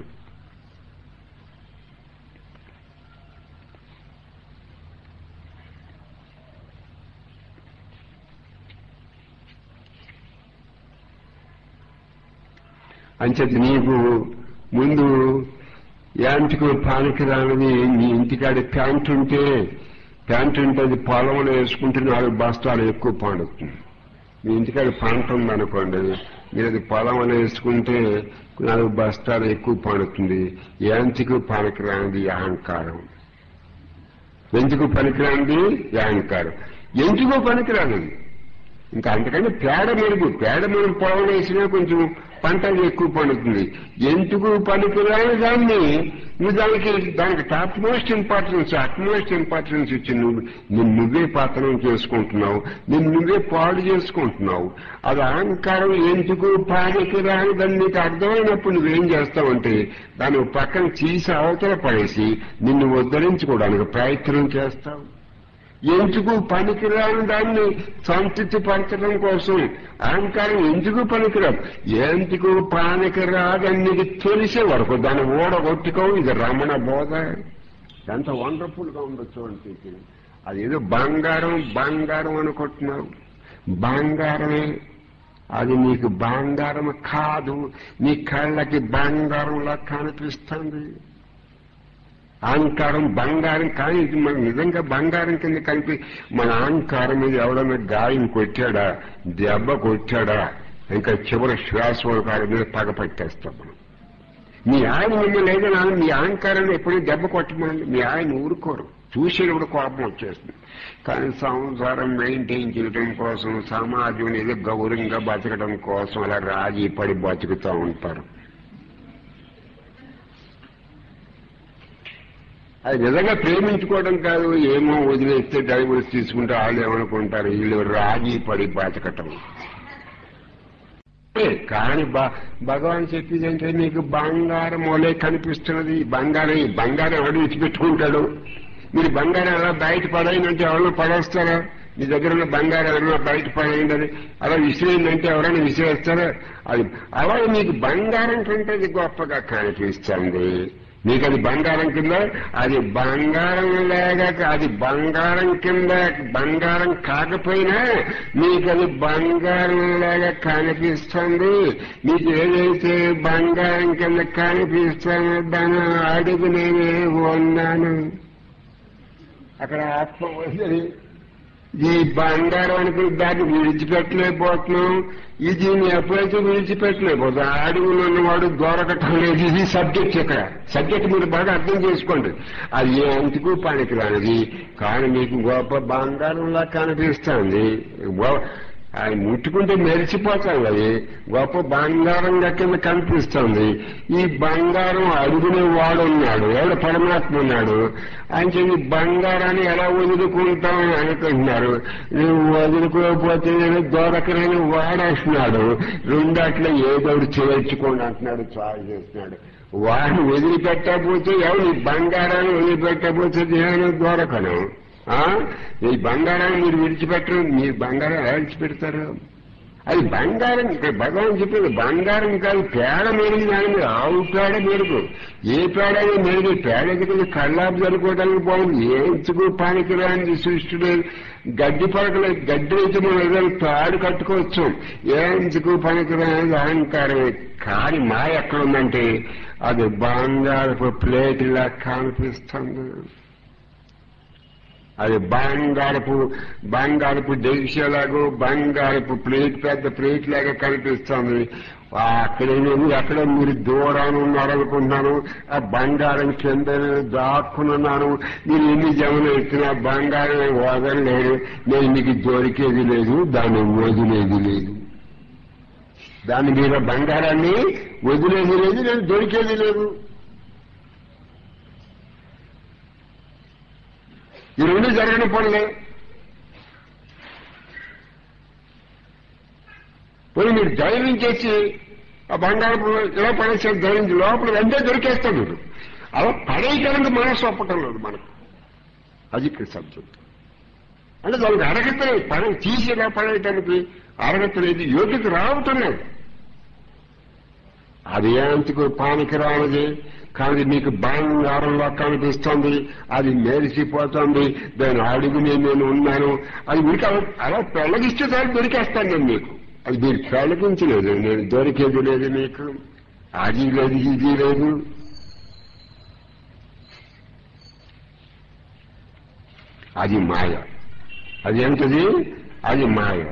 అంచేది నీకు ముందు యాంటికి పానికి రానిది నీ ఇంటికాడి ప్యాంట్ ఉంటే ప్యాంట్ ఉంటే అది పొలంలో వేసుకుంటే నాలుగు బస్తాలు ఎక్కువ పండుతుంది మీ ఇంటికాడ పంట ఉందనుకోండి మీరు అది పొలంలో వేసుకుంటే నాలుగు బస్తాలు ఎక్కువ పండుతుంది యాంతికి పానికి రానిది అహంకారం ఎందుకు పనికిరానిది అహంకారం ఎందుకు పనికిరానిది ఇంకా అంతకంటే పేడ మెరుగు పేడ మెరుగు పొలం వేసినా కొంచెం పంట ఎక్కువ పండుతుంది ఎందుకు పనికిరాని దాన్ని నువ్వు దానికి దానికి topmost importance utmost importance ఇచ్చి నువ్వు నిన్ను నువ్వే పతనం చేసుకుంటున్నావు నిన్ను నువ్వే పాడు చేసుకుంటున్నావు అది అహంకారం ఎందుకు పాడికి రాని దాన్ని నీకు అర్థమైనప్పుడు నువ్వేం చేస్తావంటే దాన్ని పక్కన తీసి అవతల పడేసి నిన్ను ఉద్ధరించుకోవడానికి ప్రయత్నం చేస్తావు ఎందుకు పనికిరాని దాన్ని సంతృప్తి పరచడం కోసం అహంకారం ఎందుకు పనికిరాదు ఎందుకు పనికిరాదని నీకు తెలిసే వరకు దాన్ని ఓడగొట్టుకో ఇది రమణ బోధ ఎంత వండర్ఫుల్ గా ఉండొచ్చు అంటే అది ఏదో బంగారం బంగారం అనుకుంటున్నావు బంగారమే అది నీకు బంగారం కాదు నీ కళ్ళకి బంగారంలా కనిపిస్తుంది అహంకారం బంగారం కానీ ఇది మన నిజంగా బంగారం కింద కనిపి మన అహంకారం మీద ఎవడన్నా గాయం కొట్టాడా దెబ్బ కొట్టాడా ఇంకా చివరి శ్వాస వరకు మీద పగ పట్టేస్తాం మనం మీ ఆయన మిమ్మల్ని ఏదైనా మీ అహంకారాన్ని ఎప్పుడూ దెబ్బ కొట్టమని మీ ఆయన ఊరుకోరు చూసేటప్పుడు కోపం వచ్చేస్తుంది కానీ సంసారం మెయింటైన్ చేయడం కోసం సమాజం ఏదో గౌరవంగా బతకడం కోసం అలా రాజీ పడి బతుకుతూ ఉంటారు అది నిజంగా ప్రేమించుకోవడం కాదు ఏమో వదిలేస్తే డైవర్స్ తీసుకుంటే వాళ్ళు ఏమనుకుంటారు వీళ్ళు రాజీ పడి బతకటం కానీ బ- భగవాన్ చెప్పేది అంటే నీకు బంగారం వలే కనిపిస్తున్నది బంగారం ఈ బంగారం ఎవడు విడిచిపెట్టుకుంటాడు మీరు బంగారం ఎలా బయట పడైందంటే ఎవరైనా పడేస్తారా మీ దగ్గర ఉన్న బంగారం ఎవరైనా బయట పడైందని అలా విసిరేందంటే ఎవరైనా విసిరేస్తారా అది అలాగే మీకు బంగారం కంటే ఇది గొప్పగా కనిపిస్తుంది మీకు అది బంగారం కింద అది బంగారం లేక అది బంగారం కింద బంగారం కాకపోయినా మీకు అది బంగారం లాగా కనిపిస్తుంది మీకు ఏదైతే బంగారం కింద కనిపిస్తుందో దాని అడుగు నేనే ఉన్నాను అక్కడ ఆత్మ వదిలి ఈ బంగారానికి దాన్ని విడిచిపెట్టలేకపోతున్నాం ఇది దీన్ని ఎప్పుడైతే విడిచిపెట్టలేకపోతాం అడుగులు ఉన్నవాడు దొరకటం లేదు ఇది సబ్జెక్ట్ ఇక్కడ సబ్జెక్ట్ మీరు బాగా అర్థం చేసుకోండి అది ఏ అంతకు పనికిరానిది కానీ మీకు గొప్ప బంగారంలా కనిపిస్తుంది గొ- ఆయన ముట్టుకుంటే మెరిచిపోతాం అది గొప్ప బంగారంగా కింద కనిపిస్తుంది ఈ బంగారం అడుగునే వాడు ఉన్నాడు ఎవడు పరమాత్మ ఉన్నాడు ఆయన చెప్పి బంగారాన్ని ఎలా వదులుకుంటాం అనుకుంటున్నారు నువ్వు వదులుకోకపోతే నేను దొరకనని వాడేస్తున్నాడు రెండట్లో ఏదో ఒకటి చేర్చుకోండి అంటున్నాడు చాలు చేస్తున్నాడు వాడిని వదిలిపెట్టకపోతే ఎవరు ఈ బంగారాన్ని వదిలిపెట్టకపోతే నేను దొరకను ఆ? ఈ బంగారాన్ని మీరు విడిచిపెట్టరు మీరు బంగారం ఎలా విడిచిపెడతారు అది బంగారం ఇక్కడ భగవాన్ చెప్పింది బంగారం కాదు పేడ మెరుగు దాని మీద ఆవు పేడ మెరుగు ఏ పేడ అయినా మెరుగు పేడ దగ్గర కళ్ళాపు జరుపుకోవడానికి బాగుంది ఏంచుకు పానికి రాని సృష్టిలో గడ్డి పడకలే గడ్డి అయితే మనం ఏదైనా తాడు కట్టుకోవచ్చు ఏంచుకు పనికి రాని అహంకారమే కానీ మా ఎక్కడ ఉందంటే అది బంగారపు ప్లేట్లా కనిపిస్తుంది అది బంగారపు బంగారపు డెగిషలాగో బంగారపు ప్లేట్ పెద్ద ప్లేట్ లాగా కనిపిస్తుంది ఆ అక్కడేమో అక్కడ మీరు దూరాన్ని ఉన్నారనుకుంటున్నాను ఆ బంగారం కింద దాక్కునున్నాను మీరు ఎన్ని జమలు ఎత్తినా బంగారం వదలలేదు నేను మీకు దొరికేది లేదు దాన్ని వదిలేది లేదు దాని మీద బంగారాన్ని వదిలేది లేదు నేను దొరికేది లేదు ఈ రెండు జరగని పనులే పోయి మీరు ధైర్యం చేసి ఆ బంగారపు ఇలా పడేసే ధైర్యం లోపల వెంటనే దొరికేస్తాం మీరు అలా పడేయడానికి మనసు ఒప్పటం లేదు మనకు అది ఇక్కడ సబ్జెక్ట్ అంటే దానికి అర్హత లేదు పడ తీసి ఇలా పడేయటానికి అర్హత లేదు యోగ్యత రావుతున్నది అది అంతకు పానికి రానిది కానీ మీకు బంగారంలో కనిపిస్తుంది అది మెరిసిపోతుంది దాని అడుగునే నేను ఉన్నాను అది మీకు అలా- అలా పెళ్ళగిస్తే దాన్ని దొరికేస్తాను నేను మీకు అది మీరు పెళ్ళగించలేదు నేను దొరికేది లేదు మీకు అది లేదు ఇది లేదు అది మాయ అది ఏంటది అది మాయ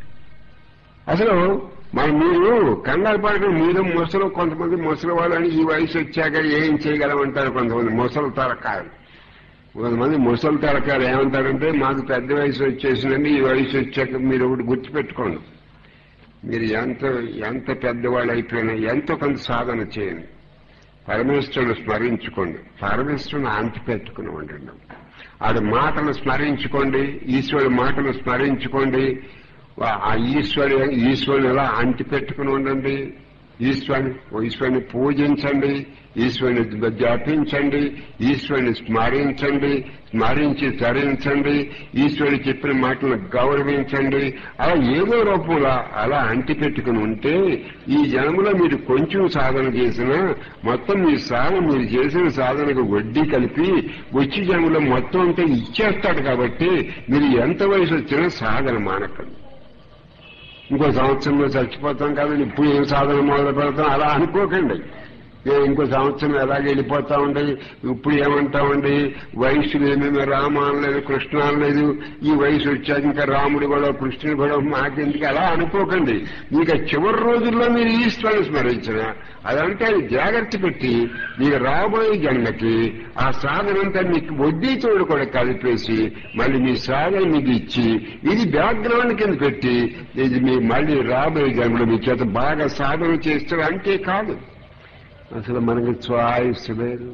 అసలు మరి మీరు కంగారు పడక మీరు ముసలు కొంతమంది ముసలి వాళ్ళని ఈ వయసు వచ్చాక ఏం చేయగలమంటారు కొంతమంది ముసలి తరకాయలు కొంతమంది ముసలి తరకాయలు ఏమంటారంటే మాకు పెద్ద వయసు వచ్చేసిందండి ఈ వయసు వచ్చాక మీరు ఒకటి గుర్తుపెట్టుకోండి మీరు ఎంత ఎంత పెద్దవాళ్ళు అయిపోయినా ఎంతో కొంత సాధన చేయండి పరమేశ్వరుని స్మరించుకోండి పరమేశ్వరుని అంటి పెట్టుకుని ఉండండి ఆడి మాటలు స్మరించుకోండి ఈశ్వరుడి మాటలు స్మరించుకోండి వా- ఆ ఈశ్వరు ఈశ్వరుని ఎలా అంటి పెట్టుకుని ఉండండి ఈశ్వరుని ఈశ్వరుని పూజించండి ఈశ్వరుని జపించండి ఈశ్వరుని స్మరించండి స్మరించి తరించండి ఈశ్వరుడు చెప్పిన మాటలను గౌరవించండి అలా ఏదో రూపంలో అలా అంటి పెట్టుకుని ఉంటే ఈ జన్మలో మీరు కొంచెం సాధన చేసినా మొత్తం మీ సాధన మీరు చేసిన సాధనకు వడ్డీ కలిపి వచ్చి జన్మలో మొత్తం అంతా ఇచ్చేస్తాడు కాబట్టి మీరు ఎంత వయసు వచ్చినా సాధన మానకండి ఇంకో సంవత్సరంలో చచ్చిపోతాం కాబట్టి ఇప్పుడు ఏం సాధన మొదలు పెడతాం అలా అనుకోకండి ఏ ఇంకో సంవత్సరం ఎలాగ వెళ్ళిపోతా ఉండేది ఇప్పుడు ఏమంటామండి వయసు లేదు రామ అనలేదు కృష్ణ అనలేదు ఈ వయసు వచ్చాక ఇంకా రాముడు కూడా కృష్ణుడు కూడా మాకెందుకు అలా అనుకోకండి ఇక చివరి రోజుల్లో మీరు ఈశ్వరుని స్మరించిన అదంటే అది జాగ్రత్త పెట్టి మీకు రాబోయే జన్మకి ఆ సాధనంతా మీకు వడ్డీ తోడు కూడా కలిపేసి మళ్ళీ మీ సాధన మీకు ఇచ్చి ఇది బ్యాక్గ్రౌండ్ కింద పెట్టి ఇది మీ మళ్ళీ రాబోయే జన్మలో మీ చేత బాగా సాధన చేస్తారు అంటే కాదు అసలు మనకి చాయిస్ లేదు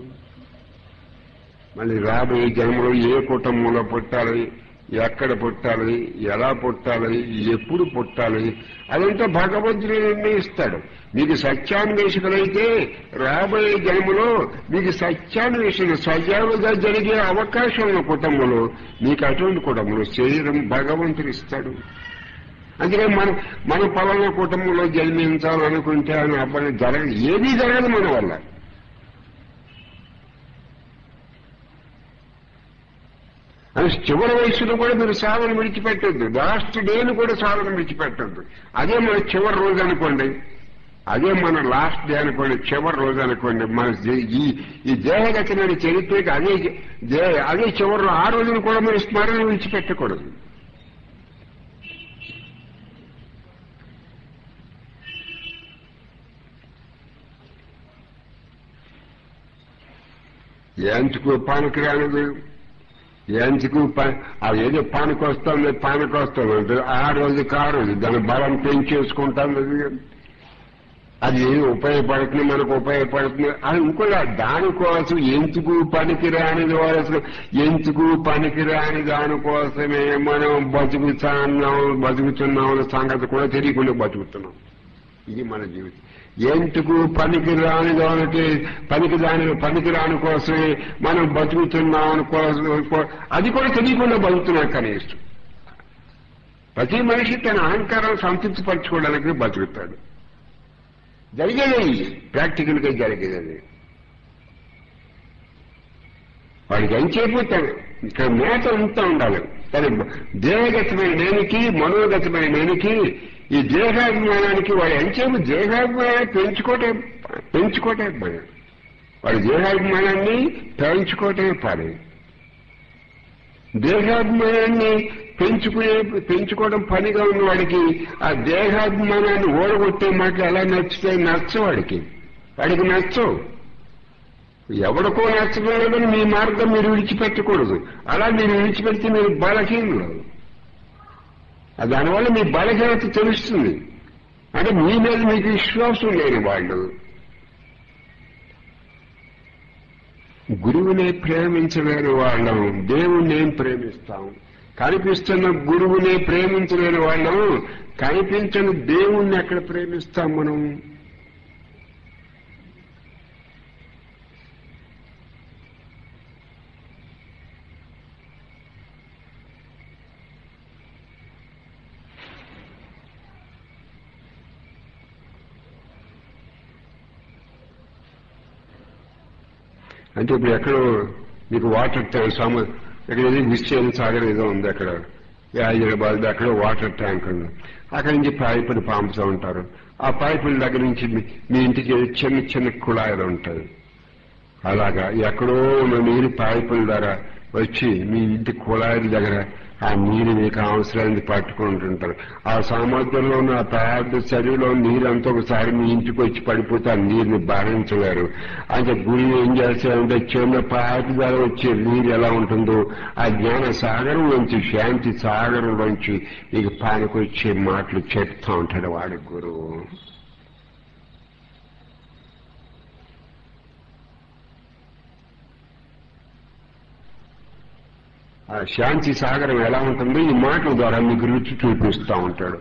మళ్ళీ రాబోయే జన్మలో ఏ కుటుంబంలో పుట్టాలి ఎక్కడ పుట్టాలి ఎలా పుట్టాలి ఎప్పుడు పుట్టాలి అదంతా భగవంతుడు నిర్ణయిస్తాడు మీకు సత్యాన్వేషకులైతే రాబోయే జన్మలో మీకు సత్యాన్వేషణ సజావుగా జరిగే అవకాశం ఉన్న కుటుంబంలో మీకు అటువంటి కుటుంబంలో శరీరం భగవంతుడు ఇస్తాడు అందుకే మన మన పలానా కుటుంబంలో జన్మించాలనుకుంటే అని అబ్బాయి జరగదు ఏదీ జరగదు మన వల్ల అని చివరి వయసులో కూడా మీరు సాధన విడిచిపెట్టద్దు లాస్ట్ డేను కూడా సాధన విడిచిపెట్టద్దు అదే మన చివరి రోజు అనుకోండి అదే మన లాస్ట్ డే అనుకోండి చివరి రోజు అనుకోండి మన జీ- ఈ ఈ దేహగతమైన చరిత్రకి అదే దే- అదే చివరి ఆ రోజును కూడా మీరు స్మరణ విడిచిపెట్టకూడదు ఎందుకు పనికిరానిది ఎందుకు ప- అది ఏదో పనికి వస్తుంది పనికి వస్తుంది అంటే ఆ రోజు కారు దాని బలం పెంచేసుకుంటాను అది అది ఉపయోగపడుతుంది మనకు ఉపయోగపడుతుంది అది ఇంకోటి దానికోసం ఎందుకు పనికిరాని అసలు ఎందుకు పనికిరాని దానికోసమే మనం బతుకుతున్నాం బతుకుతున్నాం అనే సంగతి కూడా తెలియకుండా బతుకుతున్నాం ఇది మన జీవితం ఎందుకు పనికి రాని దానికి పనికి దాని పనికి రాని కోసమే మనం బతుకుతున్నాం కోసం అది కూడా తెలియకుండా బతుకుతున్నాం కనీసం ప్రతి మనిషి తన అహంకారం సంతృప్తి పరచుకోవడానికి బతుకుతాడు జరిగేది ప్రాక్టికల్ గా జరిగేది అది వాడికి ఏం చేయబోతాడు ఇక్కడ మేత అంతా ఉండాలి కానీ దేహగతమైన నేనికి మనోగతమైన నేనికి ఈ దేహాభిమానానికి వాడు ఎంతసేపు దేహాభిమానాన్ని పెంచుకోవటే పెంచుకోవటే పని వాడి దేహాభిమానాన్ని పెంచుకోవటే పని దేహాభిమానాన్ని పెంచుకునే పెంచుకోవడం పనిగా ఉన్న వాడికి ఆ దేహాభిమానాన్ని ఓడగొట్టే మాటలు ఎలా నచ్చుతాయి నచ్చవాడికి వాడికి నచ్చవు ఎవరికో నచ్చడం లేదని మీ మార్గం మీరు విడిచిపెట్టకూడదు అలా మీరు విడిచిపెడితే మీరు బలహీనులు ఆ దానివల్ల మీ బలహీనత తెలుస్తుంది అంటే మీ మీద మీకు విశ్వాసం లేని వాళ్ళు గురువునే ప్రేమించలేని వాళ్ళం దేవుణ్ణి ఏం ప్రేమిస్తాం కనిపిస్తున్న గురువునే ప్రేమించలేని వాళ్ళం కనిపించని దేవుణ్ణి ఎక్కడ ప్రేమిస్తాం మనం అంటే ఇప్పుడు ఎక్కడో మీకు వాటర్ ట్యాంక్ సమ ఇక్కడ ఏదో విశ్చయం సాగర్ ఏదో ఉంది అక్కడ ఈ హైదరాబాద్ అక్కడ వాటర్ ట్యాంక్ ఉంది అక్కడి నుంచి పైపులు పంపుతూ ఉంటారు ఆ పైపుల దగ్గర నుంచి మీ- మీ ఇంటికి చిన్న చిన్న కుళాయిలు ఉంటాయి అలాగా ఎక్కడో ఉన్న నీరు పైపుల ద్వారా వచ్చి మీ ఇంటి కుళాయిల దగ్గర ఆ నీరు మీకు అవసరాన్ని పట్టుకుంటుంటారు ఆ సముద్రంలో ఉన్న ఆ పెద్ద చలిలో నీరు అంతా ఒకసారి మీ ఇంటికి వచ్చి పడిపోతే ఆ నీరుని భరించలేరు అంటే గురి ఏం చేస్తారంటే చిన్న పైపు ద్వారా వచ్చే నీరు ఎలా ఉంటుందో ఆ జ్ఞాన సాగరం నుంచి శాంతి సాగరం నుంచి మీకు పానికొచ్చే మాటలు చెప్తా ఉంటాడు వాడి గురువు ఆ శాంతి సాగరం ఎలా ఉంటుందో ఈ మాటల ద్వారా మీకు రుచి చూపిస్తూ ఉంటాడు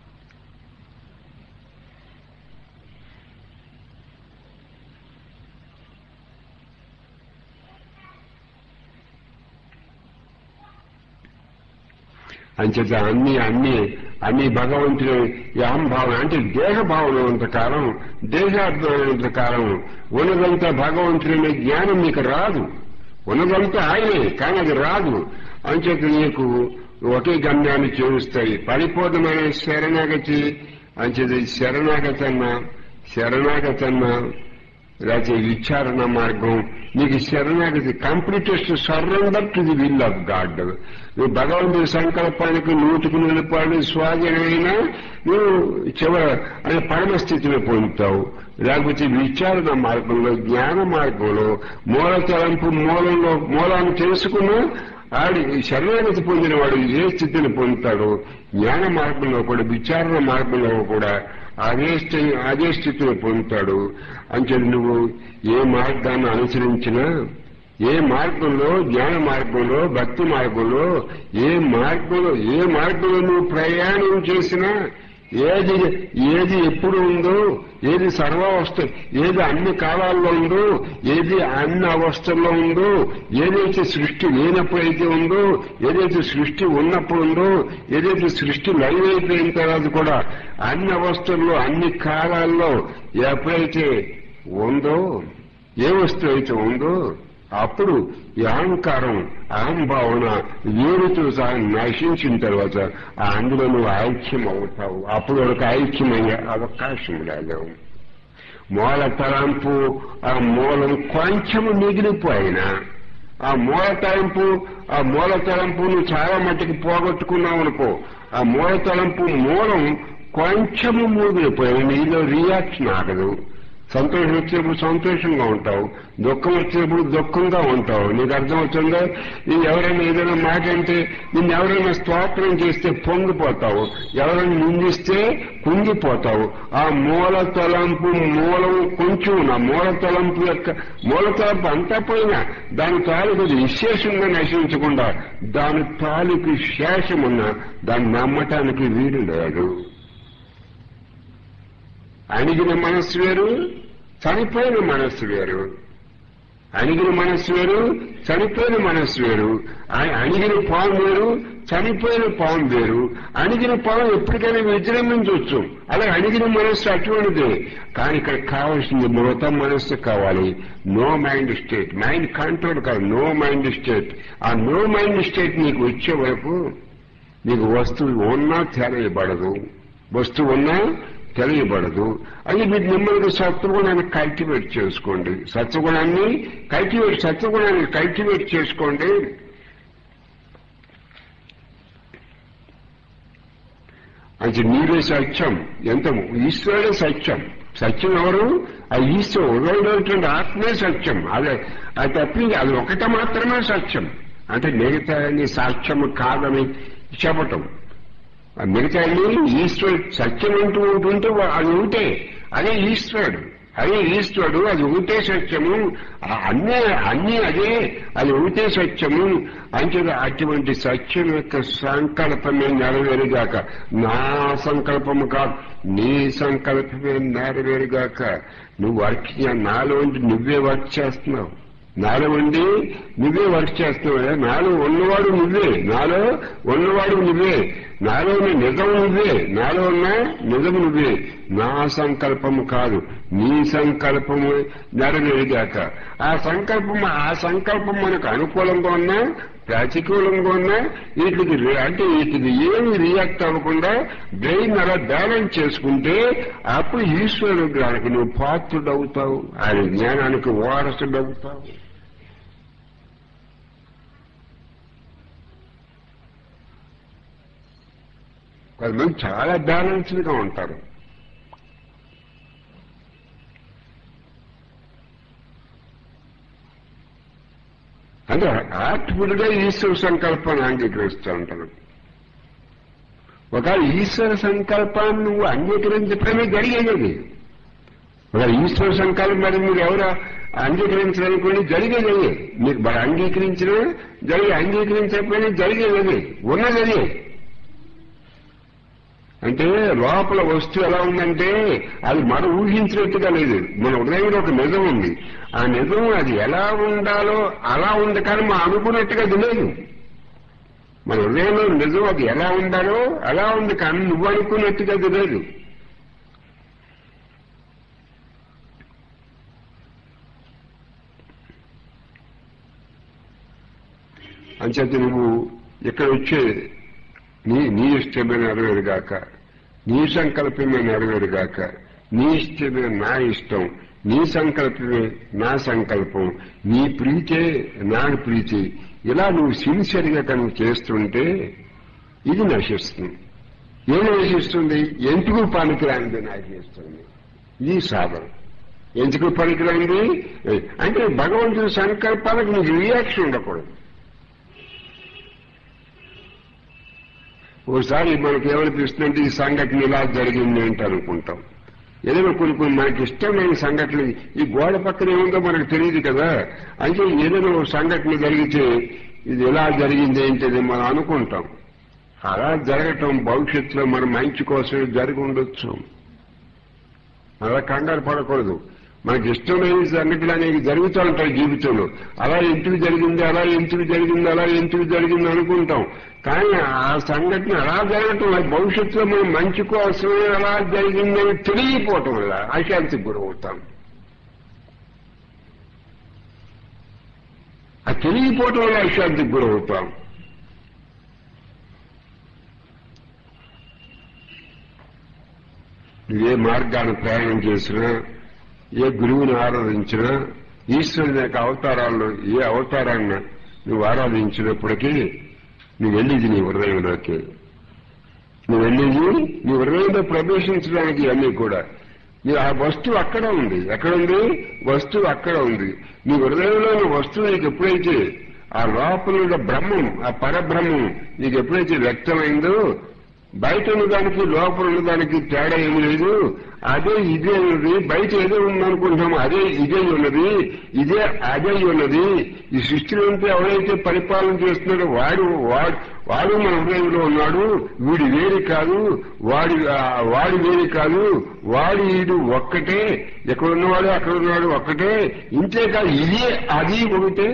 అంచేత అన్ని అన్ని అన్ని భగవంతుని భావన అంటే దేహ భావన ఉన్నంత కాలం దేహాభిమానం ఉన్నంత కాలం ఉన్నదంతా భగవంతుని జ్ఞానం మీకు రాదు ఉన్నదంతా ఆయనే కానీ అది రాదు అంచేత నీకు ఒకే గమ్యాన్ని చేరుస్తాయి పరిపూర్ణమైన శరణాగతి అంచేత శరణాగతన్న శరణాగతన్న లేకపోతే విచారణ మార్గం నీకు శరణాగతి completest surrender to the will of God నువ్వు భగవంతుడి సంకల్పానికి నూటికి నిలపాడు స్వాధీనమైన నువ్వు చివర అనే పరమ స్థితిని పొందుతావు లేకపోతే విచారణ మార్గంలో జ్ఞాన మార్గంలో మూల తలంపు మూలంలో మూలాన్ని తెలుసుకున్నా ఆడి శరణాగతి పొందిన వాడు ఏ స్థితిని పొందుతాడో జ్ఞాన మార్గంలో కూడా విచారణ మార్గంలో కూడా అదే స్థితి అదే స్థితిని పొందుతాడు అంటే నువ్వు ఏ మార్గాన్ని అనుసరించినా ఏ మార్గంలో జ్ఞాన మార్గంలో భక్తి మార్గంలో ఏ మార్గంలో ఏ మార్గంలో నువ్వు ప్రయాణం చేసినా ఏది ఏది ఎప్పుడు ఉందో ఏది సర్వావస్థ ఏది అన్ని కాలాల్లో ఉందో ఏది అన్ని అవస్థల్లో ఉందో ఏదైతే సృష్టి లేనప్పుడైతే ఉందో ఏదైతే సృష్టి ఉన్నప్పుడు ఉందో ఏదైతే సృష్టి లైవ్ అయిపోయిన తర్వాత కూడా అన్ని అవస్థల్లో అన్ని కాలాల్లో ఎప్పుడైతే ఉందో ఏ వస్తువు అయితే ఉందో అప్పుడు ఈ అహంకారం అహంభావన వేరుతో సహా నశించిన తర్వాత ఆ అందులో నువ్వు ఐక్యం అవుతావు అప్పుడు ఒక ఐక్యమయ్యే అవకాశం లేదు మూల తలంపు ఆ మూలం కొంచెము మిగిలిపోయినా ఆ మూల తలంపు ఆ మూల తలంపు నువ్వు చాలా మట్టుకు పోగొట్టుకున్నావు అనుకో ఆ మూల తలంపు మూలం కొంచెము మిగిలిపోయిన నీలో రియాక్షన్ ఆగదు సంతోషం వచ్చినప్పుడు సంతోషంగా ఉంటావు దుఃఖం వచ్చినప్పుడు దుఃఖంగా ఉంటావు నీకు అర్థం అవుతుందో నీ ఎవరైనా ఏదైనా మాట అంటే నిన్ను ఎవరైనా స్తోత్రం చేస్తే పొంగిపోతావు ఎవరైనా నిందిస్తే కుంగిపోతావు ఆ మూల తలంపు మూలం కొంచెం నా మూల తలంపు యొక్క మూల తలంపు అంతా పోయినా దాని తాలూకు విశేషంగా నశించకుండా దాని తాలూకు శేషమున్న దాన్ని నమ్మటానికి వీలు లేదు అణిగిన మనస్సు వేరు చనిపోయిన మనస్సు వేరు అణిగిన మనస్సు వేరు చనిపోయిన మనస్సు వేరు అణిగిన పాము వేరు చనిపోయిన పాము వేరు అణిగిన పాము ఎప్పటికైనా విజృంభించవచ్చు అలాగే అణిగిన మనస్సు అటువంటిదే కానీ ఇక్కడ కావాల్సింది మృత మనస్సు కావాలి no mind state mind control కాదు నో మైండ్ స్టేట్ ఆ నో మైండ్ స్టేట్ నీకు వచ్చే వరకు నీకు వస్తువు ఉన్నా తెలియబడదు వస్తువు ఉన్నా తెలియబడదు అది మీరు నెమ్మదిగా సత్వగుణాన్ని కల్టివేట్ చేసుకోండి సత్వగుణాన్ని కల్టివేట్ సత్వగుణాన్ని కల్టివేట్ చేసుకోండి అంటే నీరే సత్యం ఎంత ఈశ్వరుడే సత్యం సత్యం ఎవరు ఆ ఈశ్వరు ఉదయటువంటి ఆత్మే సత్యం అదే అది తప్పింది అది ఒకటి మాత్రమే సత్యం అంటే మిగతా సాక్ష్యము కాదని చెప్పటం మిగతా ఈశ్వరుడు సత్యం అంటూ ఉంటుంటే అది ఒకటే అదే ఈశ్వరుడు అదే ఈశ్వరుడు అది ఒకటే సత్యము అన్నీ అన్నీ అదే అది ఒకటే సత్యము అంటే అటువంటి సత్యం యొక్క సంకల్పమే నెరవేరుగాక నా సంకల్పము కాదు నీ సంకల్పమే నెరవేరుగాక నువ్వు వర్క్ నాలో నువ్వే వర్క్ చేస్తున్నావు నాలో ఉండి నువ్వే వర్క్ చేస్తున్నావు నాలో ఉన్నవాడు నువ్వే నాలో ఉన్నవాడు నువ్వే నాలోని నిజం నువ్వే నాలో ఉన్న నిజం నువ్వే నా సంకల్పము కాదు నీ సంకల్పము నెరవేరుగాక ఆ సంకల్పం ఆ సంకల్పం మనకు అనుకూలంగా ఉన్నా ప్రతికూలంగా ఉన్నా వీటికి అంటే వీటికి ఏమి రియాక్ట్ అవ్వకుండా బ్రెయిన్ అలా బ్యాలెన్స్ చేసుకుంటే అప్పుడు ఈశ్వరుడు దానికి నువ్వు పాత్రుడవుతావు ఆయన జ్ఞానానికి వారసుడవుతావు కొంతమంది చాలా బ్యాలెన్స్డ్గా ఉంటారు అంటే ఆర్ట్ఫుల్ గా ఈశ్వర సంకల్పాన్ని అంగీకరిస్తూ ఉంటారు ఒక ఈశ్వర సంకల్పాన్ని నువ్వు అంగీకరించడమే జరిగేది ఒక ఈశ్వర సంకల్పం మరి మీరు ఎవరు అంగీకరించాలనుకోండి జరిగేది అదే మీరు మరి అంగీకరించిన జరిగి అంగీకరించకపోయినా జరిగేది అదే ఉన్నది అదే అంటే లోపల వస్తువు ఎలా ఉందంటే అది మనం ఊహించినట్టుగా లేదు మన హృదయంలో ఒక నిజం ఉంది ఆ నిజం అది ఎలా ఉండాలో అలా ఉంది కానీ మనం అనుకున్నట్టుగా అది లేదు మన హృదయంలో నిజం అది ఎలా ఉండాలో అలా ఉంది కానీ నువ్వు అనుకున్నట్టుగా అది లేదు అంచేత నువ్వు ఇక్కడ వచ్చే నీ నీ ఇష్టమే నెరవేరుగాక నీ సంకల్పమే నెరవేరుగాక నీ ఇష్టమే నా ఇష్టం నీ సంకల్పమే నా సంకల్పం నీ ప్రీతే నా ప్రీతి ఇలా నువ్వు సిన్సియర్గా కనుక చేస్తుంటే ఇది నశిస్తుంది ఏం నశిస్తుంది ఎందుకు పనికిరానిది నశిస్తుంది ఈ సాధన ఎందుకు పనికిరానిది అంటే భగవంతుడి సంకల్పాలకు నీకు రియాక్షన్ ఉండకూడదు ఓసారి మనకి ఏమనిపిస్తుందంటే ఈ సంఘటన ఇలా జరిగింది ఏంటి అనుకుంటాం ఏదైనా కొన్ని కొన్ని మనకి ఇష్టమైన సంఘటన ఈ గోడ పక్కన ఏముందో మనకు తెలియదు కదా అంటే ఏదైనా ఒక సంఘటన జరిగితే ఇది ఎలా జరిగింది ఏంటిది మనం అనుకుంటాం అలా జరగటం భవిష్యత్తులో మన మంచి కోసమే జరిగి ఉండొచ్చు అలా కంగారు పడకూడదు మనకి ఇష్టమైన సంఘటనలు అనేవి జరుగుతూ ఉంటాయి జీవితంలో అలా ఎందుకు జరిగింది అలా ఎందుకు జరిగింది అలా ఎందుకు జరిగింది అనుకుంటాం కానీ ఆ సంఘటన అలా జరగటం వల్ల భవిష్యత్తులో మనం మంచి కోసమే అలా జరిగిందని తెలియపోవటం వల్ల అశాంతికి గురవుతాం తెలియపోవటం వల్ల అశాంతికి గురవుతాం నువ్వే మార్గాన్ని ప్రయాణం చేసినా ఏ గురువుని ఆరాధించినా ఈశ్వరుని యొక్క అవతారాల్లో ఏ అవతారాన్ని నువ్వు ఆరాధించినప్పటికీ నువ్వు వెళ్ళేది నీ హృదయంలోకి నువ్వు వెళ్ళేది నీ హృదయంలో ప్రవేశించడానికి అన్నీ కూడా నీ ఆ వస్తువు అక్కడ ఉంది ఎక్కడ ఉంది వస్తువు అక్కడ ఉంది నీ హృదయంలో ఉన్న వస్తువు నీకు ఎప్పుడైతే ఆ లోపల ఉన్న బ్రహ్మం ఆ పరబ్రహ్మం నీకు ఎప్పుడైతే వ్యక్తమైందో బయట ఉన్నదానికి లోపల ఉన్నదానికి తేడా ఏమి లేదు అదే ఇదే ఉన్నది బయట ఏదో ఉందనుకుంటాము అదే ఇదే ఉన్నది ఇదే అదే ఉన్నది ఈ సృష్టిలో ఉంటే ఎవరైతే పరిపాలన చేస్తున్నాడో వాడు వాడు వాడు మన హృదయంలో ఉన్నాడు వీడు వేరు కాదు వాడి ఆ, వాడి వేరు కాదు వాడి వీడు ఒక్కటే ఎక్కడ ఉన్నవాడు అక్కడ ఉన్నవాడు ఒక్కటే ఇంతే కాదు ఇది అది ఒకటే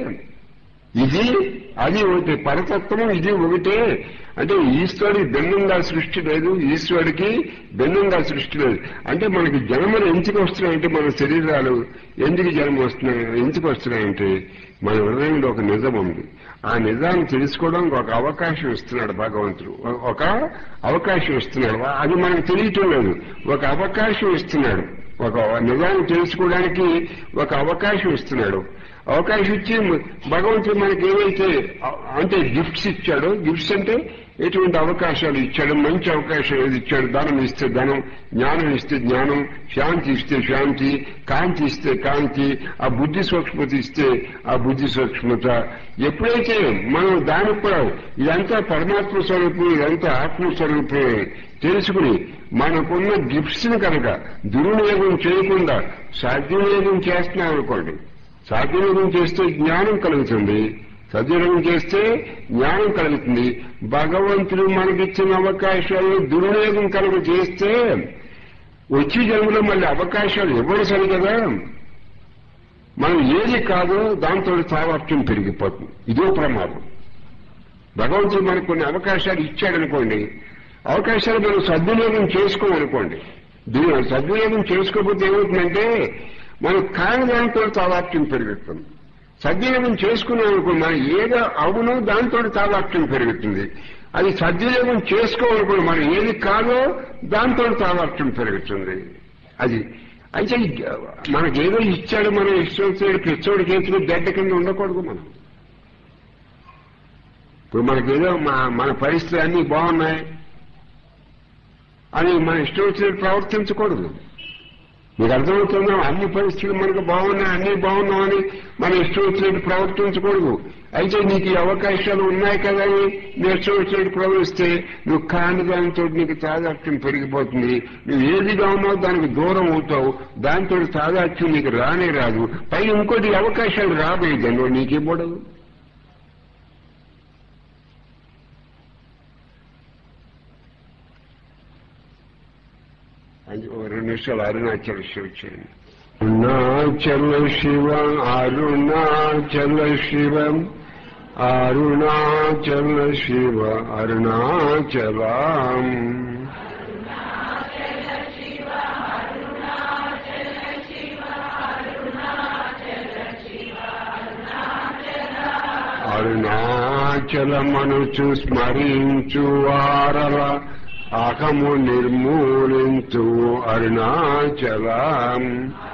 ఇది అది ఒకటి పరతత్వం ఇది ఒకటే అంటే ఈశ్వరుడికి భిన్నంగా సృష్టి లేదు ఈశ్వరుడికి భిన్నంగా సృష్టి లేదు అంటే మనకి జన్మలు ఎందుకు వస్తున్నాయంటే మన శరీరాలు ఎందుకు జన్మ వస్తున్నాయి ఎందుకు వస్తున్నాయంటే మన హృదయంలో ఒక నిజం ఉంది ఆ నిజాన్ని తెలుసుకోవడానికి ఒక అవకాశం ఇస్తున్నాడు భగవంతుడు ఒక అవకాశం ఇస్తున్నాడు అది మనకు తెలియటం లేదు ఒక అవకాశం ఇస్తున్నాడు ఒక నిజాన్ని తెలుసుకోవడానికి ఒక అవకాశం ఇస్తున్నాడు అవకాశం ఇచ్చి భగవంతుడు మనకి ఏవైతే అ- అంటే గిఫ్ట్స్ ఇచ్చాడో గిఫ్ట్స్ అంటే ఎటువంటి అవకాశాలు ఇచ్చాడు మంచి అవకాశం ఏది ఇచ్చాడు ధనం ఇస్తే ధనం జ్ఞానం ఇస్తే జ్ఞానం శాంతి ఇస్తే శాంతి కాంతి ఇస్తే కాంతి ఆ బుద్ధి సూక్ష్మత ఇస్తే ఆ బుద్ధి సూక్ష్మత ఎప్పుడైతే మనం దానికి కూడా ఇదంతా పరమాత్మ స్వరూపం ఇదంతా ఆత్మ స్వరూపం తెలుసుకుని మనకున్న గిఫ్ట్స్ ని కనుక దుర్వినియోగం చేయకుండా సద్వినియోగం చేస్తున్నాం అనుకోండి సద్వినియోగం చేస్తే జ్ఞానం కలుగుతుంది సద్వినియోగం చేస్తే జ్ఞానం కలుగుతుంది భగవంతుడు మనకిచ్చిన అవకాశాలను దుర్వినియోగం కలుగు చేస్తే వచ్చే జన్మలో మళ్ళీ అవకాశాలు ఇవ్వరు సరి కదా మనం ఏది కాదో దాంతో సామర్థ్యం పెరిగిపోతుంది ఇదో ప్రమాదం భగవంతుడు మనకు కొన్ని అవకాశాలు ఇచ్చాడనుకోండి అవకాశాలు మనం సద్వినియోగం చేసుకోమనుకోండి దీని సద్వినియోగం చేసుకోకపోతే ఏమవుతుందంటే మనం కాని దాంతో తాదాత్యం పెరుగుతుంది సద్వినియోగం చేసుకున్నాం అనుకో మనం ఏదో అవునో దాంతో తాదాత్యం పెరుగుతుంది అది సద్వినియోగం చేసుకోవాలనుకోండి మనం ఏది కాదో దాంతో తాదాత్యం పెరుగుతుంది అది అయితే మనకేదో ఇచ్చాడు మనం ఇష్టం వచ్చాడు పిచ్చోడి చేతిలో గడ్డ కింద ఉండకూడదు మనం ఇప్పుడు మనకేదో మా మన పరిస్థితులు అన్నీ బాగున్నాయి అని మన ఇష్టం వచ్చినట్టు ప్రవర్తించకూడదు మీకు అర్థమవుతుందా అన్ని పరిస్థితులు మనకు బాగున్నాయి అన్ని బాగున్నామని మన ఇష్టం వచ్చినట్టు ప్రవర్తించకూడదు అయితే నీకు ఈ అవకాశాలు ఉన్నాయి కదా అని నీ ఇష్టం వచ్చినట్టు ప్రవర్తిస్తే నువ్వు కాని దానితో నీకు తాదాత్యం పెరిగిపోతుంది నువ్వు ఏదిగా ఉన్నావు దానికి దూరం అవుతావు దాంతో తాదాత్యం నీకు రానే రాదు పై ఇంకోటి అవకాశాలు రాబోయేది నువ్వు నీకివ్వడవు అది ఓ రెండు నిమిషాలు అరుణాచల శివ చేయండి అరుణాచల శివ అరుణాచల శివ అరుణాచల శివ అరుణాచలం అరుణాచలమనుచు స్మరించు వారల అహము నిర్మూలించు అరుణాచలం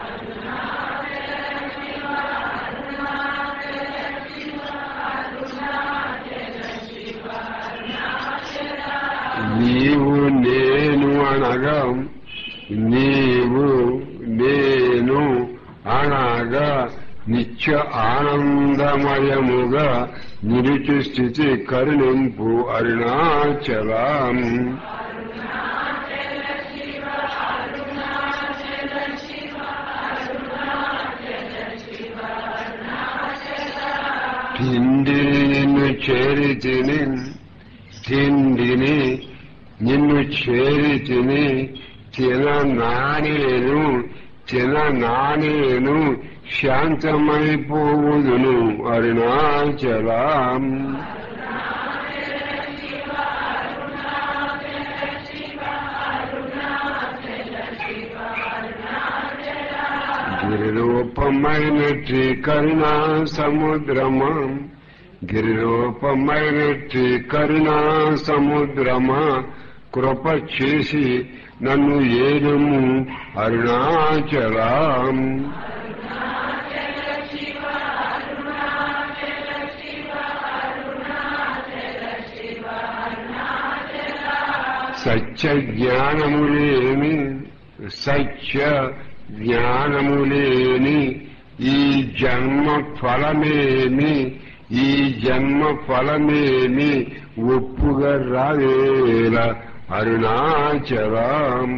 నీవు నేను అనగా నీవు నేను అనగా నిత్య ఆనందమయముగా నిరుచి స్థితి కరుణింపు అరుణాచలం తిండిని నిన్ను చేరి తిని తిండిని నిన్ను చేరి తిని తిన నానేను తిన నానేను శాంతమైపోవుదును అరుణాచలం గిరిరూపమైనట్టి కరుణా సముద్రమా గిరిరూపమైనట్టి కరుణా సముద్రమా కృప చేసి నన్ను ఏనుము అరుణాచలం సత్య జ్ఞానములేని సత్య జ్ఞానములేని ఈ జన్మ ఫలమేమి ఈ జన్మ ఫలమేమి ఒప్పుగా రావేల అరుణాచలం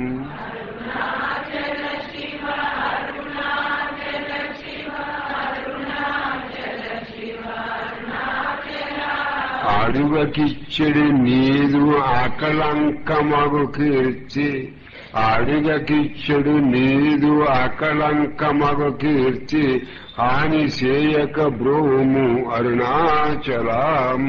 అడుగకిచ్చడి నీదు అకలంకమగు కీర్తి అడుగకిచ్చడు నీదు అకలంకమగు కీర్తి హాని చేయక బ్రోము అరుణాచలం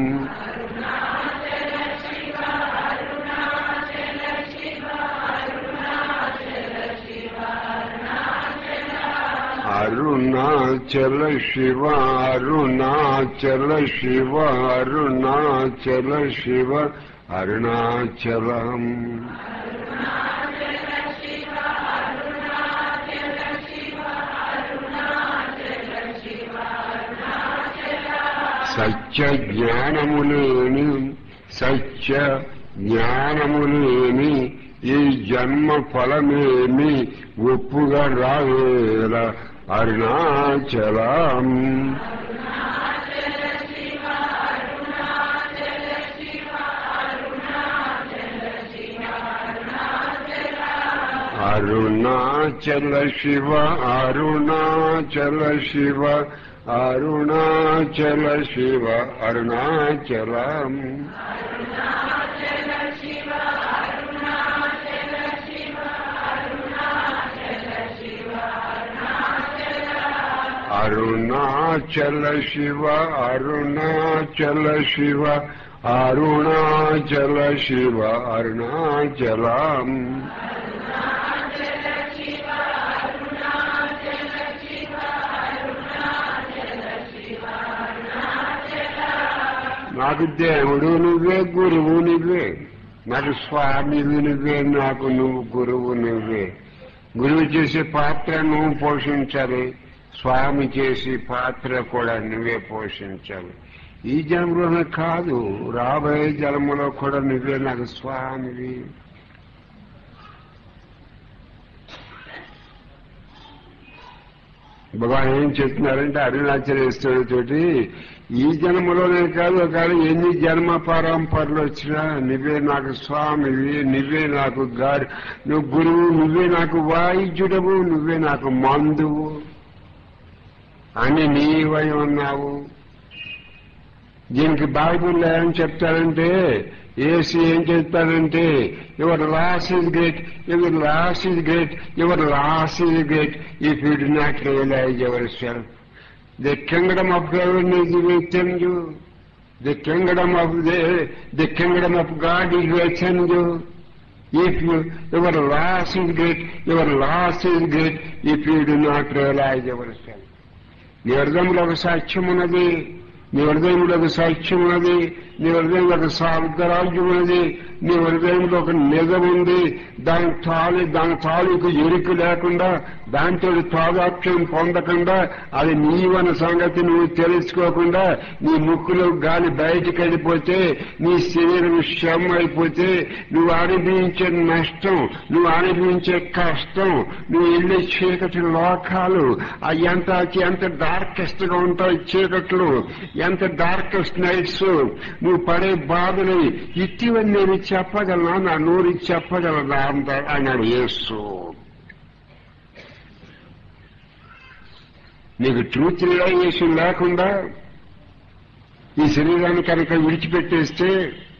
అరుణాచల శివ అరుణాచల శివ అరుణాచల శివ అరుణాచలం సత్య జ్ఞానములేని సత్య జ్ఞానములేని ఈ జన్మ ఫలమేమి ఒప్పుగా రావేల అరుణాచలం అరుణాచల శివ అరుణాచల శివ అరుణాచల శివ అరుణాచలం అరుణాచల శివ అరుణాచల శివ అరుణాచల శివ అరుణాచలం నాకు దేవుడు నువ్వే గురువు నువ్వే నాకు స్వామివి నువ్వే నాకు నువ్వు గురువు నువ్వే గురువు చేసే పాత్ర నువ్వు పోషించాలి స్వామి చేసి పాత్ర కూడా నువ్వే పోషించాలి ఈ జన్మలోనే కాదు రాబోయే జన్మలో కూడా నువ్వే నాకు స్వామివి భగవాన్ ఏం చెప్తున్నారంటే అరుణాచలేశ్వరుడి తోటి ఈ జన్మలోనే కాదు కానీ ఎన్ని జన్మ పరంపరలు వచ్చినా నువ్వే నాకు స్వామివి నువ్వే నాకు గాడి నువ్వు గురువు నువ్వే నాకు వాయిద్యుడవు నువ్వే నాకు మందువు అని నీవై ఉన్నావు దీనికి బైబుల్లో ఏం చెప్తారంటే ఏసీ ఏం చెప్తాడంటే your loss is great your loss is great your loss is great if you do not realize yourself the kingdom of heaven is with you the kingdom of the kingdom of God is with you if you your loss is great your loss is great if you do not realize yourself నీ హృదయంలో ఒక సాక్ష్యం ఉన్నది నీ హృదయంలో ఒక సాక్ష్యం ఉన్నది నీ హృదయంలో ఒక సార్థరాజ్యం ఉన్నది నీ హృదయంలో ఒక నిజం ఉంది దాని తాలి దాని తాలూకు ఎరుకు లేకుండా దాంతో తాదాప్యం పొందకుండా అది నీవన్న సంగతి నువ్వు తెలుసుకోకుండా నీ ముక్కులో గాలి బయటికి వెళ్ళిపోతే నీ శరీరం శ్రమ అయిపోతే నువ్వు అనుభవించే నష్టం నువ్వు అనుభవించే కష్టం నువ్వు వెళ్ళే చీకటి లోకాలు ఆ ఎంత ఎంత డార్కెస్ట్ గా ఉంటాయి చీకట్లు ఎంత డార్కెస్ట్ నైట్స్ నువ్వు పడే బాధలు ఇటీవని నేను చెప్పగలనా నా నోరు చెప్పగలనా అంట అన్నాడు యేసు నీకు ట్రూత్ రియలైజేషన్ లేకుండా ఈ శరీరాన్ని కనుక విడిచిపెట్టేస్తే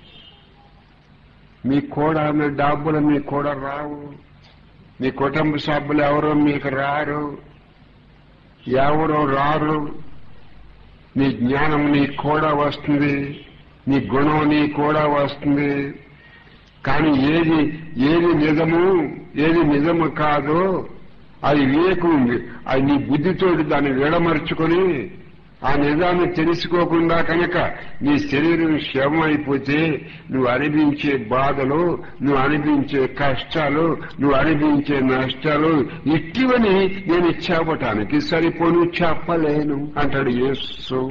మీ కూడా మీ డబ్బులు మీ కూడా రావు మీ కుటుంబ సభ్యులు ఎవరో మీకు రారు ఎవరో రారు నీ జ్ఞానం నీ కూడా వస్తుంది నీ గుణం నీ కూడా వస్తుంది కానీ ఏది ఏది నిజము ఏది నిజము కాదో అది వివేకం ఉంది అది నీ బుద్ధితోటి దాన్ని విడమర్చుకొని ఆ నిజాన్ని తెలుసుకోకుండా కనుక నీ శరీరం క్షేమం అయిపోతే నువ్వు అనిపించే బాధలు నువ్వు అనిపించే కష్టాలు నువ్వు అనిపించే నష్టాలు ఇట్టివని నేను చెప్పటానికి సరిపోను చెప్పలేను అంటాడు యేసు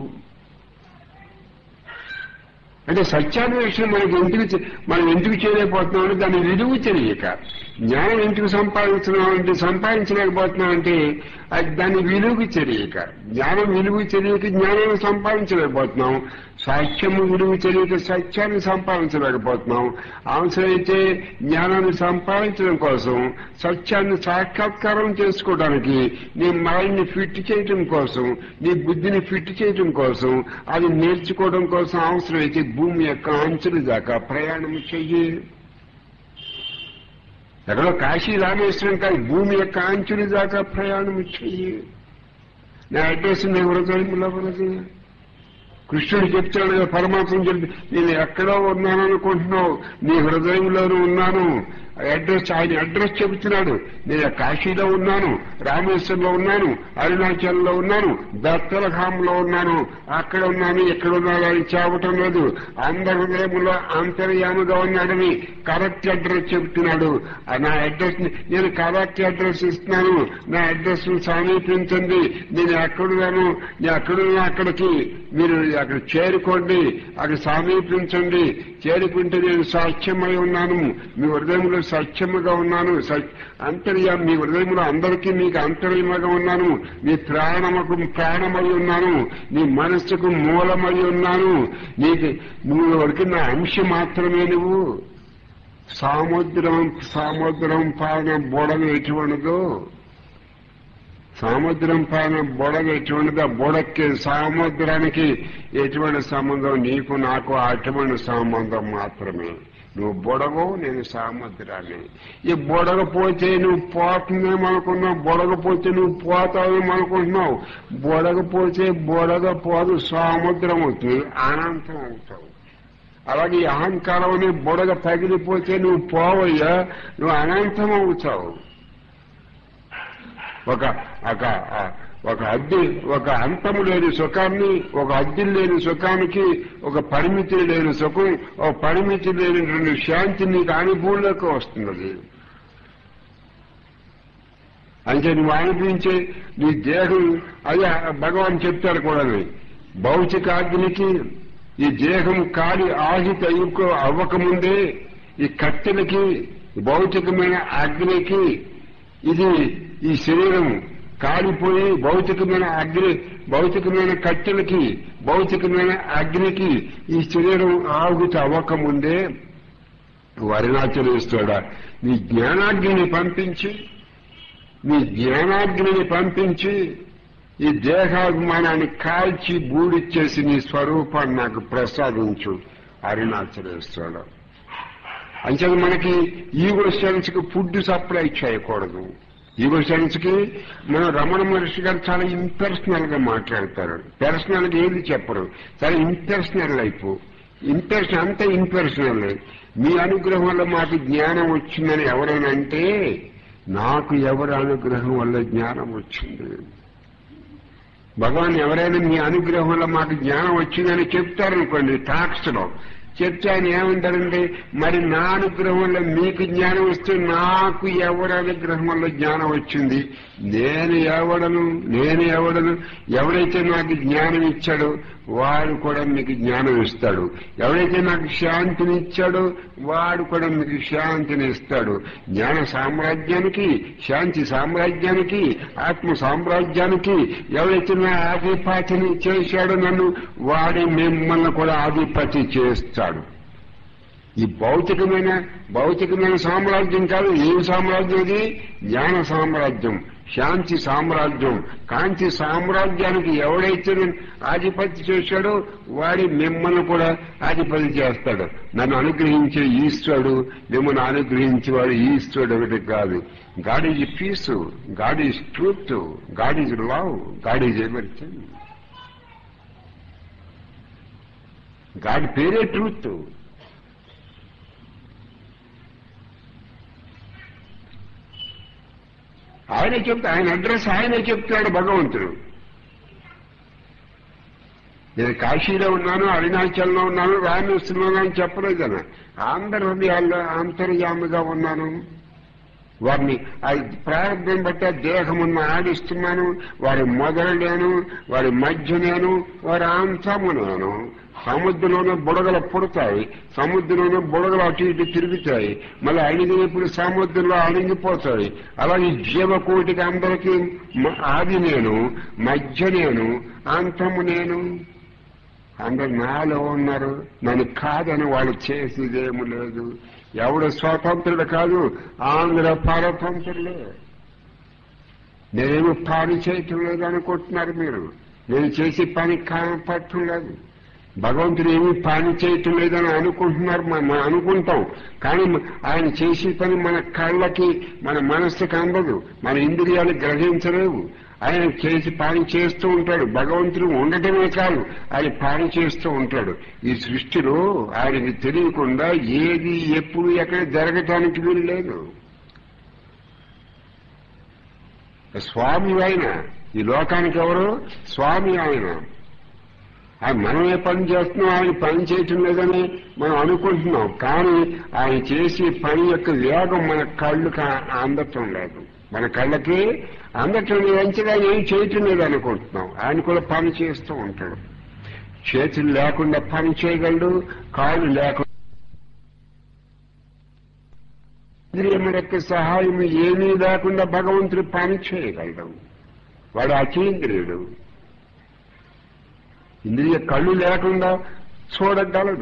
అంటే సత్యాన్వేషణ మనకి ఎందుకు చే- మనం ఎందుకు చేయలేకపోతున్నాం అంటే దాని విలువ తెలియక జ్ఞానం ఎందుకు సంపాదించడం అంటే సంపాదించలేకపోతున్నాం అంటే అది దాని విలువ తెలియక జ్ఞానం విలువ తెలియక జ్ఞానాన్ని సంపాదించలేకపోతున్నాం సాక్ష్యము విలువ తెలియక సత్యాన్ని సంపాదించలేకపోతున్నాం అవసరమైతే జ్ఞానాన్ని సంపాదించడం కోసం సత్యాన్ని సాక్షాత్కారం చేసుకోవడానికి నీ మైండ్ని ఫిట్ చేయడం కోసం నీ బుద్ధిని ఫిట్ చేయడం కోసం అది నేర్చుకోవడం కోసం అవసరమైతే భూమి యొక్క అంచుల దాకా ప్రయాణం చెయ్యి ఎక్కడో కాశీ రామేశ్వరం కాదు భూమి యొక్క అంచుల దాకా ప్రయాణం చెయ్యి నా అడ్రస్ నీ హృదయంలో ఉన్నది కృష్ణుడు చెప్తాడు కదా పరమాత్మ చెప్పి నేను ఎక్కడో ఉన్నాను అనుకుంటున్నావు నీ హృదయంలోనూ ఉన్నాను అడ్రస్ ఆయన అడ్రస్ చెబుతున్నాడు నేను కాశీలో ఉన్నాను రామేశ్వరంలో ఉన్నాను అరుణాచల్లో ఉన్నాను దత్తలఖాంలో ఉన్నాను అక్కడ ఉన్నాను ఎక్కడ ఉన్నాను అని చెప్పటం లేదు అందరి హృదయంలో అంతర్యాముగా ఉన్నాడని కరెక్ట్ అడ్రస్ చెబుతున్నాడు ఆ నా అడ్రస్ ని- నేను కరెక్ట్ అడ్రస్ ఇస్తున్నాను నా అడ్రస్ ను సమీపించండి నేను ఎక్కడున్నాను నేను ఎక్కడున్నా అక్కడికి మీరు అక్కడ చేరుకోండి అక్కడ సమీపించండి చేరుకుంటే నేను సాక్ష్యమై ఉన్నాను మీ హృదయంలో సత్యముగా ఉన్నాను స- అంతర్యా మీ హృదయంలో అందరికీ మీకు అంతర్యముగా ఉన్నాను మీ ప్రాణముకు ప్రాణమై ఉన్నాను నీ మనస్సుకు మూలమై ఉన్నాను నీకు నువ్వు వరకు నా అంశ మాత్రమే నువ్వు సాముద్రం సాముద్రం పైన బొడగ ఎటువంటిదో సముద్రం పైన బొడగ ఎటువంటిది ఆ బొడక్కి సముద్రానికి ఎటువంటి సంబంధం నీకు నాకు అటువంటి సంబంధం మాత్రమే నువ్వు బొడగో నేను సముద్రాన్ని ఈ బొడగ పోతే నువ్వు పోతుందేమో అనుకున్నావు బొడగ పోతే నువ్వు పోతావేమో అనుకుంటున్నావు బొడగ పోతే బొడగ పోదు సముద్రం అవుతుంది అనంతం అవుతావు అలాగే ఈ అహంకారం అనే బుడగ పగిలిపోతే నువ్వు పోవయ్యా నువ్వు అనంతం అవుతావు ఒక ఒక ఒక అద్దె ఒక అంతము లేని సుఖాన్ని ఒక అద్దె లేని సుఖానికి ఒక పరిమితి లేని సుఖం ఒక పరిమితి లేనటువంటి శాంతి నీకు అనుభవంలోకి వస్తున్నది అంటే నువ్వు అనిపించే నీ దేహం అదే భగవాన్ చెప్తారు కూడా భౌతికాగ్నికి ఈ దేహం కాలి ఆహిత అయ్యుకో అవ్వకముందే ఈ కత్తెలకి భౌతికమైన అగ్నికి ఇది ఈ శరీరం కాలిపోయి భౌతికమైన అగ్ని భౌతికమైన కట్టెలకి భౌతికమైన అగ్నికి ఈ శరీరం ఆహుతి అవ్వకముందే వరుణాచలేస్తాడా నీ జ్ఞానాగ్నిని పంపించి నీ జ్ఞానాగ్నిని పంపించి ఈ దేహాభిమానాన్ని కాల్చి బూడిచ్చేసి నీ స్వరూపాన్ని నాకు ప్రసాదించు అరుణాచలేస్తాడు అంచేది మనకి ఈగో సెన్స్ కి ఫుడ్ సప్లై చేయకూడదు ఈగో సెన్స్ కి మన రమణ మహర్షి గారు చాలా ఇంపర్సనల్ గా మాట్లాడతారు పర్సనల్ గా ఏది చెప్పరు చాలా ఇంపర్సనల్ లైఫ్ ఇంపర్సన్ అంత ఇంపర్సనల్ మీ అనుగ్రహం వల్ల మాకు జ్ఞానం వచ్చిందని ఎవరైనా అంటే నాకు ఎవరి అనుగ్రహం వల్ల జ్ఞానం వచ్చింది భగవాన్ ఎవరైనా మీ అనుగ్రహం వల్ల మాకు జ్ఞానం వచ్చిందని చెప్తారనుకోండి టాక్స్ లో చెప్తే ఆయన ఏమంటారంటే మరి నా అనుగ్రహం వల్ల మీకు జ్ఞానం వస్తే నాకు ఎవరి అనుగ్రహం వల్ల జ్ఞానం వచ్చింది నేను ఎవడను నేను ఎవడను ఎవడైతే నాకు జ్ఞానం ఇచ్చాడో వాడు కూడా మీకు జ్ఞానం ఇస్తాడు ఎవడైతే నాకు శాంతిని ఇచ్చాడో వాడు కూడా మీకు శాంతిని ఇస్తాడు జ్ఞాన సామ్రాజ్యానికి శాంతి సామ్రాజ్యానికి ఆత్మ సామ్రాజ్యానికి ఎవరైతే నా ఆధిపత్యని చేశాడో నన్ను వాడి మిమ్మల్ని కూడా ఆధిపత్య చేస్తాడు ఈ భౌతికమైన భౌతికమైన సామ్రాజ్యం కాదు ఏం సామ్రాజ్యం ఇది జ్ఞాన సామ్రాజ్యం శాంతి సామ్రాజ్యం కాంతి సామ్రాజ్యానికి ఎవడైతే ఆధిపత్య చేశాడో వాడి మిమ్మల్ని కూడా ఆధిపత్య చేస్తాడు నన్ను అనుగ్రహించే ఈశ్వరుడు మిమ్మల్ని అనుగ్రహించేవాడు ఈశ్వరుడు ఒకటి కాదు God is peace God is truth God is love God is everything God పేరే ట్రూత్ ఆయనే చెప్తా ఆయన అడ్రస్ ఆయనే చెప్తున్నాడు భగవంతుడు నేను కాశీలో ఉన్నాను అరుణాచల్లో ఉన్నాను రామేశ్వరంలో అని చెప్పలేదు ఆయన ఆంధ్ర హృదయాల్లో అంతర్యామిగా ఉన్నాను వారిని ఆ ప్రారంభం బట్టి ఆ దేహమున్న ఆడిస్తున్నాను వారి మొదలు నేను వారి మధ్య నేను వారి అంతము నేను సముద్రంలోనే బుడగలు పుడతాయి సముద్రంలోనే బుడగలు అటు ఇటు తిరుగుతాయి మళ్ళీ అణిగినప్పుడు సముద్రంలో అణిగిపోతాయి అలాగే జీవకోటికి అందరికీ మ- ఆది నేను మధ్య నేను అంతము నేను అందరు నాలో ఉన్నారు నన్ను కాదని వాళ్ళు చేసేదేమి లేదు ఎవడు స్వతంత్రుడు కాదు ఆంధ్ర పరతంత్రులే నేనేమి పని చేయటం లేదు అనుకుంటున్నారు మీరు నేను చేసే పని కనపడటం లేదు భగవంతుడు ఏమీ పని చేయటం లేదని అనుకుంటున్నారు మ- మనం అనుకుంటాం కానీ మ- ఆయన చేసే పని మన కళ్ళకి మన మనస్సుకి అందదు మన ఇంద్రియాలు గ్రహించలేవు ఆయన చేసి పని చేస్తూ ఉంటాడు భగవంతుడు ఉండటమే కాదు ఆయన పని చేస్తూ ఉంటాడు ఈ సృష్టిలో ఆయనకి తెలియకుండా ఏది ఎప్పుడు ఎక్కడ జరగటానికి వీలు లేదు స్వామి ఆయన ఈ లోకానికి ఎవరు స్వామి ఆయన ఆయన మనమే పని చేస్తున్నాం ఆయన పని చేయటం లేదని మనం అనుకుంటున్నాం కానీ ఆయన చేసే పని యొక్క వేగం మన కళ్ళుకి ఆ- అందటం లేదు మన కళ్ళకి అందటం లేదంచగా ఏం చేయటం లేదు అనుకుంటున్నాం ఆయన కూడా పని చేస్తూ ఉంటాడు చేతులు లేకుండా పని చేయగలడు కాళ్ళు లేకుండా ఇంద్రియముల యొక్క సహాయం ఏమీ లేకుండా భగవంతుడు పని చేయగలడు వాడు అతీంద్రియుడు ఇంద్రియ కళ్ళు లేకుండా చూడగలడు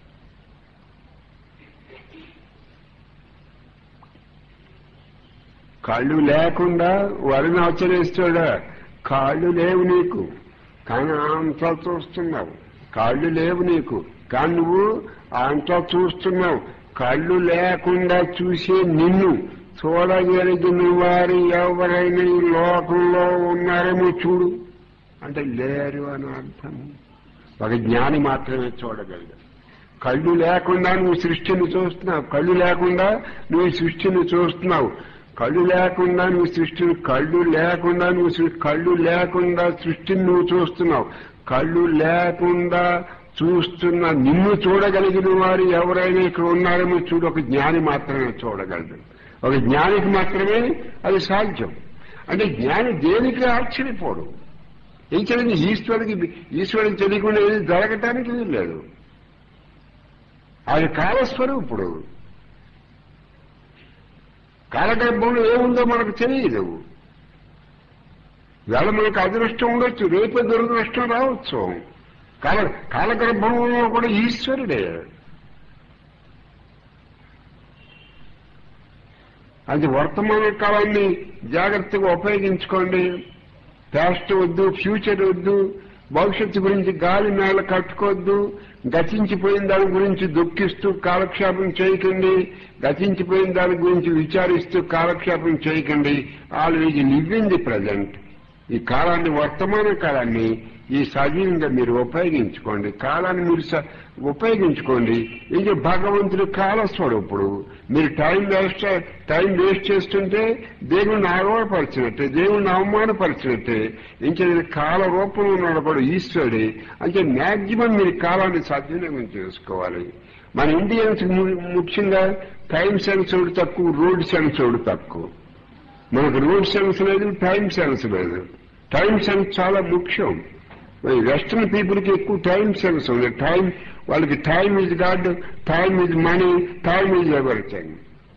కళ్ళు లేకుండా వరుణ ఆచరిస్తాడా కాళ్ళు లేవు నీకు కానీ అంతా చూస్తున్నావు కాళ్ళు లేవు నీకు కానీ నువ్వు అంతా చూస్తున్నావు కళ్ళు లేకుండా చూసే నిన్ను చూడగలిగిన వారు ఎవరైనా ఈ లోకంలో ఉన్నారేమో చూడు అంటే లేరు అని అర్థం ఒక జ్ఞాని మాత్రమే చూడగలడు కళ్ళు లేకుండా నువ్వు సృష్టిని చూస్తున్నావు కళ్ళు లేకుండా నువ్వు ఈ సృష్టిని చూస్తున్నావు కళ్ళు లేకుండా నువ్వు సృష్టిని కళ్ళు లేకుండా నువ్వు సృ- కళ్ళు లేకుండా సృష్టిని నువ్వు చూస్తున్నావు కళ్ళు లేకుండా చూస్తున్న నిన్ను చూడగలిగిన వారు ఎవరైనా ఇక్కడ ఉన్నారేమో చూడు ఒక జ్ఞాని మాత్రమే చూడగలడు ఒక జ్ఞానికి మాత్రమే అది సాధ్యం అంటే జ్ఞాని దేనికి ఆశ్చర్యపోడు ఏం చేయండి ఈశ్వరుడికి ఈశ్వరుడికి తెలియకుండా ఏది జరగటానికి వీల్లేదు ఆయన కాలస్వరూపుడు కాలగర్భంలో ఏముందో మనకు తెలియదు ఇవాళ మనకు అదృష్టం ఉండొచ్చు రేపే దురదృష్టం రావచ్చు కాల కాలగర్భంలో కూడా ఈశ్వరుడే అది వర్తమాన కాలాన్ని జాగ్రత్తగా ఉపయోగించుకోండి పాస్ట్ వద్దు ఫ్యూచర్ వద్దు భవిష్యత్తు గురించి గాలి నేల కట్టుకోవద్దు గతించిపోయిన దాని గురించి దుఃఖిస్తూ కాలక్షేపం చేయకండి గతించిపోయిన దాని గురించి విచారిస్తూ కాలక్షేపం చేయకండి always live in the present ఈ కాలాన్ని వర్తమాన కాలాన్ని ఈ సజీవంగా మీరు ఉపయోగించుకోండి కాలాన్ని మీరు స- ఉపయోగించుకోండి ఇది భగవంతుడు కాలస్వరూపుడు మీరు టైం వేస్ట్ టైం వేస్ట్ చేస్తుంటే దేవుణ్ణి అవమానపరిచినట్టే దేవుణ్ణి అవమానపరిచినట్టే ఇంకా కాల రూపంలో ఉన్నప్పుడు ఈశ్వరుడే అంటే మ్యాక్సిమం మీరు కాలాన్ని సద్వినియోగం చేసుకోవాలి మన ఇండియన్స్ ము- ముఖ్యంగా టైం సెన్స్ ఒకటి తక్కువ రోడ్ సెన్స్ ఒకటి తక్కువ మనకు రోడ్ సెన్స్ లేదు టైం సెన్స్ లేదు టైం సెన్స్ చాలా ముఖ్యం వెస్టర్న్ పీపుల్ కి ఎక్కువ టైం సెన్స్ ఉంది టైం వాళ్ళకి time is God time is money time is everything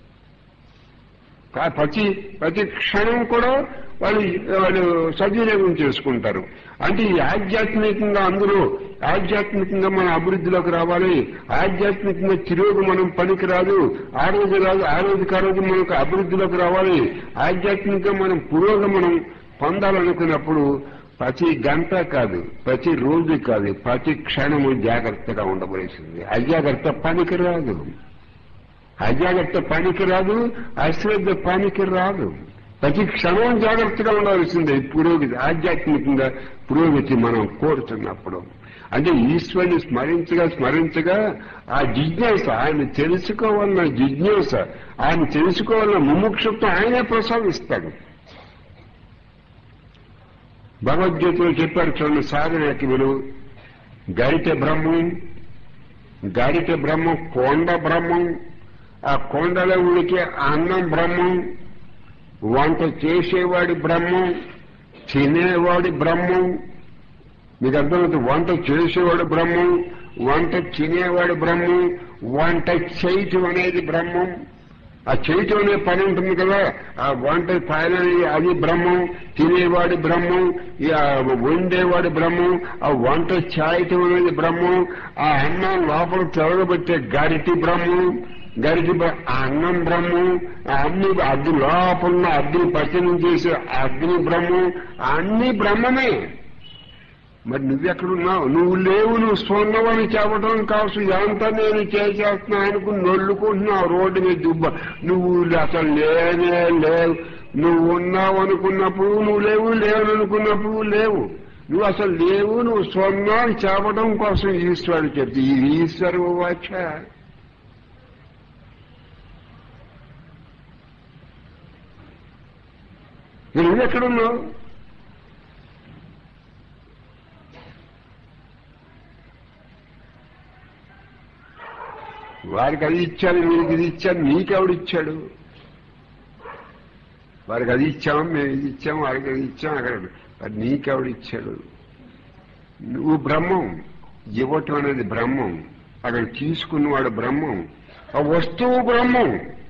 ప్రతి ప్రతి క్షణం కూడా వాళ్ళు వాళ్ళు సద్వినియోగం చేసుకుంటారు అంటే ఈ ఆధ్యాత్మికంగా అందరూ ఆధ్యాత్మికంగా మన అభివృద్ధిలోకి రావాలి ఆధ్యాత్మికంగా తిరుగు మనం పనికి రాదు ఆ రోజు రాదు ఆ రోజుకి ఆ రోజు మనకు అభివృద్ధిలోకి రావాలి ఆధ్యాత్మికంగా మనం పురోగమనం పొందాలనుకున్నప్పుడు ప్రతి గంట కాదు ప్రతి రోజు కాదు ప్రతి క్షణము జాగ్రత్తగా ఉండవలసింది అజాగ్రత్త పనికి రాదు అజాగ్రత్త పనికి రాదు అశ్రద్ధ పనికి రాదు ప్రతి క్షణం జాగ్రత్తగా ఉండవలసిందే పురోగతి ఆధ్యాత్మికంగా పురోగతి మనం కోరుతున్నప్పుడు అంటే ఈశ్వరుని స్మరించగా స్మరించగా ఆ జిజ్ఞాస ఆయన తెలుసుకోవాలన్న జిజ్ఞాస ఆయన తెలుసుకోవాలన్న ముముక్షత్వం ఆయనే ప్రసాదిస్తాడు భగవద్గీతలో చెప్పారు చూడండి సాధనకి విలువ గరిట బ్రహ్మం గరిట బ్రహ్మం కొండ బ్రహ్మం ఆ కొండలో ఉడికే అన్నం బ్రహ్మం వంట చేసేవాడి బ్రహ్మం తినేవాడి బ్రహ్మం మీకు అర్థమవుతుంది వంట చేసేవాడు బ్రహ్మం వంట తినేవాడు బ్రహ్మం వంట చేయటం అనేది బ్రహ్మం ఆ చేయటం అనే పని ఉంటుంది కదా ఆ వంట పైన అది బ్రహ్మం తినేవాడి బ్రహ్మం ఈ ఆ వండేవాడి బ్రహ్మం ఆ వంట చేయటం అనేది బ్రహ్మం ఆ అన్నం లోపల తిరగబెట్టే గరిటి బ్రహ్మం గరిటి బ్ర- ఆ అన్నం బ్రహ్మం ఆ అగ్ని అగ్ని లోపల అగ్ని పచనం చేసే అగ్ని బ్రహ్మం అన్ని బ్రహ్మమే మరి నువ్వెక్కడున్నావు నువ్వు లేవు నువ్వు స్వర్ణవని చెప్పడం కావచ్చు ఇదంతా నేను చేసేస్తున్నా అనుకుని నొల్లుకుంటున్నావు రోడ్డు మీద దుబ్బ నువ్వు అసలు లేనే లేవు నువ్వు ఉన్నావు అనుకున్నప్పుడు నువ్వు లేవు లేవు అనుకున్నప్పుడు లేవు నువ్వు అసలు లేవు నువ్వు స్వర్ణాన్ని చెప్పడం కోసం ఈశ్వరుడు చెప్తే ఇది ఈశ్వరు వాచ నువ్వెక్కడున్నావు వారికి అది ఇచ్చాను వీరికి ఇది ఇచ్చాను నీకెవడిచ్చాడు వారికి అది ఇచ్చాము మేము ఇది ఇచ్చాము వారికి అది ఇచ్చాము అక్కడ మరి నీకెవడిచ్చాడు నువ్వు బ్రహ్మం ఇవ్వటం అనేది బ్రహ్మం అక్కడ తీసుకున్నవాడు బ్రహ్మం ఆ వస్తువు బ్రహ్మం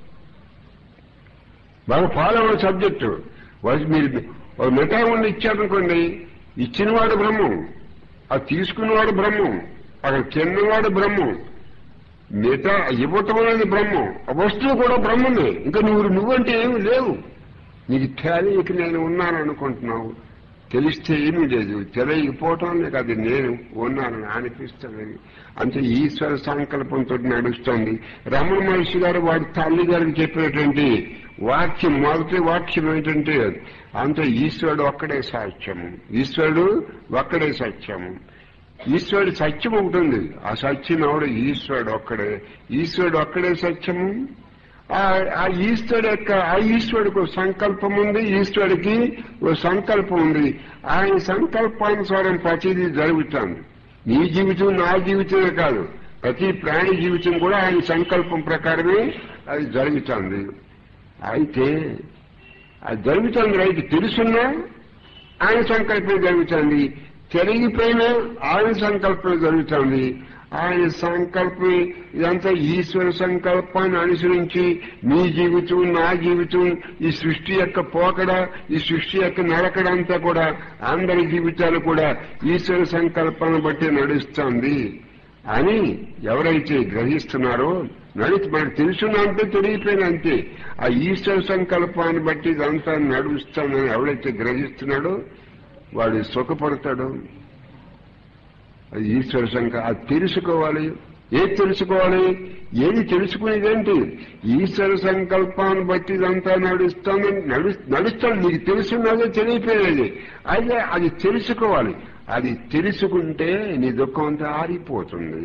బాగా ఫాలో అవ్వడం సబ్జెక్టు వాడు మీరు ఒక మిఠాయి ఇచ్చారనుకోండి ఇచ్చినవాడు బ్రహ్మం అది తీసుకున్నవాడు బ్రహ్మం అక్కడ తిన్నవాడు బ్రహ్మం మిగతా ఇవ్వటం అనేది బ్రహ్మం ఆ వస్తువు కూడా బ్రహ్మమే ఇంకా నువ్వు నువ్వంటే ఏమి లేవు నీకు తెలియక నేను ఉన్నాను అనుకుంటున్నావు తెలిస్తే ఏమీ లేదు తెలియకపోవటం నీకు అది నేను ఉన్నానని అనిపిస్తుంది అంతే ఈశ్వర సంకల్పంతో నడుస్తోంది రమణ మహర్షి గారు వాడి తల్లి గారికి చెప్పినటువంటి వాక్యం మొదటి వాక్యం ఏంటంటే అంత ఈశ్వరుడు ఒక్కడే సాక్ష్యము ఈశ్వరుడు ఒక్కడే సత్యము ఈశ్వరుడు సత్యం ఉంటుంది ఆ సత్యం ఆవిడ ఈశ్వరుడు ఒక్కడే ఈశ్వరుడు ఒక్కడే సత్యము ఆ- ఆ ఈశ్వరుడు యొక్క ఆ ఈశ్వరుడికి ఒక సంకల్పం ఉంది ఈశ్వరుడికి ఒక సంకల్పం ఉంది ఆయన సంకల్పానుసారం ప్రతిదీ జరుగుతుంది నీ జీవితం నా జీవితమే కాదు ప్రతి ప్రాణి జీవితం కూడా ఆయన సంకల్పం ప్రకారమే అది జరుగుతుంది అయితే అది జరుగుతుంది రైతు తెలుసున్నా ఆయన సంకల్పం జరుగుతుంది తెలియపోయినా ఆయన సంకల్పం జరుగుతుంది ఆయన సంకల్పం ఇదంతా ఈశ్వర సంకల్పాన్ని అనుసరించి మీ జీవితం నా జీవితం ఈ సృష్టి యొక్క పోకడ ఈ సృష్టి యొక్క నడకడ అంతా కూడా అందరి జీవితాలు కూడా ఈశ్వర సంకల్పాన్ని బట్టి నడుస్తుంది అని ఎవరైతే గ్రహిస్తున్నారో నడిచి మనకు తెలుసున్నా అంతే తెలియపోయినా అంతే ఆ ఈశ్వర సంకల్పాన్ని బట్టి ఇదంతా నడుస్తానని ఎవరైతే గ్రహిస్తున్నాడో వాడు సుఖపడతాడు అది ఈశ్వర సంక అది తెలుసుకోవాలి ఏది తెలుసుకోవాలి ఏది తెలుసుకునేదేంటి ఈశ్వర సంకల్పాన్ని బట్టి ఇదంతా నడుస్తాను నడు నడుస్తాను నీకు తెలుసున్నదే తెలియపోయేది అయితే అది తెలుసుకోవాలి అది తెలుసుకుంటే నీ దుఃఖం అంతా ఆరిపోతుంది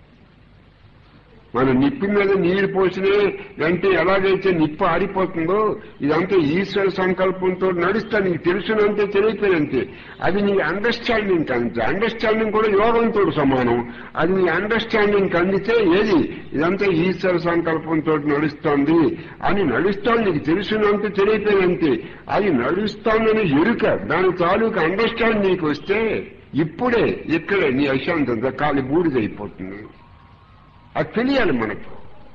మనం నిప్పి మీద నీరు పోసినే అంటే ఎలాగైతే నిప్పు ఆరిపోతుందో ఇదంతా ఈశ్వర సంకల్పంతో నడుస్తా నీకు తెలుసునంతే తెలియపోయినంతే అది నీ అండర్స్టాండింగ్ అంతే అండర్స్టాండింగ్ కూడా యోగంతో సమానం అది నీ అండర్స్టాండింగ్ అందితే ఏది ఇదంతా ఈశ్వర సంకల్పంతో నడుస్తోంది అని నడుస్తోంది నీకు తెలుసునంత తెలియపోయినంతే అది నడుస్తోందని ఎరుక దాని తాలూకు అండర్స్టాండ్ నీకు వస్తే ఇప్పుడే ఇక్కడే నీ అశాంతంతో కాలి బూడిదైపోతుంది అది తెలియాలి మనకు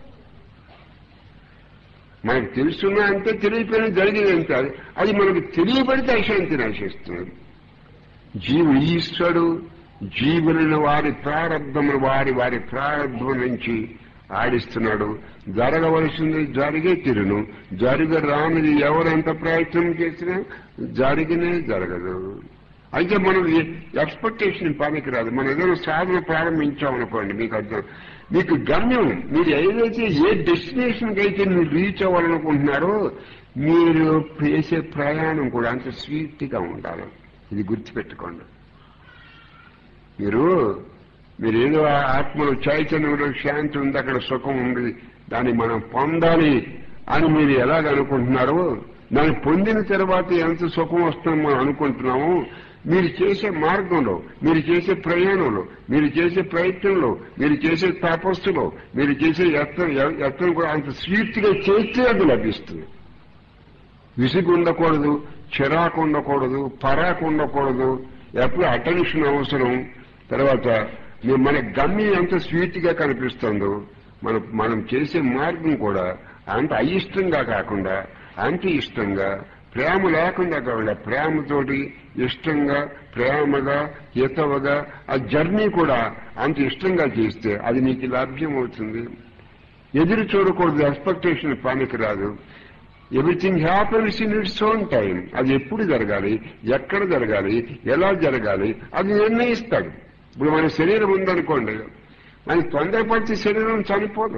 మనకు తెలుసున్నా అంతే తెలియపోయిన జరిగేది అంతే అది- అది మనకు తెలియబడితే అశాంతి నశిస్తుంది జీవు ఈశ్వరుడు జీవులను వారి ప్రారంభములు వారి వారి ప్రారంభం నుంచి ఆడిస్తున్నాడు జరగవలసింది జరిగే తిరును జరగ రానిది ఎవరెంత ప్రయత్నం చేసినా జరిగినే జరగదు అయితే మనం ఎక్స్పెక్టేషన్ పనికి రాదు మనం ఏదైనా సాధన ప్రారంభించామనుకోండి మీకు అర్థం మీకు గమ్యం మీరు ఏదైతే ఏ డెస్టినేషన్కి అయితే మీరు రీచ్ అవ్వాలనుకుంటున్నారో మీరు చేసే ప్రయాణం కూడా అంత స్వీట్గా ఉండాలి ఇది గుర్తుపెట్టుకోండి మీరు మీరు ఏదో ఆత్మలో చైతన్యంలో శాంతి ఉంది అక్కడ సుఖం ఉంది దాన్ని మనం పొందాలి అని మీరు ఎలాగ అనుకుంటున్నారో దాన్ని పొందిన తర్వాత ఎంత సుఖం వస్తుందో మనం అనుకుంటున్నాము మీరు చేసే మార్గంలో మీరు చేసే ప్రయాణంలో మీరు చేసే ప్రయత్నంలో మీరు చేసే తపస్సులో మీరు చేసే యత్నం యత్నం కూడా అంత స్వీట్గా చేస్తే అది లభిస్తుంది విసుగు ఉండకూడదు చిరాకు ఉండకూడదు పరాకు ఉండకూడదు ఎప్పుడు అటెన్షన్ అవసరం తర్వాత మీ- మన గమ్యం ఎంత స్వీట్ గా కనిపిస్తుందో మనం మనం చేసే మార్గం కూడా అంత అయిష్టంగా కాకుండా అంత ఇష్టంగా ప్రేమ లేకుండా కాకుండా ప్రేమతోటి ఇష్టంగా ప్రేమగా హితవగా ఆ జర్నీ కూడా అంత ఇష్టంగా చేస్తే అది నీకు లభ్యం అవుతుంది ఎదురు చూడకూడదు ఎక్స్పెక్టేషన్ పనికి రాదు everything happens in its own time అది ఎప్పుడు జరగాలి ఎక్కడ జరగాలి ఎలా జరగాలి అది నిర్ణయిస్తాడు ఇప్పుడు మన శరీరం ఉందనుకోండి మన తొందరపడితే శరీరం చనిపోదు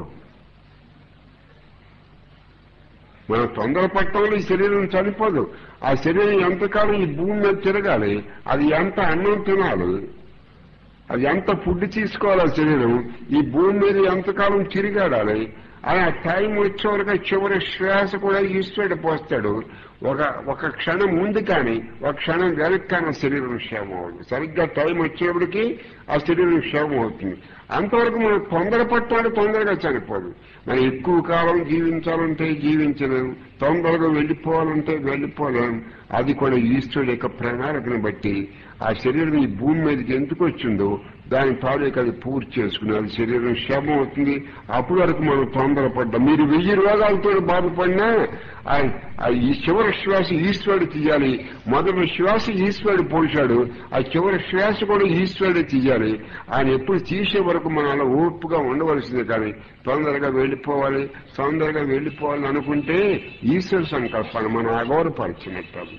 మన తొందరపడటంలో ఈ శరీరం చనిపోదు ఆ శరీరం ఎంతకాలం ఈ భూమి మీద తిరగాలి అది ఎంత అన్నం తినాలి అది ఎంత ఫుడ్ తీసుకోవాలి ఆ శరీరం ఈ భూమి మీద ఎంతకాలం తిరిగాడాలి ఆ టైం వచ్చే వరకు చివరి శ్వాస కూడా ఈశ్వరుడు పోస్తాడు ఒక ఒక క్షణం ముందు కానీ ఒక క్షణం వెనక్కి కానీ ఆ శరీరం క్షేమం అవుతుంది సరిగ్గా టైం వచ్చేప్పటికి ఆ శరీరం క్షేమం అవుతుంది అంతవరకు మనం తొందరపట్టాడు తొందరగా చనిపోదు మనం ఎక్కువ కాలం జీవించాలంటే జీవించలేము తొందరగా వెళ్ళిపోవాలంటే వెళ్ళిపోలేము అది కూడా ఈశ్వరుడు యొక్క ప్రణాళికను బట్టి ఆ శరీరం ఈ భూమి మీదకి ఎందుకు వచ్చిందో దాని తాలూకు అది పూర్తి చేసుకుని అది శరీరం శ్రమ అవుతుంది అప్పటి వరకు మనం తొందరపడ్డాం మీరు వెయ్యి రోగాలతో బాధపడినా ఆ- ఆ ఈ చివరి శ్వాస ఈశ్వరుడు తీయాలి మొదటి శ్వాస ఈశ్వరుడు పోల్చాడు ఆ చివరి శ్వాస కూడా ఈశ్వరుడు తీయాలి ఆయన ఎప్పుడు తీసే వరకు మనం అలా ఓర్పుగా ఉండవలసిందే కానీ తొందరగా వెళ్ళిపోవాలి తొందరగా వెళ్ళిపోవాలని అనుకుంటే ఈశ్వర సంకల్పాన్ని మనం అగౌరపరిచినట్టు అది.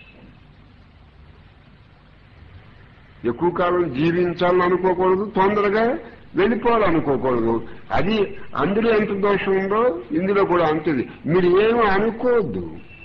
ఎక్కువ కాలం జీవించాలని అనుకోకూడదు తొందరగా వెళ్ళిపోవాలనుకోకూడదు అది అందులో ఎంత దోషం ఉందో ఇందులో కూడా అంతది మీరు ఏమీ అనుకోవద్దు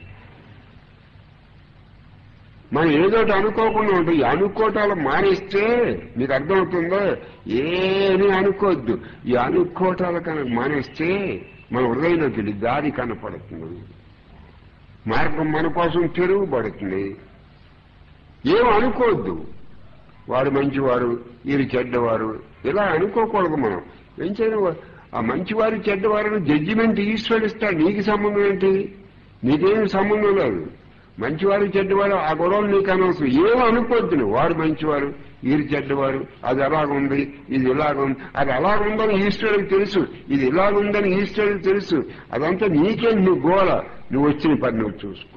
మనం ఏదోటి అనుకోకుండా ఉంటుంది ఈ అనుకోటాలు మానేస్తే మీకు అర్థమవుతుందో ఏమీ అనుకోవద్దు ఈ అనుకోటాలు కనుక మానేస్తే మన హృదయంలోకి వెళ్ళి దారి కనపడుతుంది మార్గం మన కోసం తిరుగుబడుతుంది ఏం అనుకోవద్దు వాడు మంచివారు వీరు చెడ్డవారు ఇలా అనుకోకూడదు మనం ఏం చేయను ఆ మంచివారు చెడ్డవారు జడ్జిమెంట్ ఈశ్వరిస్తాడు నీకు సంబంధం ఏంటి నీకేం సంబంధం లేదు మంచివారు చెడ్డవారు ఆ గొడవలు నీకు అనవసరం ఏం అనుకోవద్దు నువ్వు వారు మంచివారు వీరు చెడ్డవారు అది ఎలాగుంది ఇది ఇలాగుంది అది అలాగుందని ఈశ్వరుడికి తెలుసు ఇది ఇలాగుందని ఈశ్వరుడికి తెలుసు అదంతా నీకే నువ్వు గోల నువ్వు వచ్చిన పని నువ్వు చూసుకో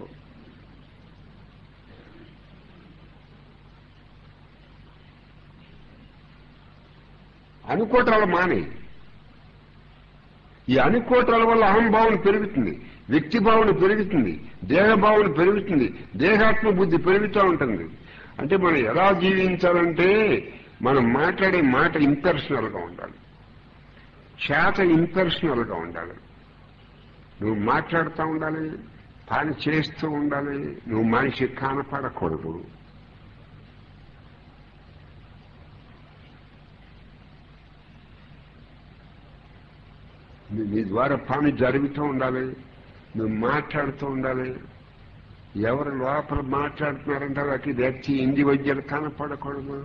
అనుకోటాల మానే ఈ అనుకోటాల వల్ల అహంభావన పెరుగుతుంది వ్యక్తి భావన పెరుగుతుంది దేహభావన పెరుగుతుంది దేహాత్మ బుద్ధి పెరుగుతూ ఉంటుంది అంటే మనం ఎలా జీవించాలంటే మనం మాట్లాడే మాట ఇంపర్సనల్ గా ఉండాలి చేత ఇంపర్సనల్ గా ఉండాలి నువ్వు మాట్లాడుతూ ఉండాలి పని చేస్తూ ఉండాలి నువ్వు మనిషి కనపడకూడదు నీ- నీ ద్వారా పని జరుగుతూ ఉండాలి నువ్వు మాట్లాడుతూ ఉండాలి ఎవరు లోపల మాట్లాడుతున్నారంటే వాళ్ళకి వ్యక్తి ఇండివిజువల్ కనపడకూడదు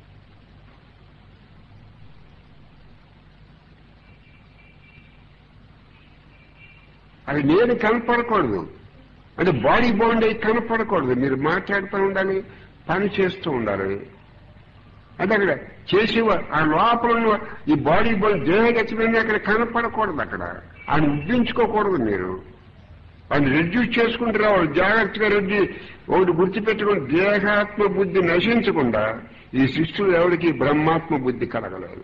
అది నేను కనపడకూడదు అంటే బాడీ బాండ్ అయి కనపడకూడదు మీరు మాట్లాడుతూ ఉండాలి పని చేస్తూ ఉండాలి అంటే అక్కడ చేసేవారు ఆ లోపల ఉన్న ఈ బాడీ బాండ్ దేహగతమైన అక్కడ కనపడకూడదు అక్కడ ఆయన ఉద్దించుకోకూడదు మీరు ఆయన రెడ్యూస్ చేసుకుంటూ రావాలి జాగ్రత్తగా రెడ్డి ఒకటి గుర్తుపెట్టుకుని దేహాత్మ బుద్ధి నశించకుండా ఈ శిష్యులు ఎవరికి బ్రహ్మాత్మ బుద్ధి కలగలేదు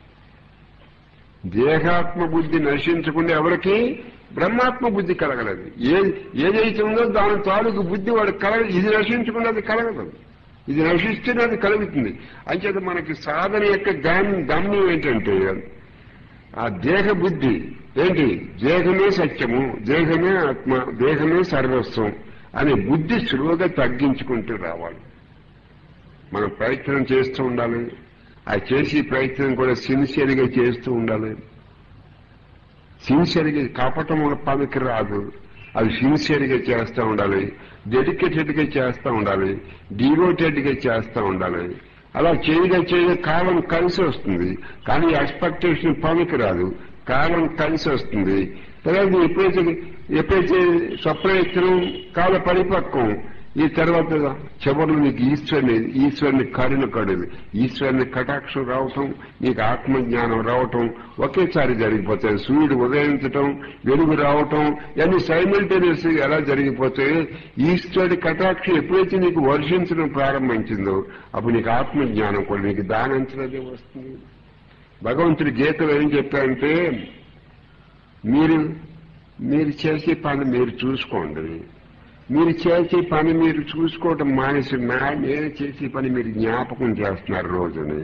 దేహాత్మ బుద్ధి నశించకుండా ఎవరికి బ్రహ్మాత్మ బుద్ధి కలగలేదు ఏ ఏదైతే ఉందో దాని తాలూకు బుద్ధి వాడు కలగ ఇది నశించకుండా అది కలగదు ఇది నశిస్తేనే అది కలుగుతుంది అంచేత మనకి సాధన యొక్క గమ్- గమ్యం ఏంటంటే ఆ దేహ బుద్ధి ఏంటి దేహమే సత్యము దేహమే ఆత్మ దేహమే సర్వస్వం అనే బుద్ధి సులువుగా తగ్గించుకుంటూ రావాలి మనం ప్రయత్నం చేస్తూ ఉండాలి ఆ చేసే ప్రయత్నం కూడా సిన్సియర్గా చేస్తూ ఉండాలి సిన్సియర్గా కపటం పనికి రాదు అది సిన్సియర్గా చేస్తూ ఉండాలి డెడికేటెడ్గా చేస్తూ ఉండాలి డివోటెడ్గా చేస్తూ ఉండాలి అలా చేయగా చేయగా కాలం కలిసి వస్తుంది కానీ ఎక్స్పెక్టేషన్ పనికి రాదు కాలం కలిసి వస్తుంది తర్వాత ఎప్పుడైతే ఎప్పుడైతే స్వప్రయత్నం కాల పరిపక్వం ఈ తర్వాత చివరిలో నీకు ఈశ్వరుని ఈశ్వరుని కరుణ కడుగు ఈశ్వరుని కటాక్షం రావటం నీకు ఆత్మజ్ఞానం రావటం ఒకేసారి జరిగిపోతాయి సూర్యుడు ఉదయించటం వెలుగు రావటం ఇవన్నీ సైమల్టేనియస్ ఎలా జరిగిపోతాయి ఈశ్వరుడి కటాక్షం ఎప్పుడైతే నీకు వర్షించడం ప్రారంభించిందో అప్పుడు నీకు ఆత్మజ్ఞానం కూడా నీకు దానంతరదే వస్తుంది భగవంతుడి గీతలు ఏం చెప్పారంటే మీరు మీరు చేసే పని మీరు చూసుకోండి మీరు చేసే పని మీరు చూసుకోవటం మానేసి నా నేను చేసే పని మీరు జ్ఞాపకం చేస్తున్నారు రోజుని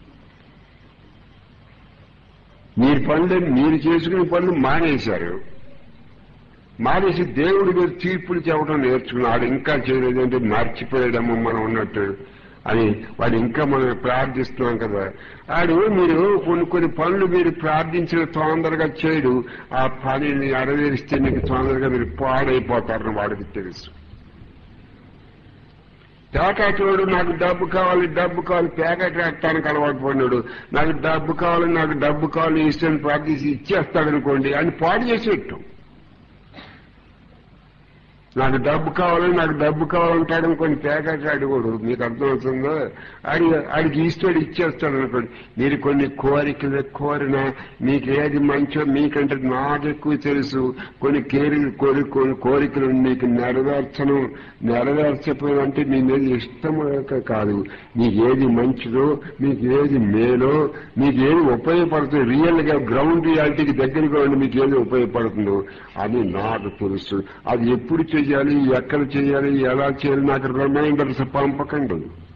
మీరు పనులు మీరు చేసుకునే పనులు మానేశారు మానేసి దేవుడి మీద తీర్పులు చెప్పడం నేర్చుకున్నాడు ఇంకా చేయలేదంటే మర్చిపోయాడేమో మనం ఉన్నట్టు అని వాడు ఇంకా మనం ప్రార్థిస్తున్నాం కదా ఆడు మీరు కొన్ని కొన్ని పనులు మీరు ప్రార్థించిన తొందరగా చేయడు ఆ పనిని నెరవేరిస్తే మీకు తొందరగా మీరు పాడైపోతారని వాడికి తెలుసు పేకాటోడు నాకు డబ్బు కావాలి డబ్బు కావాలి పేకాట రాయటానికి అలవాటు పడినాడు నాకు డబ్బు కావాలి నాకు డబ్బు కావాలి ఇష్టం ప్రార్థించి ఇచ్చేస్తాడనుకోండి అని పాడు చేసేట్టు నాకు డబ్బు కావాలి నాకు డబ్బు కావాలంటాడు అనుకోండి పేకాట అడిగోడు మీకు అర్థమవుతుందో ఆడి ఆడికి ఈశ్వరుడు ఇచ్చేస్తాడు అనుకోండి మీరు కొన్ని కోరికలు కోరినా మీకు ఏది మంచో మీకంటే నాకు ఎక్కువ తెలుసు కొన్ని కేరికలు కోరి కొన్ని కోరికలు మీకు నెరవేర్చను నెరవేర్చపోయినంటే మీ మీద ఇష్టం లేక కాదు మీకు ఏది మంచిదో మీకు ఏది మేలో మీకు ఏది ఉపయోగపడుతుంది రియల్ గా గ్రౌండ్ రియాలిటీకి దగ్గరగా ఉండి మీకు ఏది ఉపయోగపడుతుందో అని నాకు తెలుసు అది ఎప్పుడు చేయాలి ఎక్కడ చేయాలి ఎలా చేయాలి నాకు రిమైండర్స్ పంపకండి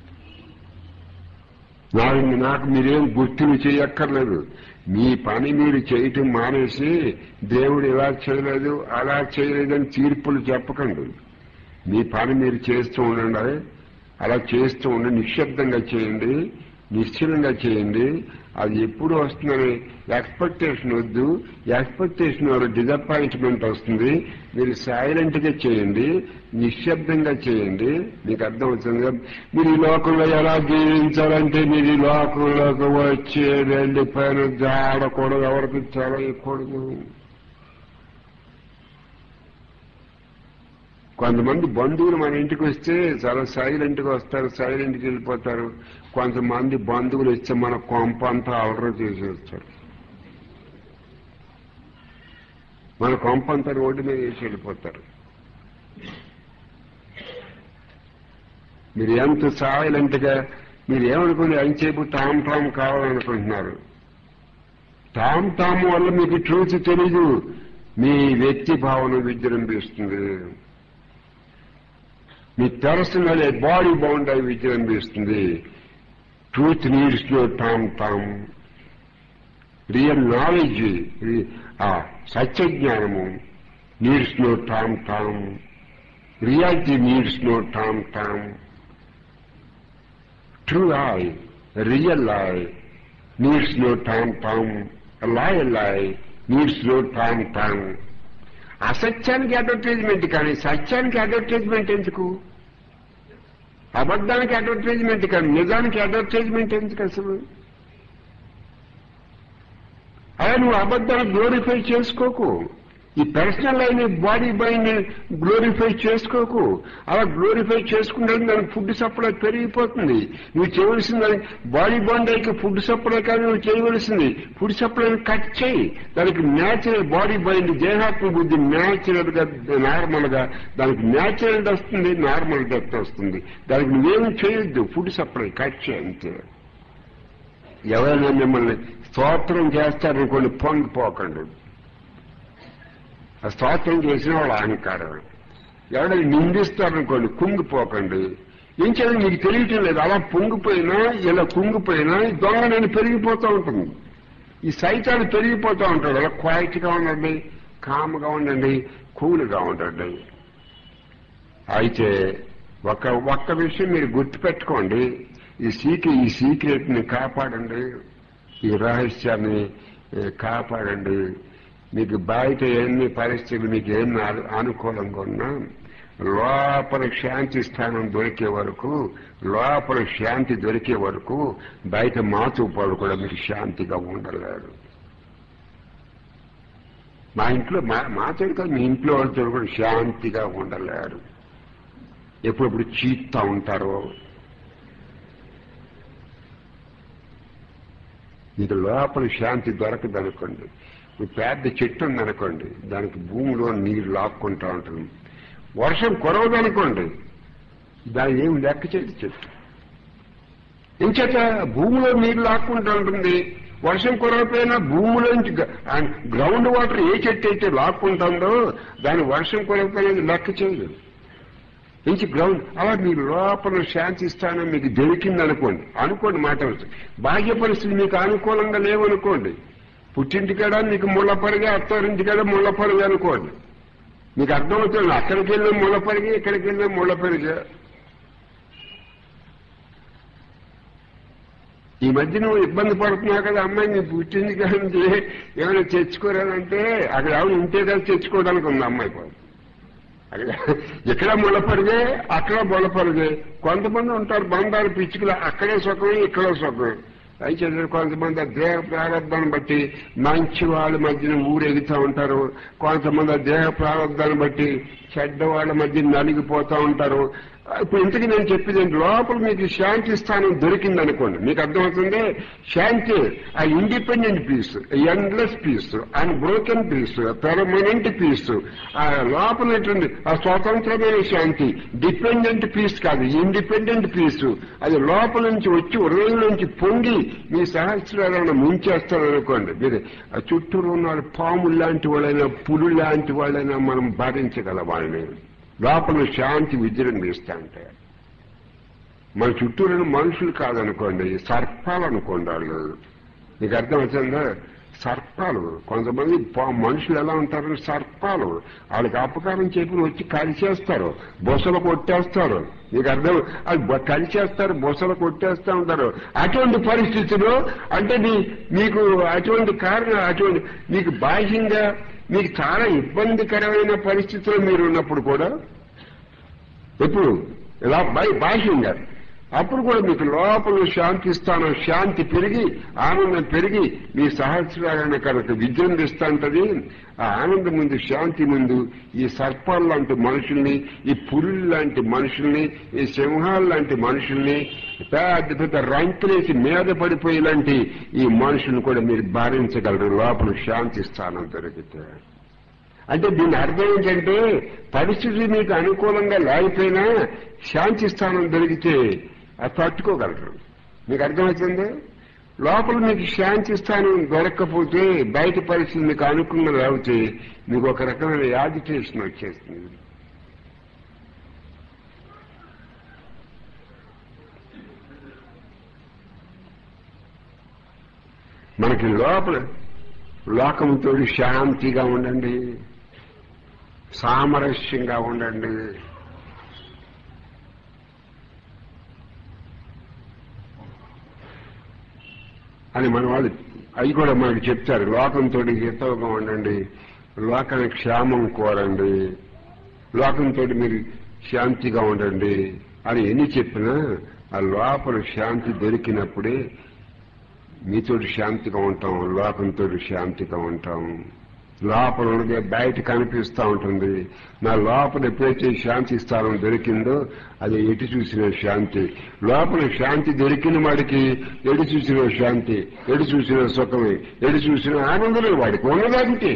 నాకు నాకు మీరేం గుర్తులు చేయక్కర్లేదు మీ పని మీరు చేయటం మానేసి దేవుడు ఇలా చేయలేదు అలా చేయలేదని తీర్పులు చెప్పకండి మీ పని మీరు చేస్తూ ఉండండి అలా చేస్తూ ఉండి నిశ్శబ్దంగా చేయండి నిశ్చలంగా చేయండి అది ఎప్పుడు వస్తుందని ఎక్స్పెక్టేషన్ వద్దు ఎక్స్పెక్టేషన్ వల్ల డిసప్పాయింట్మెంట్ వస్తుంది మీరు సైలెంట్ గా చేయండి నిశ్శబ్దంగా చేయండి మీకు అర్థమవుతుంది కదా మీరు ఈ లోకంలో ఎలా జీవించాలంటే మీరు ఈ లోకంలోకి వచ్చి వెళ్ళిపోయిన జాడకూడదు ఎవరికి చదవకూడదు కొంతమంది బంధువులు మన ఇంటికి వస్తే చాలా సైలెంట్ గా వస్తారు సైలెంట్ గా వెళ్ళిపోతారు కొంతమంది బంధువులు ఇస్తే మన కొంప అంతా అలర చేసేస్తారు మన కొంప అంతా రోడ్డు మీద వేసి వెళ్ళిపోతారు మీరు ఎంత సైలెంట్ గా మీరు ఏమనుకుని ఎంతసేపు టామ్ టామ్ కావాలనుకుంటున్నారు టామ్ టామ్ వల్ల మీకు ట్రూత్ తెలీదు మీ వ్యక్తి భావన విజృంభిస్తుంది మీ పర్సనల్ బాడీ బౌండ్ అయి విజృంభిస్తుంది truth needs no tom tom real knowledge ఆ సత్యజ్ఞానము needs no tom tom reality needs no tom tom true I real I needs no tom tom lie lie needs no tom tom అసత్యానికి advertisement కానీ సత్యానికి advertisement ఎందుకు అబద్ధానికి advertisement కానీ నిజానికి advertisement ఎందుకు అసలు అలా నువ్వు అబద్ధాన్ని గ్లోరిఫై చేసుకోకు ఈ పర్సనల్ అయిన బాడీ మైండ్ గ్లోరిఫై చేసుకోకు అలా గ్లోరిఫై చేసుకుంటే దానికి ఫుడ్ సప్లై పెరిగిపోతుంది నువ్వు చేయవలసింది బాడీ బాండీకి ఫుడ్ సప్లై కానీ నువ్వు చేయవలసింది ఫుడ్ సప్లై కట్ చేయి దానికి న్యాచురల్ బాడీ మైండ్ దేహాత్మ బుద్ధి న్యాచురల్ గా నార్మల్ గా దానికి న్యాచురల్ వస్తుంది నార్మల్ డెత్ వస్తుంది దానికి నువ్వేం చేయొద్దు ఫుడ్ సప్లై కట్ చేయి అంతే ఎవరైనా మిమ్మల్ని స్తోత్రం చేస్తారనుకోండి పొంగిపోకండి ఆ స్తోత్రం చేసిన వాళ్ళ అహంకారం ఎవరైనా నిందిస్తారనుకోండి కుంగిపోకండి ఏం చేయాలి మీకు తెలియటం లేదు అలా పొంగిపోయినా ఇలా కుంగిపోయినా ఈ దొంగ నేను పెరిగిపోతూ ఉంటుంది ఈ సైతాన్ని పెరిగిపోతూ ఉంటాడు అలా క్వాలిటీ గా ఉండండి కామ్గా ఉండండి కూల్గా ఉండండి అయితే ఒక ఒక్క విషయం మీరు గుర్తుపెట్టుకోండి ఈ సీక్రె ఈ సీక్రెట్ ని కాపాడండి ఈ రహస్యాన్ని ఏ, కాపాడండి మీకు బయట ఎన్ని పరిస్థితులు మీకు ఎన్ని అను- అనుకూలంగా ఉన్నా లోపల శాంతి స్థానం దొరికే వరకు లోపల శాంతి దొరికే వరకు బయట మాతు పాడు కూడా మీరు శాంతిగా ఉండలేరు మా ఇంట్లో మా మాతో కాదు మీ ఇంట్లో వాళ్ళతో కూడా శాంతిగా ఉండలేరు ఎప్పుడప్పుడు చీత్తా ఉంటారో మీకు లోపల శాంతి దొరకదు అనుకోండి ఇప్పుడు పెద్ద చెట్టు ఉందనుకోండి దానికి భూమిలో నీరు లాక్కుంటా ఉంటుంది వర్షం కురవదు అనుకోండి దాని ఏం లెక్క చేయదు చెట్టు ఇంచేత భూమిలో నీరు లాక్కుంటూ ఉంటుంది వర్షం కురవకపోయినా భూమిలోంచి గ- ఆ గ్రౌండ్ వాటర్ ఏ చెట్టు అయితే లాక్కుంటుందో దాని వర్షం కురవకపోయినా లెక్క చేయదు ఇంచి గ్రౌండ్ అలా మీ లోపల శాంతి స్థానం మీకు దొరికింది అనుకోండి అనుకోండి మాట వరుస. బాహ్య పరిస్థితి మీకు అనుకూలంగా లేవనుకోండి పుట్టింటికాడ మీకు ముళ్ళపరిగా అత్తారింటికాడ ముళ్ళపరిగా అనుకోండి మీకు అర్థమవుతుంది అక్కడికి వెళ్ళిన ముళ్ళపరిగా ఇక్కడికి వెళ్ళిన ముళ్ళపరిగా ఈ మధ్య నువ్వు ఇబ్బంది పడుతున్నావు కదా అమ్మాయి నీ పుట్టింది కానీ ఏమైనా తెచ్చుకోరానంటే అక్కడ ఎవరు ఉంటే కదా తెచ్చుకోవడానికి ఉంది అమ్మాయి పాపం. అక్కడ ఇక్కడ ముళ్ళపరిగే అక్కడ ముళ్ళపరిగే కొంతమంది ఉంటారు బంధాలు పిచ్చుకలు అక్కడే సుఖమే ఇక్కడ సుఖమే అయితే కొంతమంది ఆ దేహ ప్రారంభాన్ని బట్టి మంచి వాళ్ళ మధ్యన ఊరెగుతూ ఉంటారు కొంతమంది ఆ దేహ ప్రారంభాన్ని బట్టి చెడ్డ వాళ్ళ మధ్య నలిగిపోతూ ఉంటారు ఇప్పుడు ఇంతకీ నేను చెప్పేది ఏంటి? లోపల మీకు శాంతి స్థానం దొరికింది అనుకోండి మీకు అర్థమవుతుంది శాంతి ఆ independent peace endless peace and broken peace permanent peace ఆ లోపల ఏంటండి ఆ స్వతంత్రమైన శాంతి డిపెండెంట్ పీస్ కాదు ఇండిపెండెంట్ పీస్ అది లోపల నుంచి వచ్చి హృదయం నుంచి పొంగి మీ సహస్రాలను ముంచేస్తారు అనుకోండి మీరు ఆ చుట్టూరు ఉన్న వాళ్ళు పాములు లాంటి వాళ్ళైనా పులు లాంటి వాళ్ళైనా మనం భరించగల వాళ్ళని లోపల శాంతి విజృంభిస్తా ఉంటాయి మన చుట్టూరు మనుషులు కాదనుకోండి సర్పాలు అనుకోండి వాళ్ళు మీకు అర్థం వచ్చిందా సర్పాలు కొంతమంది పా- మనుషులు ఎలా ఉంటారు సర్పాలు వాళ్ళకి అపకారం చెప్పి వచ్చి కలిసేస్తారు బొసలు కొట్టేస్తారు మీకు అర్థం అది బొ- కలిసేస్తారు బొసలు కొట్టేస్తూ ఉంటారు అటువంటి పరిస్థితులు అంటే మీ మీకు అటువంటి కారణం అటువంటి మీకు బాహ్యంగా మీకు చాలా ఇబ్బందికరమైన పరిస్థితుల్లో మీరు ఉన్నప్పుడు కూడా ఎప్పుడు ఇలా బై బాహ్యంగా అప్పుడు కూడా మీకు లోపల శాంతి స్థానం శాంతి పెరిగి ఆనందం పెరిగి మీ సహస్రాలను కనుక విజృంభిస్తా ఉంటది ఆ ఆనందం ముందు శాంతి ముందు ఈ సర్పాలు లాంటి మనుషుల్ని ఈ పులులు లాంటి మనుషుల్ని ఈ సింహాలు లాంటి మనుషుల్ని పెద్ద పెద్ద రంకులేసి మీద పడిపోయే లాంటి ఈ మనుషుల్ని కూడా మీరు భారించగలరు లోపల శాంతి స్థానం దొరికితే అంటే దీని అర్థం ఏంటంటే పరిస్థితి మీకు అనుకూలంగా లేకపోయినా శాంతి స్థానం దొరికితే అది తట్టుకోగలరు మీకు అర్థమవుతుంది లోపల మీకు శాంతి స్థానం దొరక్కపోతే బయట పరిస్థితి మీకు అనుకూలంగా లేకపోతే మీకు ఒక రకమైన యాజిటేషన్ వచ్చేస్తుంది మనకి లోపల లోకంతో శాంతిగా ఉండండి సామరస్యంగా ఉండండి అని మన వాళ్ళు అవి కూడా మనకి చెప్తారు లోకంతో హితవుగా ఉండండి లోకానికి క్షేమం కోరండి లోకంతో మీరు శాంతిగా ఉండండి అని ఎన్ని చెప్పినా ఆ లోపల శాంతి దొరికినప్పుడే మీతోటి శాంతిగా ఉంటాం లోకంతో శాంతిగా ఉంటాం లోపల ఉన్నదే బయట కనిపిస్తూ ఉంటుంది నా లోపల ఎప్పుడైతే శాంతి స్థానం దొరికిందో అది ఎటు చూసిన శాంతి లోపల శాంతి దొరికిన వాడికి ఎటు చూసిన శాంతి ఎటు చూసిన సుఖమే ఎటు చూసిన ఆనందమే వాడికి ఉన్నదానికి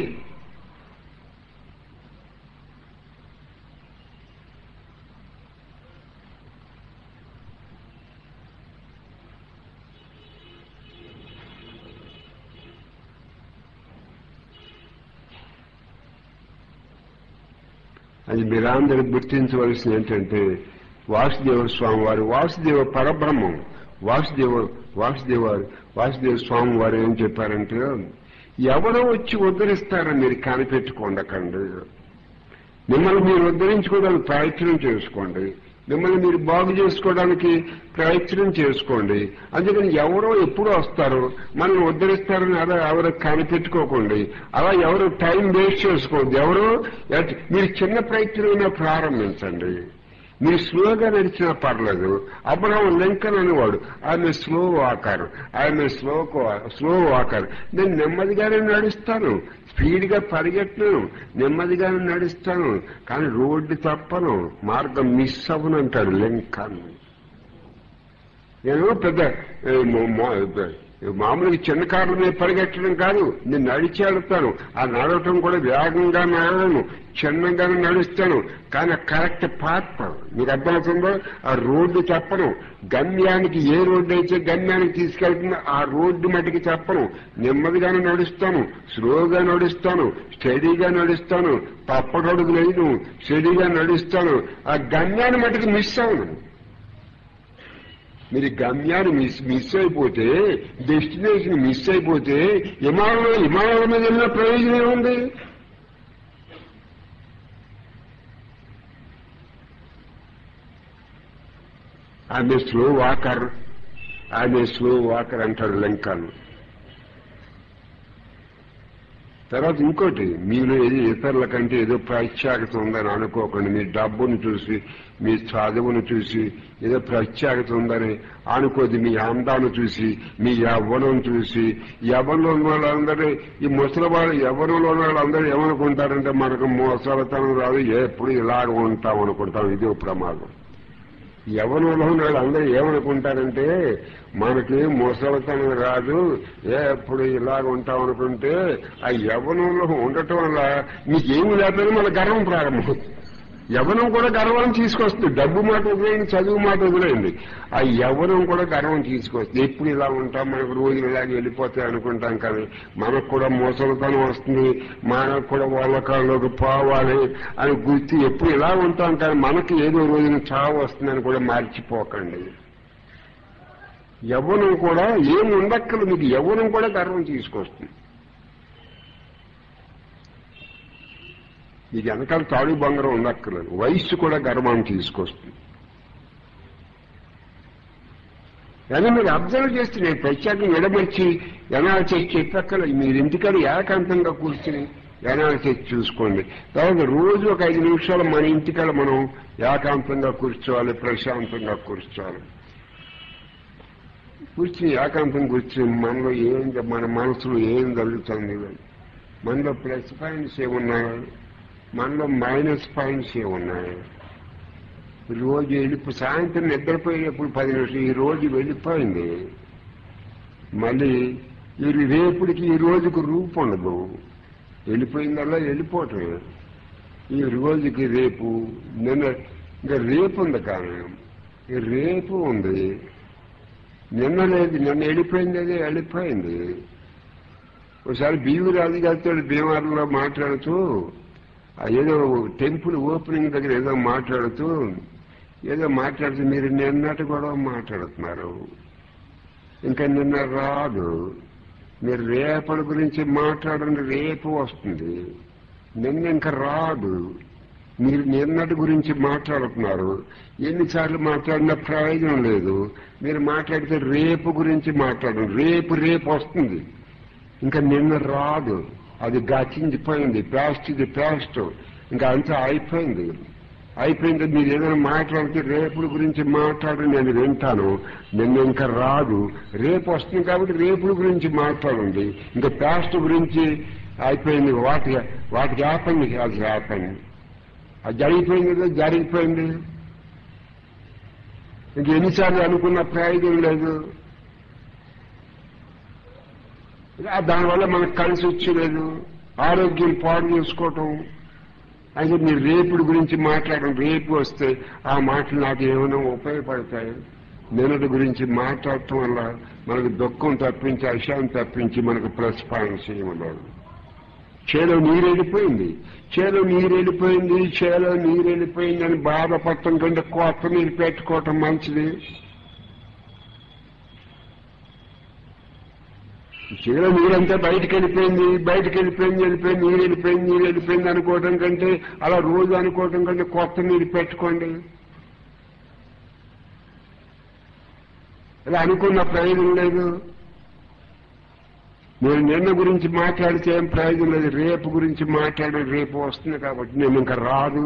అది మీరందరూ గుర్తించవలసింది ఏంటంటే వాసుదేవ స్వామి వారు వాసుదేవ పరబ్రహ్మం వాసుదేవ వాసుదేవ వాసుదేవ స్వామి వారు ఏం చెప్పారంటే ఎవరో వచ్చి ఉద్ధరిస్తారని మీరు కనిపెట్టుకోండకండి మిమ్మల్ని మీరు ఉద్ధరించుకోవడానికి ప్రయత్నం చేసుకోండి మిమ్మల్ని మీరు బాగు చేసుకోవడానికి ప్రయత్నం చేసుకోండి అందుకని ఎవరో ఎప్పుడు వస్తారు మనం ఉద్ధరిస్తారని అలా ఎవరు కనిపెట్టుకోకండి అలా ఎవరు టైం వేస్ట్ చేసుకోవద్దు ఎవరు ఎట్- మీరు చిన్న ప్రయత్నమైనా ప్రారంభించండి మీరు స్లోగా నడిచినా పర్లేదు అబ్రహం లింకన్ అనేవాడు ఆయన స్లో వాకర్ ఆయన స్లో స్లో వాకర్ నేను నెమ్మదిగానే నడుస్తాను స్పీడ్ గా పరిగెట్టను నెమ్మదిగానే నడుస్తాను కానీ రోడ్డు తప్పను మార్గం మిస్ అవ్వను అంటాడు లింకన్ నేను పెద్ద ఏ, మొ- మొ- మామూలుగా చిన్న కార్ల మీద పరిగెట్టడం కాదు నేను నడిచి వెళ్తాను ఆ నడవటం కూడా వేగంగా నడవను చిన్నగానే నడుస్తాను కానీ కరెక్ట్ పాత్ మీకు అర్థమవుతుందో ఆ రోడ్డు చెప్పను గమ్యానికి ఏ రోడ్డు అయితే గమ్యానికి తీసుకెళ్తుందో ఆ రోడ్డు మటుకి చెప్పను నెమ్మదిగానే నడుస్తాను స్లోగా నడుస్తాను స్టడీగా నడుస్తాను తప్పటడుగు లేదు స్టడీగా నడుస్తాను ఆ గమ్యాన్ని మటుకు మిస్ అవును మీరు ఈ గమ్యాన్ని మిస్ మిస్ అయిపోతే డెస్టినేషన్ మిస్ అయిపోతే విమానంలో విమానాల మీద వెళ్ళిన ప్రయోజనం ఏముంది ఆమె స్లో వాకర్ ఆమె స్లో వాకర్ అంటాడు లంకన్ తర్వాత ఇంకోటి మీలో ఏది ఇతరుల కంటే ఏదో ప్రత్యేకత ఉందని అనుకోకండి మీ డబ్బును చూసి మీ చదువును చూసి ఏదో ప్రత్యేకత ఉందని అనుకోద్ది మీ అందాన్ని చూసి మీ యవ్వనం చూసి యవ్వనంలో ఉన్న వాళ్ళందరూ ఈ ముసలి వాళ్ళు యవ్వనంలో ఉన్న వాళ్ళందరూ ఏమనుకుంటారంటే మనకు మోసలతనం రాదు ఎప్పుడు ఇలాగ ఉంటాం అనుకుంటాం ఇదే ప్రమాదం యవనంలో ఉన్న వాళ్ళందరూ ఏమనుకుంటారంటే మనకి ముసలితనం రాదు ఎప్పుడు ఇలాగ ఉంటాం అనుకుంటే ఆ యవనంలో ఉండటం వల్ల మీకేమి లేకపోయినా మన గర్వం ప్రారంభమవుతుంది యవనం కూడా గర్వం తీసుకొస్తుంది డబ్బు మాట వదిలేయండి చదువు మాట వదిలేయండి ఆ యవనం కూడా గర్వం తీసుకొస్తుంది ఎప్పుడు ఇలా ఉంటాం మనకు రోజులు ఇలాగ వెళ్ళిపోతాయి అనుకుంటాం కానీ మనకు కూడా మోసలతనం వస్తుంది మనకు కూడా వాళ్ళ కాళ్ళలోకి పోవాలి అని గుర్తు ఎప్పుడు ఇలా ఉంటాం కానీ మనకి ఏదో రోజున చావు వస్తుందని కూడా మర్చిపోకండి యవ్వనం కూడా ఏం ఉండక్కలు మీకు యవ్వనం కూడా గర్వం తీసుకొస్తుంది మీకు వెనకాల తాడు బంగారం ఉండక్కర్లేదు వయస్సు కూడా గర్వాన్ని తీసుకొస్తుంది కానీ మీరు అబ్జర్వ్ చేస్తే నేను ప్రత్యేకంగా ఎడమర్చి ఎనాలిసిస్ చెప్పక్కల మీరు ఇంటికాడ ఏకాంతంగా కూర్చుని ఎనాలిసిస్ చూసుకోండి తర్వాత రోజు ఒక ఐదు నిమిషాలు మన ఇంటికాడ మనం ఏకాంతంగా కూర్చోవాలి ప్రశాంతంగా కూర్చోవాలి కూర్చుని ఏకాంతం కూర్చుని మనలో ఏం మన మనసులో ఏం జరుగుతుంది మనలో ప్లస్ పాయింట్స్ ఏమున్నాయి మనలో మైనస్ పాయింట్స్ ఏమున్నాయి రోజు వెళ్ళిపో సాయంత్రం నిద్రపోయేటప్పుడు పది నిమిషాలు ఈ రోజు వెళ్ళిపోయింది మళ్ళీ ఈ రేపుడికి ఈ రోజుకు రూపు ఉండదు వెళ్ళిపోయిందల్లా వెళ్ళిపోవటమే ఈ రోజుకి రేపు నిన్న ఇంకా రేపు ఉంది కానీ ఈ రేపు ఉంది నిన్న లేదు నిన్న వెళ్ళిపోయింది అదే వెళ్ళిపోయింది ఒకసారి బీవీ రాజు గారితో భీమవరంలో మాట్లాడుతూ ఆ ఏదో టెంపుల్ ఓపెనింగ్ దగ్గర ఏదో మాట్లాడుతూ ఏదో మాట్లాడుతూ మీరు నిన్నటి కూడా మాట్లాడుతున్నారు ఇంకా నిన్న రాదు మీరు రేపటి గురించి మాట్లాడండి రేపు వస్తుంది నిన్న ఇంకా రాదు మీరు నిన్నటి గురించి మాట్లాడుతున్నారు ఎన్నిసార్లు మాట్లాడినా ప్రయోజనం లేదు మీరు మాట్లాడితే రేపు గురించి మాట్లాడండి రేపు రేపు వస్తుంది ఇంకా నిన్న రాదు అది గచించిపోయింది ప్లాస్ట్ ఇది ప్లాస్ట్ ఇంకా అంతా అయిపోయింది అయిపోయింది మీరు ఏదైనా మాట్లాడితే రేపుల గురించి మాట్లాడి నేను వింటాను నిన్న ఇంకా రాదు రేపు వస్తుంది కాబట్టి రేపుల గురించి మాట్లాడండి ఇంకా ప్లాస్ట్ గురించి అయిపోయింది వాటి వాటికి ఆపండి అది ఆపండి అది జరిగిపోయింది కదా జరిగిపోయింది ఇంక ఎన్నిసార్లు అనుకున్న ప్రయోజనం లేదు దానివల్ల మనకు కలిసి వచ్చలేదు ఆరోగ్యం పాడు చేసుకోవటం అయితే మీరు రేపుడు గురించి మాట్లాడడం రేపు వస్తే ఆ మాటలు నాకు ఏమైనా ఉపయోగపడతాయి నిన్నటి గురించి మాట్లాడటం వల్ల మనకు దుఃఖం తప్పించి అశాంతి తప్పించి మనకు ప్లస్ పాయింట్స్ ఏమలేదు చేలో నీరు వెళ్ళిపోయింది చేలో నీరు వెళ్ళిపోయింది చేలో నీరు వెళ్ళిపోయింది అని బాధపడటం కంటే కొత్త నీరు పెట్టుకోవటం మంచిది చీర నీరంతా బయటకు వెళ్ళిపోయింది బయటకు వెళ్ళిపోయింది వెళ్ళిపోయింది నీరు వెళ్ళిపోయింది నీరు వెళ్ళిపోయింది అనుకోవడం కంటే అలా రోజు అనుకోవడం కంటే కొత్త నీరు పెట్టుకోండి ఇలా అనుకున్న ప్రయోజనం లేదు నేను నిన్న గురించి మాట్లాడితే ఏం ప్రయోజనం లేదు రేపు గురించి మాట్లాడే రేపు వస్తుంది కాబట్టి నేను ఇంకా రాదు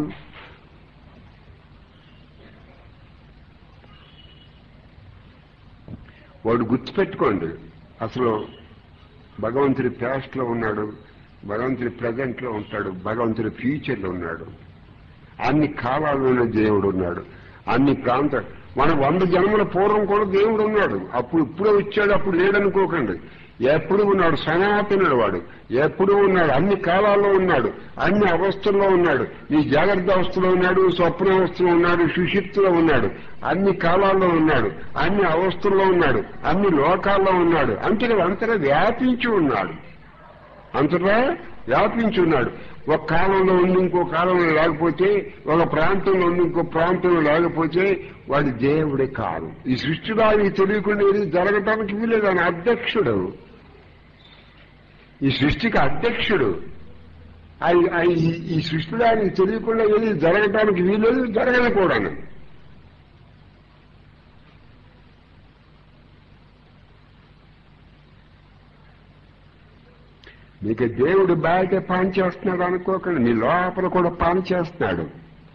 వాడు గుర్తుపెట్టుకోండి అసలు భగవంతుడి ప్యాస్ట్ లో ఉన్నాడు భగవంతుడి ప్రజెంట్ లో ఉంటాడు భగవంతుడి ఫ్యూచర్ లో ఉన్నాడు అన్ని కాలాల్లోనే దేవుడు ఉన్నాడు అన్ని ప్రాంత మన వంద జన్మల పూర్వం కూడా దేవుడు ఉన్నాడు అప్పుడు ఇప్పుడే వచ్చాడు అప్పుడు లేడనుకోకండి ఎప్పుడు ఉన్నాడు సనాతనుడు వాడు ఎప్పుడు ఉన్నాడు అన్ని కాలాల్లో ఉన్నాడు అన్ని అవస్థల్లో ఉన్నాడు ఈ జాగ్రత్త అవస్థలో ఉన్నాడు స్వప్నావస్థలో ఉన్నాడు సుషిప్తులో ఉన్నాడు అన్ని కాలాల్లో ఉన్నాడు అన్ని అవస్థల్లో ఉన్నాడు అన్ని లోకాల్లో ఉన్నాడు అంటే అంతటా వ్యాపించి ఉన్నాడు అంతటా వ్యాపించి ఉన్నాడు ఒక కాలంలో ఉండి ఇంకో కాలంలో లేకపోతే ఒక ప్రాంతంలో ఉండి ఇంకో ప్రాంతంలో లేకపోతే వాడి దేవుడే కాదు ఈ సృష్టిలో ఆయనకి తెలియకుండా ఏది జరగటానికి వీలేదు ఆయన అధ్యక్షుడు ఈ సృష్టికి అధ్యక్షుడు ఆయన- ఆయన ఈ- ఈ సృష్టిలో ఆయనకి తెలియకుండా ఏది జరగటానికి వీలేదు జరగదు కూడాను మీకు దేవుడు బయట పని చేస్తున్నాడు అనుకోకండి మీ లోపల కూడా పని చేస్తున్నాడు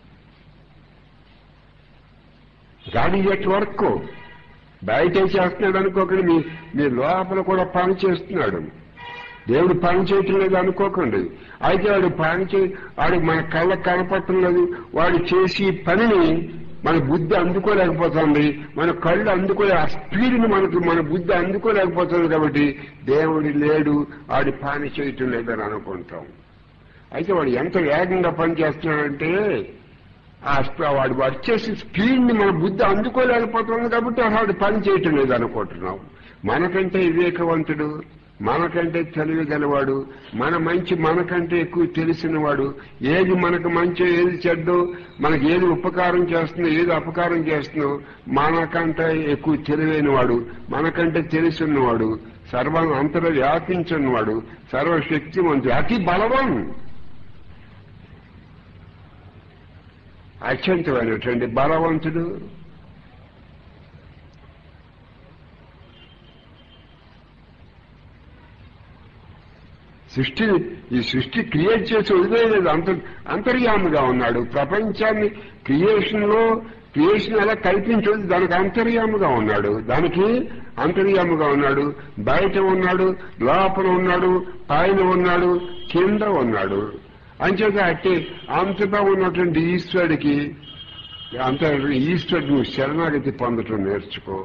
గాడి ఎట్ వర్క్ బయటే చేస్తున్నాడు అనుకోకండి మీ మీ లోపల కూడా పని చేస్తున్నాడు దేవుడు పని చేయటం లేదు అనుకోకండి అయితే వాడు పని చే వాడు మన కళ్ళకు కనపడటం లేదు వాడు చేసి పనిని మన బుద్ధి అందుకోలేకపోతుంది మన కళ్ళు అందుకోలే ఆ స్పీడ్ని మనకు మన బుద్ధి అందుకోలేకపోతుంది కాబట్టి దేవుడు లేడు వాడి పని చేయటం లేదని అనుకుంటాం అయితే వాడు ఎంత వేగంగా పనిచేస్తున్నాడంటే ఆ స్ప- వాడు వచ్చేసి స్పీడ్ ని మన బుద్ధి అందుకోలేకపోతుంది కాబట్టి వాడు పని చేయటం లేదు అనుకుంటున్నాం మనకంటే వివేకవంతుడు మనకంటే తెలివి గలవాడు మన మంచి మనకంటే ఎక్కువ తెలిసినవాడు ఏది మనకు మంచి ఏది చెడ్డో మనకి ఏది ఉపకారం చేస్తుందో ఏది అపకారం చేస్తుందో మనకంటే ఎక్కువ తెలివైన వాడు మనకంటే తెలిసినవాడు సర్వ అంతర వ్యాపించినవాడు సర్వశక్తిమంతుడు అతి బలవాన్ అత్యంతమైనటువంటి బలవంతుడు సృష్టి ఈ సృష్టి క్రియేట్ చేసి వదిలేదు అంత అంతర్యామిగా ఉన్నాడు ప్రపంచాన్ని క్రియేషన్ లో క్రియేషన్ అలా కల్పించేది దానికి అంతర్యాముగా ఉన్నాడు దానికి అంతర్యాముగా ఉన్నాడు బయట ఉన్నాడు లోపల ఉన్నాడు పైన ఉన్నాడు కింద ఉన్నాడు అంచేత అట్టి అంతటా ఉన్నటువంటి ఈశ్వరుడికి అంత ఈశ్వరుడు నువ్వు శరణాగతి పొందటం నేర్చుకో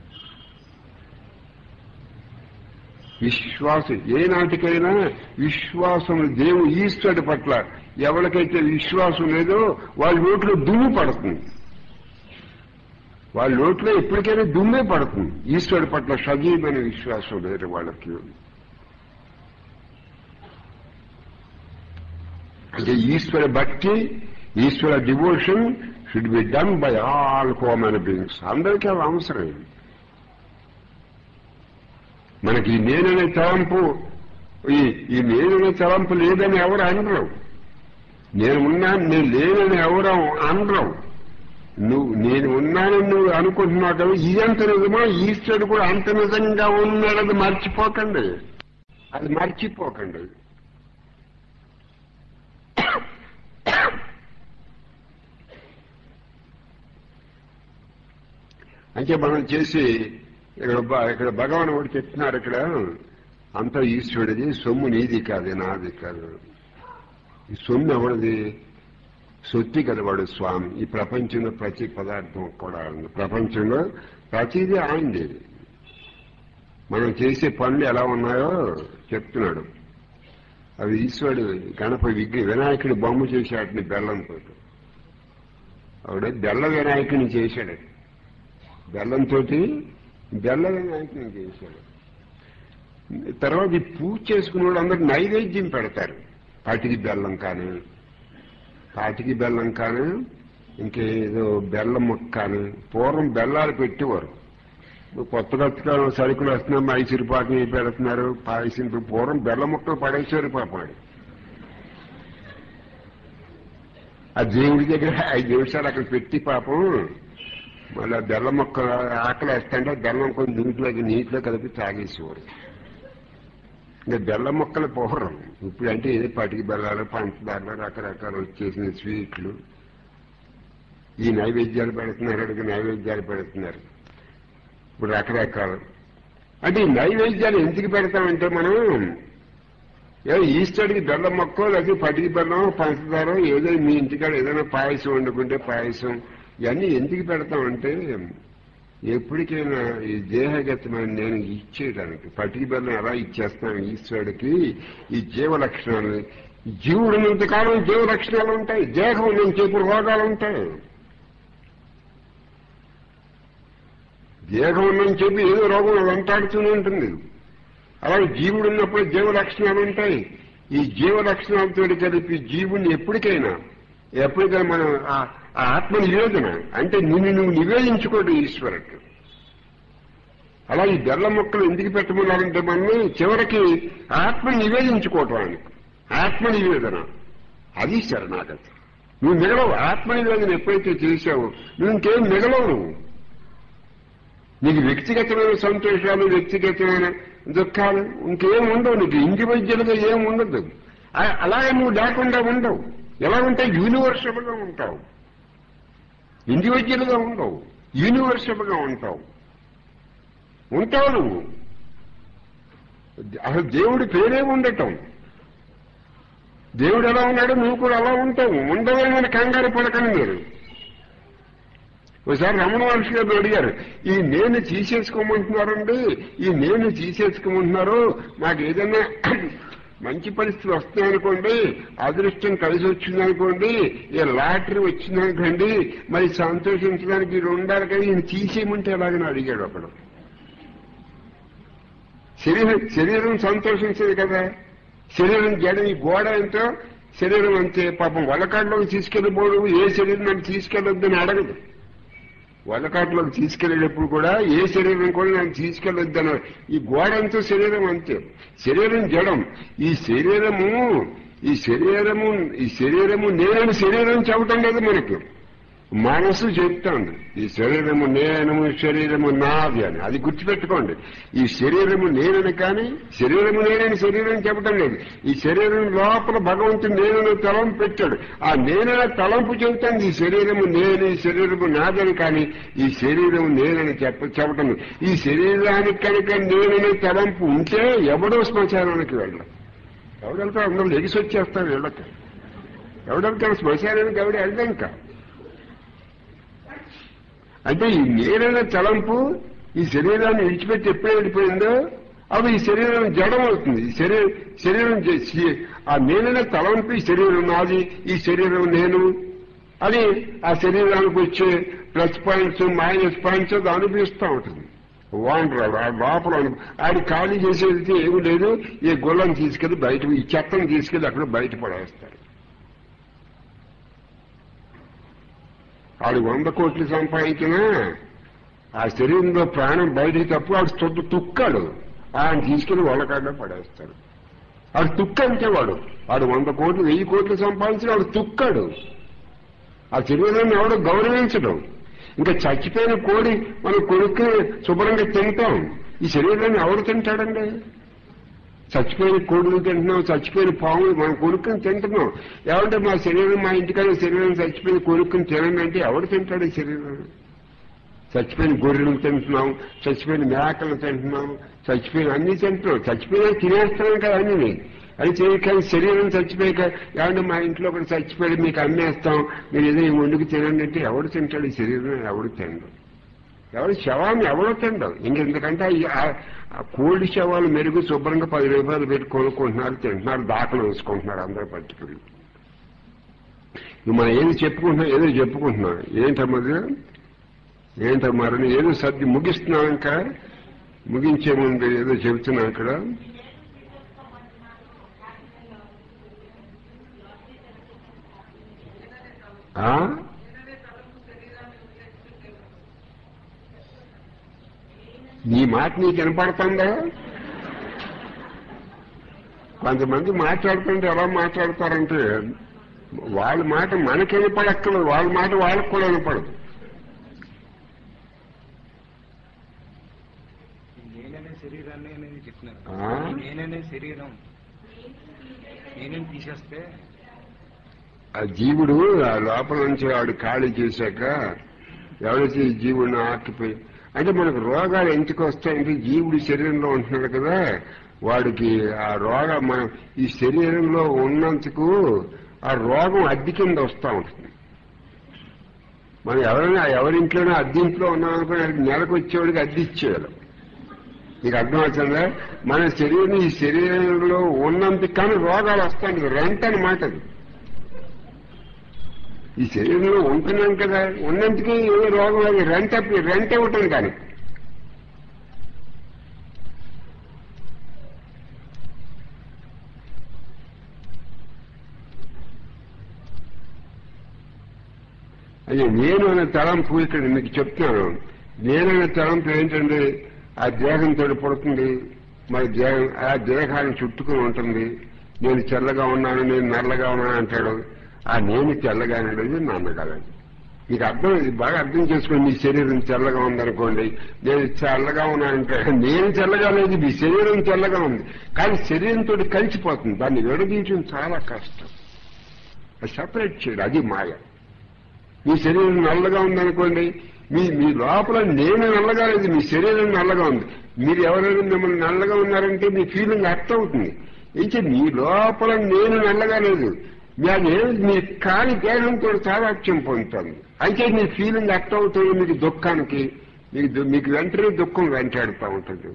విశ్వాసం ఏనాటికైనా విశ్వాసం దేవు ఈశ్వరుడి పట్ల ఎవరికైతే విశ్వాసం లేదో వాళ్ళ నోట్లో దుమ్ము పడుతుంది వాళ్ళ నోట్లో ఎప్పటికైనా దుమ్మే పడుతుంది ఈశ్వరుడి పట్ల సజీవమైన విశ్వాసం లేదు వాళ్ళకి అంటే ఈశ్వర భక్తి ఈశ్వర devotion should be done by all human beings అందరికీ అవి అవసరం మనకి ఈ నేననే తలంపు ఈ ఈ నేననే తలంపు లేదని ఎవరు అనరు నేను ఉన్నాను నేను లేనని ఎవరు అనరు నువ్వు నేను ఉన్నానని నువ్వు అనుకుంటున్నావు కదా ఇదంత నిజమా ఈశ్వరుడు కూడా అంత నిజంగా ఉన్నాడని మర్చిపోకండి అది మర్చిపోకండి అంటే మనం చేసి ఇక్కడ బ- ఇక్కడ భగవాన్ ఒకటి చెప్తున్నారు ఇక్కడ అంత ఈశ్వరుడిది సొమ్ము నీది కాదు నాది కాదు ఈ సొమ్ము ఎవరిది సొత్తి కలవాడు స్వామి ఈ ప్రపంచంలో ప్రతి పదార్థం కూడా ఉంది ప్రపంచంలో ప్రతిదీ ఆయనది మనం చేసే పనులు ఎలా ఉన్నాయో చెప్తున్నాడు అవి ఈశ్వరుడు గణపతి విగ్రహ వినాయకుడి బొమ్మ చేశాడు బెల్లంతో ఆవిడ బెల్ల వినాయకుని చేశాడు బెల్లంతో బెల్ల వినాయకుని చేశాడు తర్వాత ఈ పూజ చేసుకునే వాళ్ళు అందరూ నైవేద్యం పెడతారు పాటికి బెల్లం కానీ పాటికి బెల్లం కానీ ఇంకేదో బెల్లం ముక్క కానీ పూర్వం బెల్లాలు పెట్టేవారు ఇప్పుడు కొత్త కొత్తగా సరుకులు వస్తున్నాం మైసూరు పాకం పెడుతున్నారు పాయసం పూర్వం బెల్లం ముక్కలు పడేసారు పాపం అది. ఆ దేవుడి దగ్గర ఐదు నిమిషాలు అక్కడ పెట్టి పాపం మళ్ళీ బెల్లం మొక్క ఆకలి వేస్తుంటే బెల్లం కొంచెం నీటిలోకి నీటిలో కలిపి తాగేసేవారు ఇంకా బెల్లం మొక్కలు పోహరం ఇప్పుడు అంటే ఏదో పటికి బెల్లాలు పంచదారలు రకరకాలు వచ్చేసిన స్వీట్లు ఈ నైవేద్యాలు పెడుతున్నారు అడిగి నైవేద్యాలు పెడుతున్నారు ఇప్పుడు రకరకాలు అంటే ఈ నైవేద్యాలు ఎందుకు పెడతామంటే మనం ఏదో ఈస్టర్కి బెల్లం మొక్క లేదా పటికి బెల్లం పంచదార ఏదో మీ ఇంటికాడ ఏదైనా పాయసం వండుకుంటే పాయసం ఇవన్నీ ఎందుకు పెడతామంటే ఎప్పటికైనా ఈ దేహగతమైన నేను ఇచ్చేయడానికి పటికి బెల్లం ఎలా ఇచ్చేస్తాను ఈశ్వరుడికి ఈ జీవ లక్షణాలు జీవుడు ఉన్నంత కాలం జీవ లక్షణాలు ఉంటాయి దేహం ఉన్నంతసేపు రోగాలు ఉంటాయి దేహం ఉన్నని చెప్పి ఏదో రోగం వెంటాడుతూనే ఉంటుంది అలాగే జీవుడు ఉన్నప్పుడు జీవ లక్షణాలు ఉంటాయి ఈ జీవ లక్షణాలతో కలిపి జీవుణ్ణి ఎప్పటికైనా ఎప్పటికైనా మనం ఆ ఆ ఆత్మ నివేదన అంటే నిన్ను నువ్వు నివేదించుకోడు ఈశ్వరుడు అలా ఈ బెల్ల మొక్కలు ఎందుకు పెట్టమన్నారంటే మనల్ని చివరికి ఆత్మ నివేదించుకోవటానికి ఆత్మ నివేదన అది శరణాగతి నువ్వు మిగలవు ఆత్మ నివేదన ఎప్పుడైతే చేశావో నువ్వు ఇంకేం మిగలవు నువ్వు నీకు వ్యక్తిగతమైన సంతోషాలు వ్యక్తిగతమైన దుఃఖాలు ఇంకేం ఉండవు నీకు ఇండివిజువల్గా ఏం ఉండదు ఆ- అలాగే నువ్వు లేకుండా ఉండవు ఎలా ఉంటావు యూనివర్సల్గా ఉంటావు ఇండివిజువల్గా ఉండవు యూనివర్సల్గా ఉంటావు ఉంటావు నువ్వు అసలు దేవుడి పేరే ఉండటం దేవుడు ఎలా ఉన్నాడో నువ్వు కూడా అలా ఉంటావు ఉండవేమని కంగారు పడకండి మీరు ఒకసారి రమణ మహర్షి గారు అడిగారు ఈ నేను తీసేసుకోమంటున్నారండి ఈ నేను తీసేసుకోమంటున్నారు మాకు ఏదైనా మంచి పరిస్థితి వస్తాయనుకోండి అదృష్టం కలిసి వచ్చిందనుకోండి ఏ లాటరీ వచ్చిందనుకోండి మరి సంతోషించడానికి ఇది ఉండాలి కానీ ఈయన తీసేయమంటే ఎలాగని అడిగాడు ఒకడు శరీరం శరీరం సంతోషించదు కదా శరీరం జడ ఈ గోడ ఎంతో శరీరం అంతే పాపం వలకాట్లోకి తీసుకెళ్ళిపోవడం ఏ శరీరం నన్ను తీసుకెళ్ళొద్దని అడగదు వలకాట్లోకి తీసుకెళ్ళేటప్పుడు కూడా ఏ శరీరం కూడా నన్ను తీసుకెళ్ళొద్దని ఈ గోడ ఎంతో శరీరం అంతే శరీరం జడం ఈ శరీరము ఈ శరీరము ఈ శరీరము నేనని శరీరం చెప్పటం లేదు మనకి మనసు చెప్తాంది ఈ శరీరము నేను శరీరము నాది అని అది గుర్తుపెట్టుకోండి ఈ శరీరము నేనని కానీ శరీరము నేనని శరీరం చెప్పటం లేదు ఈ శరీరం లోపల భగవంతుడు నేనని తలంపు పెట్టాడు ఆ నేనని తలంపు చెబుతాను ఈ శరీరము నేను ఈ శరీరము నాదని కానీ ఈ శరీరము నేనని చెప్ప చెప్పటం లేదు. ఈ శరీరానికి కనుక నేననే తలంపు ఉంటే ఎవడో శ్మశానానికి వెళ్ళడం ఎవడెళ్తా అందరూ లెగిసి వచ్చేస్తారు వీళ్ళకి ఎవడెళ్తాడు శ్మశానానికి ఎవడు వెళ్దాం ఇంకా అంటే ఈ నేరైన తలంపు ఈ శరీరాన్ని విడిచిపెట్టి ఎప్పుడు వెళ్ళిపోయిందో అవి ఈ శరీరం జడం అవుతుంది ఈ శరీరం శరీరం చేసి ఆ నేనైన తలంపు ఈ శరీరం నాది ఈ శరీరం నేను అని ఆ శరీరానికి వచ్చే ప్లస్ పాయింట్స్ మైనస్ పాయింట్స్ అది అనుభవిస్తూ ఉంటుంది వాండరాడు ఆ లోపల అను- ఆడి ఖాళీ చేసేది ఏమీ లేదు ఈ గుళ్ళని తీసుకెళ్లి బయట ఈ చెత్తను తీసుకెళ్లి అక్కడ బయట పడేస్తారు ఆడు వంద కోట్లు సంపాదించినా ఆ శరీరంలో ప్రాణం బయటికి తప్పు ఆడు తొట్టు తుక్కాడు ఆయన తీసుకెళ్లి వాళ్ళకాడలో పడేస్తాడు ఆడు తుక్క అంటే వాడు వాడు వంద కోట్లు వెయ్యి కోట్లు సంపాదించిన వాడు తుక్కాడు ఆ శరీరాన్ని ఎవడో గౌరవించడం ఇంకా చచ్చిపోయిన కోడి మనం కొడుకు శుభ్రంగా తింటాం ఈ శరీరాన్ని ఎవడు తింటాడండి చచ్చిపోయిన కోడులు తింటున్నాం చచ్చిపోయిన పాములు మనం కొనుక్కుని తింటున్నాం ఏమంటే మా శరీరం మా ఇంటికాడ శరీరం చచ్చిపోయిన కొనుక్కుని తినండి అంటే ఎవడు తింటాడు ఈ శరీరం చచ్చిపోయిన గొర్రెలు తింటున్నాం చచ్చిపోయిన మేకలు తింటున్నాం చచ్చిపోయిన అన్ని తింటున్నాం చచ్చిపోయినా తినేస్తున్నాం కదా అన్ని అది చేయక శరీరం చచ్చిపోయాక ఏమంటే మా ఇంట్లో ఒకటి చచ్చిపోయి మీకు అమ్మేస్తాం మీరు ఏదో ఈ వండుకు తినండి అంటే ఎవడు తింటాడు ఈ శరీరం ఎవడు తినడు ఎవరు శవాన్ని ఎవరో తిండవు ఇంకెందుకంటే ఈ- ఆ- ఆ కోల్డ్ శవాలు మెరుగు శుభ్రంగా పది రూపాయలు పెట్టి కొనుక్కుంటున్నారు తింటున్నారు దాఖలు వేసుకుంటున్నారు అందరూ పట్టుకుని మనం ఏది చెప్పుకుంటున్నాం ఏదో చెప్పుకుంటున్నాం ఏంటమ్మది ఏంటమ్మా అని ఏదో సర్ది ముగిస్తున్నాం ఇంకా ముగించే ముందు ఏదో చెబుతున్నాం అక్కడ ఆ? నీ మాట నీకు వినపడుతుందా కొంతమంది మాట్లాడుతుంటే ఎలా మాట్లాడతారంటే వాళ్ళ మాట మనకి వినపడక్కలేదు వాళ్ళ మాట వాళ్ళకి కూడా వినపడదు శరీరాన్ని అనేది చెప్తున్నారు ఆ? ఈ నేననే శరీరం నేనే తీసేస్తే ఆ జీవుడు ఆ లోపల నుంచి వాడు ఖాళీ చేశాక ఎవరైతే ఈ జీవుడిని ఆకిపోయి అంటే మనకు రోగాలు ఎందుకు వస్తాయంటే జీవుడు శరీరంలో ఉంటున్నాడు కదా వాడికి ఆ రోగ మన ఈ శరీరంలో ఉన్నందుకు ఆ రోగం అద్దె కింద వస్తూ ఉంటుంది మనం ఎవరైనా ఎవరింట్లోనే అద్దెంట్లో ఉన్నామనుకుని వాడికి నెలకు వచ్చేవాడికి అద్దె ఇచ్చేయాలి నీకు అర్థమవుతుందా మన శరీరం ఈ శరీరంలో ఉన్నందుకు కానీ రోగాలు వస్తాయి రెంట్ అనమాట అది ఈ శరీరంలో ఉంటున్నాం కదా ఉన్నందుకే ఏ రోగం అది రెంట్ అప్పి రెంట్ ఇవ్వటం కానీ అయ్యో నేను అనే తలంపు ఇక్కడ మీకు చెప్తున్నాను నేను అనే తలంపు ఏంటంటే ఆ దేహంతో పుడుతుంది మరి దేహం ఆ దేహాన్ని చుట్టుకుని ఉంటుంది నేను తెల్లగా ఉన్నాను నేను నల్లగా ఉన్నాను అంటాడు ఆ నేను తెల్లగా అనేది నన్నగలదు మీకు అర్థం ఇది బాగా అర్థం చేసుకోండి మీ శరీరం తెల్లగా ఉందనుకోండి నేను తెల్లగా ఉన్నానంటే నేను తెల్లగా లేదు మీ శరీరం తెల్లగా ఉంది కానీ శరీరంతో కలిసిపోతుంది దాన్ని విడదీయడం చాలా కష్టం అది సపరేట్ చేయడం అది మాయ మీ శరీరం నల్లగా ఉందనుకోండి మీ మీ లోపల నేను నల్లగా లేదు మీ శరీరం నల్లగా ఉంది మీరు ఎవరైనా మిమ్మల్ని నల్లగా ఉన్నారంటే మీ ఫీలింగ్ అర్థం అవుతుంది అయితే మీ లోపల నేను నల్లగా లేదు మీ అది మీ కాని దేహంతో సారాక్ష్యం పొందుతుంది అయితే మీ ఫీలింగ్ అర్థం అవుతుంది మీకు దుఃఖానికి మీకు దు- మీకు వెంటనే దుఃఖం వెంటాడుతూ ఉంటుంది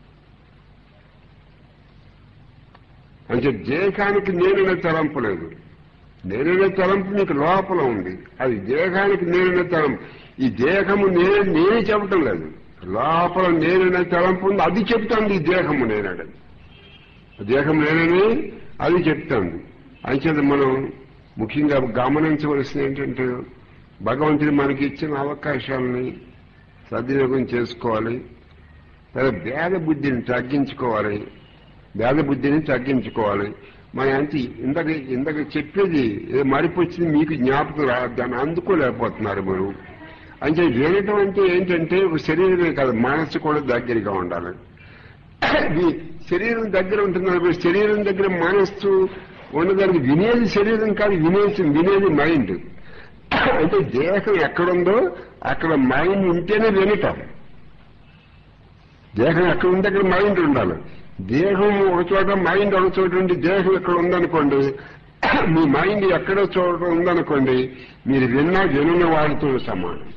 అంటే దేహానికి నేననే తలంపు లేదు నేననే తలంపు మీకు లోపల ఉంది అది దేహానికి నేననే తలంపు ఈ దేహము నేను నేనే చెప్పటం లేదు లోపల నేననే తలంపు ఉంది అది చెప్తాంది ఈ దేహము నేనని దేహం నేనని అది చెప్తాంది అంచేత మనం ముఖ్యంగా గమనించవలసింది ఏంటంటే భగవంతుడు మనకి ఇచ్చిన అవకాశాలని సద్వినియోగం చేసుకోవాలి తర్వాత భేద బుద్ధిని తగ్గించుకోవాలి భేద బుద్ధిని తగ్గించుకోవాలి మన అంత ఇందాక ఇందాక చెప్పేది ఏదో మరిపొచ్చింది మీకు జ్ఞాపకం రా దాన్ని అందుకోలేకపోతున్నారు మీరు అంటే వినటం అంటే ఏంటంటే ఒక శరీరమే కాదు మనస్సు కూడా దగ్గరగా ఉండాలి మీ శరీరం దగ్గర ఉంటున్నారు శరీరం దగ్గర మనస్సు ఉన్నదానికి వినేది శరీరం కాదు వినేది వినేది మైండ్ అంటే దేహం ఎక్కడుందో అక్కడ మైండ్ ఉంటేనే వినటం దేహం ఎక్కడ ఉంటే అక్కడ మైండ్ ఉండాలి దేహం ఒక చోట మైండ్ ఒక చోట ఉండి దేహం ఎక్కడ ఉందనుకోండి మీ మైండ్ ఎక్కడో చోట ఉందనుకోండి మీరు విన్నా వినని వాడితో సమానం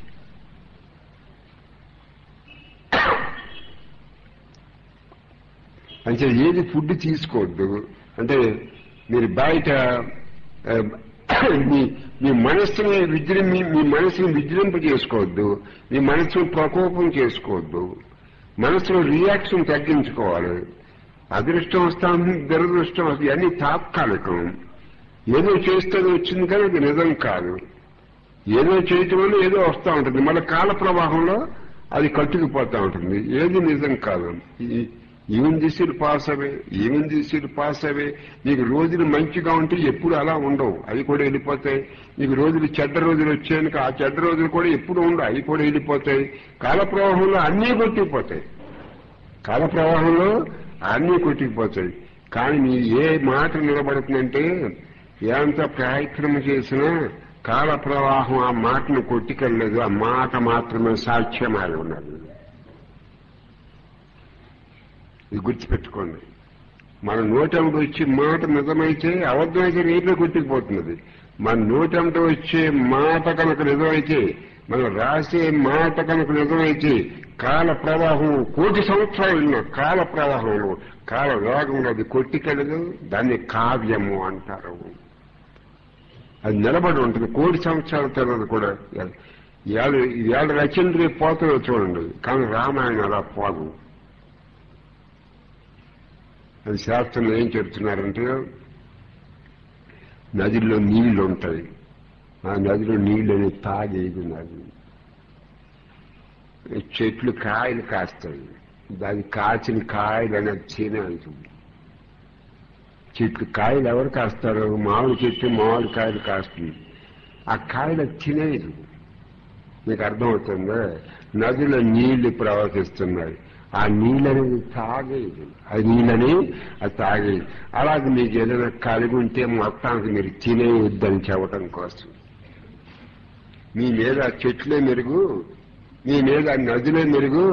అంటే ఏది ఫుడ్ తీసుకోవద్దు అంటే మీరు బయట ఆ, మీ మీ మనస్సుని విజృం మీ మీ మనసుని విజృంప చేసుకోవద్దు మీ మనసును ప్రకోపం చేసుకోవద్దు మనసులో రియాక్షన్ తగ్గించుకోవాలి అదృష్టం వస్తాం దురదృష్టం వస్తుంది ఇవన్నీ తాత్కాలికం ఏదో చేస్తే అది వచ్చింది కానీ అది నిజం కాదు ఏదో చేయటం వల్ల ఏదో వస్తూ ఉంటుంది మళ్ళీ కాల ప్రవాహంలో అది కట్టుకుపోతూ ఉంటుంది ఏది నిజం కాదు ఈ- even this shall pass away even this shall pass away నీకు రోజులు మంచిగా ఉంటే ఎప్పుడు అలా ఉండవు అవి కూడా వెళ్ళిపోతాయి నీకు రోజులు చెడ్డ రోజులు వచ్చాయనుక ఆ చెడ్డ రోజులు కూడా ఎప్పుడు ఉండవు అవి కూడా వెళ్ళిపోతాయి కాల ప్రవాహంలో అన్నీ కొట్టుకుపోతాయి కాల ప్రవాహంలో అన్నీ కొట్టుకుపోతాయి కానీ నీ ఏ మాట నిలబడుతుందంటే ఎంత ప్రయత్నం చేసినా కాల ప్రవాహం ఆ మాటను కొట్టుకెళ్ళలేదు ఆ మాట మాత్రమే సాక్ష్యమై ఉన్నది ఇది గుర్తుపెట్టుకోండి మన నోటంట వచ్చే మాట నిజమైతే అబద్ధమైతే రేపే కొట్టుకుపోతున్నది మన నోటంట వచ్చే మాట కనుక నిజమైతే మనం రాసే మాట కనుక నిజమైతే కాల ప్రవాహం కోటి సంవత్సరాలు ఉన్న కాల ప్రవాహంలో కాల వేగంలో అది కొట్టికెళ్ళదు దాన్ని కావ్యము అంటారు అది నిలబడి ఉంటుంది కోటి సంవత్సరాల తర్వాత కూడా ఇవాళ ఇవాళ రచన రేపు పోతుందో చూడండి కానీ రామాయణం అలా పోదు అది శాస్త్రంలో ఏం చెప్తున్నారంటే నదిలో నీళ్లు ఉంటాయి ఆ నదిలో నీళ్లు అనేది తాగేది నది చెట్లు కాయలు కాస్తాయి దాని కాచిన కాయలు అనేది తినేది చెట్లు కాయలు ఎవరు కాస్తారు మామిడి చెట్టు మామిడి కాయలు కాస్తుంది ఆ కాయలు అది తినేది మీకు అర్థమవుతుందా నదిలో నీళ్లు ప్రవహిస్తున్నాయి ఆ నీళ్ళనేది తాగేది ఆ నీళ్ళని అది తాగేది అలాగే మీకు ఏదైనా కలిగి ఉంటే మొత్తానికి మీరు తినేయొద్దని చెప్పడం కోసం మీ మీద ఆ చెట్లే మెరుగు మీ మీద ఆ నదిలే మెరుగు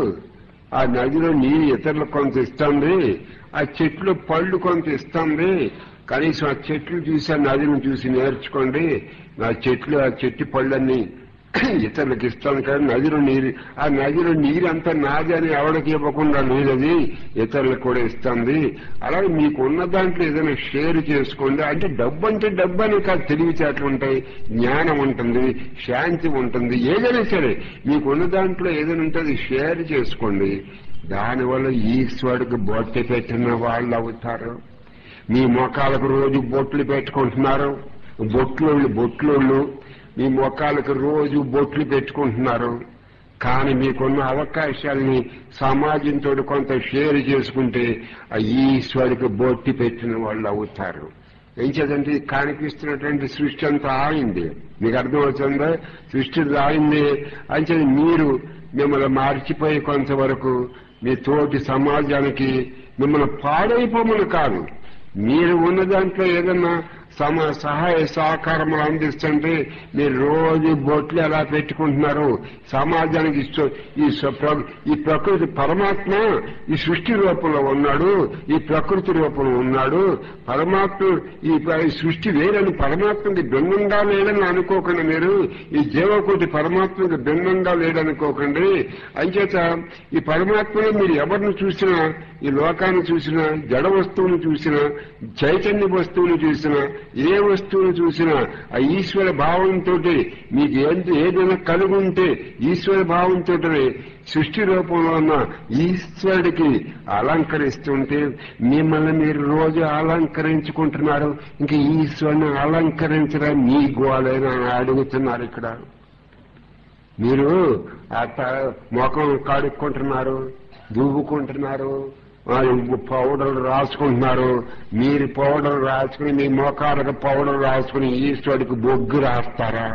ఆ నదిలో నీరు ఇతరులకు కొంత ఇస్తుంది ఆ చెట్లు పళ్ళు కొంత ఇస్తుంది కనీసం ఆ చెట్లు చూసి ఆ నదిని చూసి నేర్చుకోండి ఆ చెట్లు ఆ చెట్టు పళ్ళన్నీ ఇతరులకు ఇస్తాను కానీ నదిలో నీరు ఆ నదిలో నీరు అంతా నాది అని ఎవరికి ఇవ్వకుండా నీరది ఇతరులకు కూడా ఇస్తుంది అలాగే మీకు ఉన్న దాంట్లో ఏదైనా షేర్ చేసుకోండి అంటే డబ్బు అంటే డబ్బు అని కాదు తెలివితేటలు ఉంటాయి జ్ఞానం ఉంటుంది శాంతి ఉంటుంది ఏదైనా సరే మీకున్న దాంట్లో ఏదైనా ఉంటుంది షేర్ చేసుకోండి దానివల్ల ఈశ్వరుడికి బొట్టె పెట్టిన వాళ్ళు అవుతారు మీ మొఖాలకు రోజు బొట్లు పెట్టుకుంటున్నారు బొట్లోళ్ళు బొట్లోళ్ళు మీ మొఖాలకు రోజు బొట్లు పెట్టుకుంటున్నారు కానీ మీకున్న అవకాశాలని సమాజంతో కొంత షేర్ చేసుకుంటే ఆ ఈశ్వరికి బొట్టి పెట్టిన వాళ్ళు అవుతారు ఏం చేదంటే ఈ కనిపిస్తున్నటువంటి సృష్టి అంతా ఆయింది మీకు అర్థమవుతుందా సృష్టి ఆయింది అంటే మీరు మిమ్మల్ని మార్చిపోయి కొంతవరకు మీ తోటి సమాజానికి మిమ్మల్ని పాడైపోమని కాదు మీరు ఉన్న దాంట్లో ఏదన్నా సమ సహాయ సహకారములు అందిస్తుంటే మీరు రోజు బొట్లు ఎలా పెట్టుకుంటున్నారు సమాజానికి ఇస్తూ ఈ స- ప్ర- ఈ ప్రకృతి పరమాత్మ ఈ సృష్టి రూపంలో ఉన్నాడు ఈ ప్రకృతి రూపంలో ఉన్నాడు పరమాత్మ ఈ ప- ఈ సృష్టి వేరని పరమాత్మకి భిన్నంగా లేడని అనుకోకండి మీరు ఈ జీవకోటి పరమాత్మకి భిన్నంగా లేడనుకోకండి అంచేత ఈ పరమాత్మలో మీరు ఎవరిని చూసినా ఈ లోకాన్ని చూసినా జడ వస్తువును చూసినా చైతన్య వస్తువుని చూసినా ఏ వస్తువును చూసినా ఆ ఈశ్వర భావంతో మీకు ఏంటి ఏదైనా కలిగి ఉంటే ఈశ్వర భావంతో సృష్టి రూపంలో ఉన్న ఈశ్వరుడికి అలంకరిస్తుంటే మిమ్మల్ని మీరు రోజు అలంకరించుకుంటున్నారు ఇంక ఈశ్వరుని అలంకరించడం మీ గోళైనా అని అడుగుతున్నారు ఇక్కడ మీరు ఆ త- ముఖం కడుక్కుంటున్నారు దువ్వుకుంటున్నారు ఆ పౌడర్ రాసుకుంటున్నారు మీరు పౌడర్ రాసుకుని మీ మోకాలకు పౌడర్ రాసుకుని ఈశ్వరుడికి బొగ్గు రాస్తారా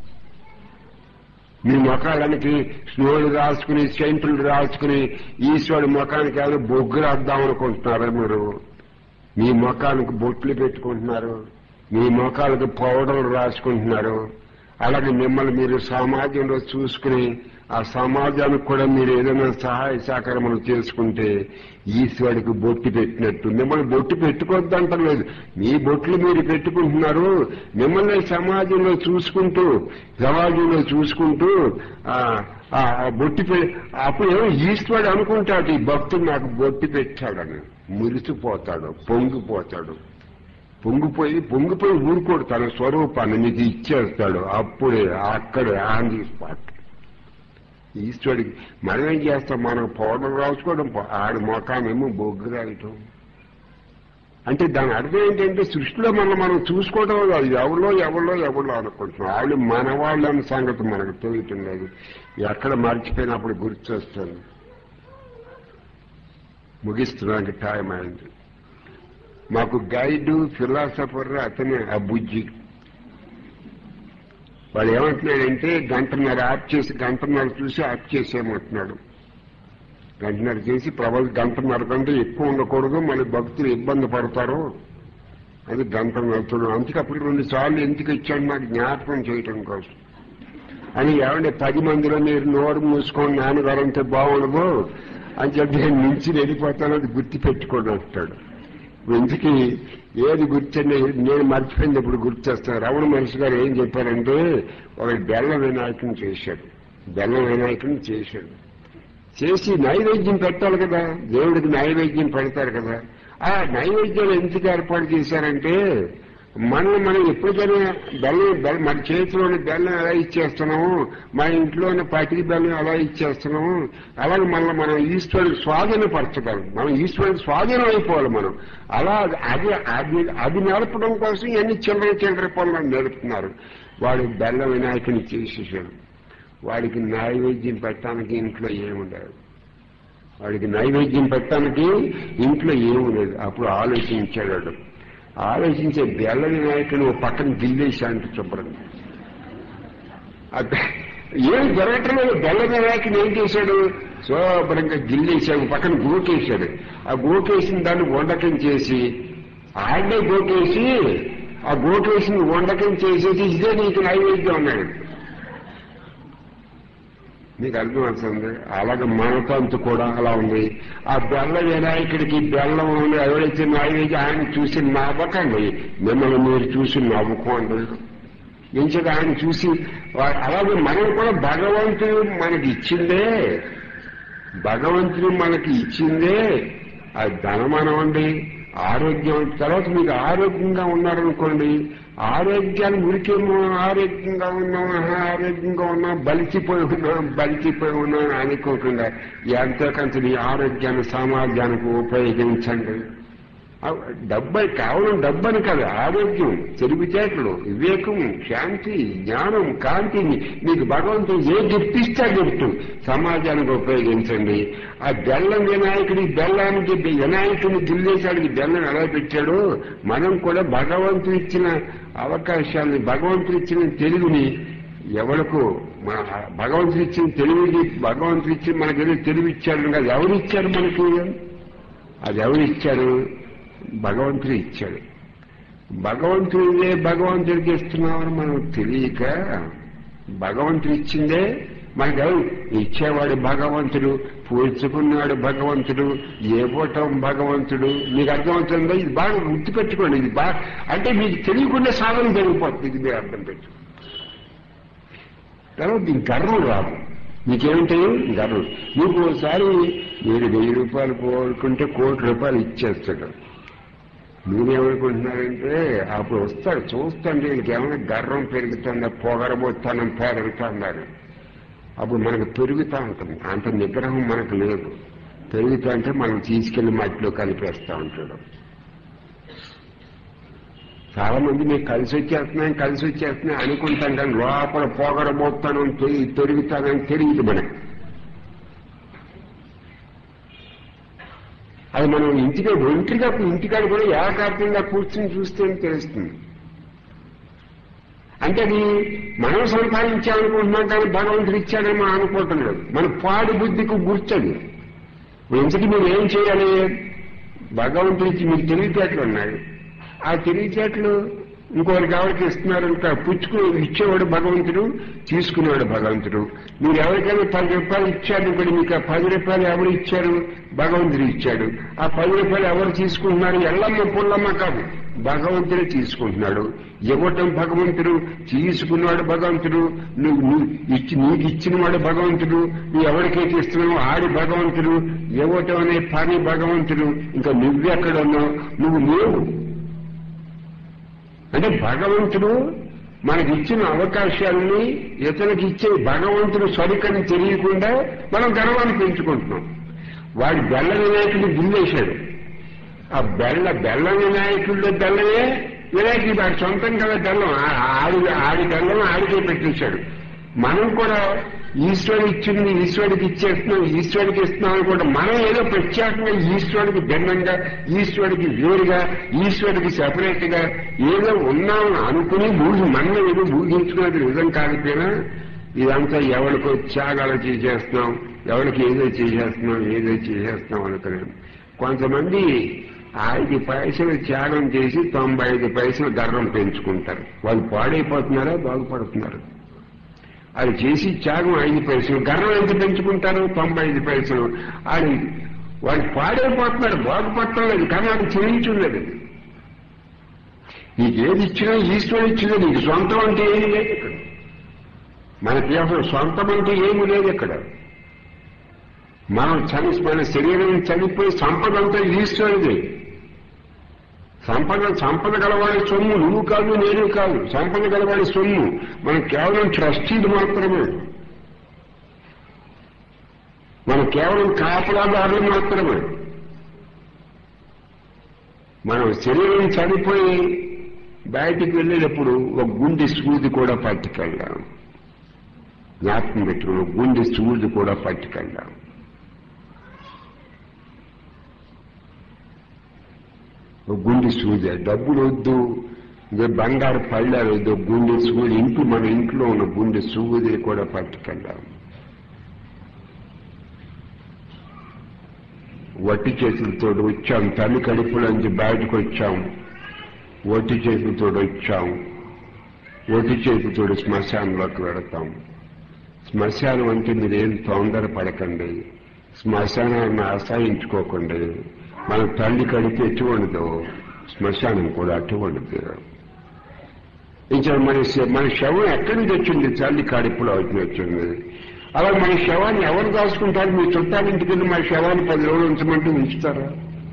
మీ ముఖాలనికి స్నోలు రాసుకుని సెంట్లు రాసుకుని ఈశ్వరుడి ముఖానికి ఏమైనా బొగ్గు రాద్దాం అనుకుంటున్నారా మీరు మీ ముఖానికి బొట్లు పెట్టుకుంటున్నారు మీ ముఖాలకు పౌడర్లు రాసుకుంటున్నారు అలాగే మిమ్మల్ని మీరు సమాజంలో చూసుకుని ఆ సమాజానికి కూడా మీరు ఏదైనా సహాయ సహకారములు చేసుకుంటే ఈశ్వరుడికి బొట్టు పెట్టినట్టు మిమ్మల్ని బొట్టు పెట్టుకోవద్దంటలేదు మీ బొట్లు మీరు పెట్టుకుంటున్నారు మిమ్మల్ని సమాజంలో చూసుకుంటూ సమాజంలో చూసుకుంటూ ఆ ఆ బొట్టి పె అప్పుడు ఏమో ఈశ్వరుడు అనుకుంటాడు ఈ భక్తుడు నాకు బొట్టి పెట్టాడని మురిసిపోతాడు పొంగిపోతాడు పొంగిపోయి పొంగిపోయి ఊరుకోడు తన స్వరూపాన్ని మీకు ఇచ్చేస్తాడు అప్పుడే అక్కడే ఆన్ ది స్పాట్ ఈశ్వరుడికి మనం ఏం చేస్తాం మనం పౌడర్ రాసుకోవడం ఆడి మొఖామేమో బొగ్గు రాయటం అంటే దాని అర్థం ఏంటంటే సృష్టిలో మనం మనం చూసుకోవడం కాదు ఎవరో ఎవరో ఎవరో అనుకుంటున్నాం వాళ్ళు మన వాళ్ళని సంగతి మనకు తెలియటం లేదు ఎక్కడ మర్చిపోయినప్పుడు గుర్తొస్తుంది ముగిస్తున్నానికి టైం అయింది మాకు గైడ్ ఫిలాసఫర్ అతనే ఆ బుజ్జి వాడు ఏమంటున్నాడంటే గంటన్నర ఆఫ్ చేసి గంటన్నర చూసి ఆఫ్ చేసేయమంటున్నాడు గంటన్నర చేసి ప్రభలు గంటన్నర కంటే ఎక్కువ ఉండకూడదు మళ్ళీ భక్తులు ఇబ్బంది పడతారు అది గంటన్నర చూడడం అందుకే అప్పుడు రెండు సార్లు ఎందుకు ఇచ్చాడు నాకు జ్ఞాపకం చేయటం కోసం అని ఏమంటే పది మందిలో మీరు నోరు మూసుకొని నాన్నగారు అంటే బాగుండదు అని చెప్పి నేను నుంచి వెళ్ళిపోతాను అది గుర్తు పెట్టుకోండి అంటాడు ఎందుకు ఏది గుర్తండి నేను మర్చిపోయింది ఇప్పుడు గుర్తు చేస్తాను రమణ మనిషి గారు ఏం చెప్పారంటే ఒక బెల్ల వినాయకుని చేశాడు బెల్ల వినాయకుని చేశాడు చేసి నైవేద్యం పెట్టాలి కదా దేవుడికి నైవేద్యం పెడతారు కదా ఆ నైవేద్యాలు ఎందుకు ఏర్పాటు చేశారంటే మనం మనం ఎప్పటికైనా బెల్లం బెల్లం మన చేతిలోని బెల్లం ఎలా ఇచ్చేస్తున్నాము మన ఇంట్లోని పటికి బెల్లం ఎలా ఇచ్చేస్తున్నాము అలాగే మళ్ళీ మనం ఈశ్వరుడికి స్వాధీనపరచగలం మనం ఈశ్వరుడికి స్వాధీనం అయిపోవాలి మనం అలా అది అది అది నేర్పడం కోసం ఎన్ని చిల్లర చిల్లర పనులు నేర్పుతున్నారు వాడు బెల్లం వినాయకుని చేసేసాడు వాడికి నైవేద్యం పెట్టడానికి ఇంట్లో ఏముండదు వాడికి నైవేద్యం పెట్టడానికి ఇంట్లో ఏముండదు అప్పుడు ఆలోచించాడు వాడు. ఆలోచించే బెల్ల వినాయకుని ఓ పక్కన గిల్లేసి అంటే శుభ్రంగా ఆ బె- ఏం జరగటం లేదు బెల్ల వినాయకుని ఏం చేశాడు శుభ్రంగా గిల్లేశాడు పక్కన గోకేశాడు ఆ గోకేసిన దాన్ని వండకం చేసి ఆడే గోకేసి ఆ గోకేసిన వండకం చేసేసి ఇదే నీకు నైవేద్యం అన్నాడు నీకు అర్థమవుతుంది అలాగే మనతంతు కూడా అలా ఉంది ఆ బెల్ల వినాయకుడికి బెల్లం ఉంది ఎవరైతే నైవేద్యం ఆయన చూసి నవ్వకండి మిమ్మల్ని మీరు చూసి నవ్వుకోండి ఎంచక ఆయన చూసి వా- అలాగే మనం కూడా భగవంతుడు మనకి ఇచ్చిందే భగవంతుడు మనకి ఇచ్చిందే అది ధనమనవండి ఆరోగ్యం తర్వాత మీకు ఆరోగ్యంగా ఉన్నారనుకోండి ఆరోగ్యాన్ని ఉరికేమో ఆరోగ్యంగా ఉన్నాం ఆహా, ఆరోగ్యంగా ఉన్నాం బలిచిపోయి ఉన్నాం బలిచిపోయి ఉన్నాం అని అనుకోకుండా ఎంతో కొంత మీ ఆరోగ్యాన్ని సమాజానికి ఉపయోగించండి ఆ డబ్బు కేవలం డబ్బని కాదు ఆరోగ్యం తెలివితేటలు వివేకం శాంతి జ్ఞానం కాంతి మీకు భగవంతుడు ఏ గిఫ్ట్ ఇస్తే ఆ గిఫ్ట్ సమాజానికి ఉపయోగించండి ఆ బెల్లం వినాయకుడి బెల్లానికి వినాయకుడిని గిల్లేశాడికి బెల్లం ఎలా పెట్టాడో మనం కూడా భగవంతుడు ఇచ్చిన అవకాశాన్ని భగవంతుడు ఇచ్చిన తెలుగుని ఎవరికో మన భగవంతుడు ఇచ్చిన తెలివిని భగవంతుడు ఇచ్చిన మనకేదో తెలివి ఇచ్చాడు కదా ఎవరు ఇచ్చారు మనకి అది ఎవరు ఇచ్చారు భగవంతుడు ఇచ్చాడు భగవంతుడిదే భగవంతుడికి ఇస్తున్నామని మనం తెలియక భగవంతుడు ఇచ్చిందే మనకు ఎవరు ఇచ్చేవాడు భగవంతుడు పూడ్చుకున్నాడు భగవంతుడు ఏపోవటం భగవంతుడు మీకు అర్థమవుతుందో ఇది బాగా గుర్తుపెట్టుకోండి ఇది బాగా అంటే మీకు తెలియకుండా సాధన జరిగిపోతుంది ఇది మీరు అర్థం పెట్టు తర్వాత దీనికి గర్వం రాదు మీకేమిటి గర్వం మీకు ఒకసారి మీరు వెయ్యి రూపాయలు కోరుకుంటే కోటి రూపాయలు ఇచ్చేస్తాడు మీరేమనుకుంటున్నారంటే అప్పుడు వస్తాడు చూస్తుంటే వీళ్ళకి ఏమైనా గర్వం పెరుగుతుందా పొగరబోతానం పెరుగుతున్నారు అప్పుడు మనకు పెరుగుతూ ఉంటుంది అంత నిగ్రహం మనకు లేదు పెరుగుతా అంటే మనం తీసుకెళ్లి మట్టిలో కలిపేస్తా ఉంటాడు చాలా మంది మీకు కలిసి వచ్చేస్తున్నాయి కలిసి వచ్చేస్తున్నాయి అనుకుంటాం కానీ లోపల పొగరబోతాను పెరుగుతానని తెలియదు మనకు అది మనం ఇంటికి ఒంటిగా ఇంటికాడ కూడా ఏకాంతంగా కూర్చుని చూస్తే తెలుస్తుంది అంటే అది మనం సంపాదించాలనుకుంటున్నాం కానీ భగవంతుడు ఇచ్చాడని మనం అనుకోవటం లేదు మన పాడి బుద్ధికి గుర్చదు ఇంతకీ మీరు ఏం చేయాలి భగవంతుడి ఇచ్చి మీకు తెలివితేటలు ఉన్నాయి ఆ తెలివితేటలు ఇంకోరికి ఎవరికి ఇస్తున్నారు ఇంకా పుచ్చుకుని ఇచ్చేవాడు భగవంతుడు తీసుకునేవాడు భగవంతుడు మీరు ఎవరికైనా పది రూపాయలు ఇచ్చారు ఇప్పుడు మీకు ఆ పది రూపాయలు ఎవరు ఇచ్చారు భగవంతుడు ఇచ్చాడు ఆ పది రూపాయలు ఎవరు తీసుకుంటున్నారు ఎల్లమ్మ పుల్లమ్మ కాదు భగవంతుడే తీసుకుంటున్నాడు ఇవ్వటం భగవంతుడు తీసుకున్నాడు భగవంతుడు నువ్వు నువ్వు ఇచ్చి నీకు ఇచ్చినవాడు భగవంతుడు నువ్వు ఎవరికైతే ఇస్తున్నావు ఆడి భగవంతుడు ఇవ్వటం అనే పని భగవంతుడు ఇంకా నువ్వెక్కడ ఉన్నావు నువ్వు లేవు అంటే భగవంతుడు మనకి ఇచ్చిన అవకాశాలని ఇతనికి ఇచ్చే భగవంతుడు సరికని తెలియకుండా మనం గర్వాన్ని పెంచుకుంటున్నాం వాడి బెల్ల వినాయకుడిని గిల్లేశాడు ఆ బెల్ల బెల్ల వినాయకుడిలో బెల్లమే వినాయకుడి వాడి సొంతం కదా బెల్లం ఆ- ఆడి ఆడి బెల్లం ఆడికే పెట్టేశాడు మనం కూడా ఈశ్వరుడు ఇచ్చింది ఈశ్వరుడికి ఇచ్చేస్తున్నాం ఈశ్వరుడికి ఇస్తున్నాం కూడా మనం ఏదో ప్రత్యేకంగా ఈశ్వరుడికి భిన్నంగా ఈశ్వరుడికి వేరుగా ఈశ్వరుడికి సెపరేట్ గా ఏదో ఉన్నామని అనుకుని ఊహి మనం ఏదో ఊహించుకునేది నిజం కాకపోయినా ఇదంతా ఎవరికో త్యాగాలు చేసేస్తున్నాం ఎవరికి ఏదో చేసేస్తున్నాం ఏదో చేసేస్తున్నాం అనుకున్నాం కొంతమంది ఐదు పైసలు త్యాగం చేసి తొంభై ఐదు పైసలు గర్వం పెంచుకుంటారు వాళ్ళు పాడైపోతున్నారా బాగుపడుతున్నారు అది చేసి త్యాగం ఐదు పైసలు గర్వం ఎంత పెంచుకుంటారు తొంభై ఐదు పైసలు అది వాళ్ళు పాడైపోతున్నారు బాగుపడటం లేదు కానీ అది చెల్లించుండదు నీకు ఏది ఇచ్చినా ఈశ్వరుడు ఇచ్చినా నీకు సొంతం అంటే ఏమీ లేదు ఇక్కడ మనకి అసలు సొంతం అంటే ఏమీ లేదు ఇక్కడ మనం చని మన శరీరం చనిపోయి సంపద అంతా ఈశ్వరుది సంపద సంపద గలవాడి సొమ్ము నువ్వు కాదు నేను కాదు సంపద గలవాడి సొమ్ము మనం కేవలం ట్రస్టీలు మాత్రమే మనం కేవలం కాపలాదారులు మాత్రమే మనం శరీరం చనిపోయి బయటికి వెళ్ళేటప్పుడు ఒక గుండె సూది కూడా పట్టుకెళ్ళాం జ్ఞాపకం పెట్టుకుని ఒక గుండె సూది కూడా పట్టుకెళ్ళాం ఒక గుండె సూది డబ్బులు వద్దు ఇదే బంగారు పళ్ళారు ఏదో గుండె సువ్వు ఇంట్లో మన ఇంట్లో ఉన్న గుండె సువ్వుది కూడా పట్టుకెళ్ళాం వట్టి చేతులతో వచ్చాం తల్లి కడుపులోంచి బయటకు వచ్చాం వట్టి చేతులతో వచ్చాం వట్టి చేతులతో శ్మశానంలోకి వెళతాం శ్మశానం అంటే మీరేం తొందర పడకండి శ్మశానాన్ని ఆశ్రయించుకోకండి మన తల్లి కడితే ఎటువంటిదో శ్మశానం కూడా అటువంటిది ఇంకా మన శ- మన శవం ఎక్కడి నుంచి వచ్చింది తల్లి కడుపులో వచ్చింది అలా మన శవాన్ని ఎవరు దాచుకుంటారు మీ చుట్టాలింటికి వెళ్ళి మా శవాన్ని పది రోజులు ఉంచమంటే ఉంచుతారా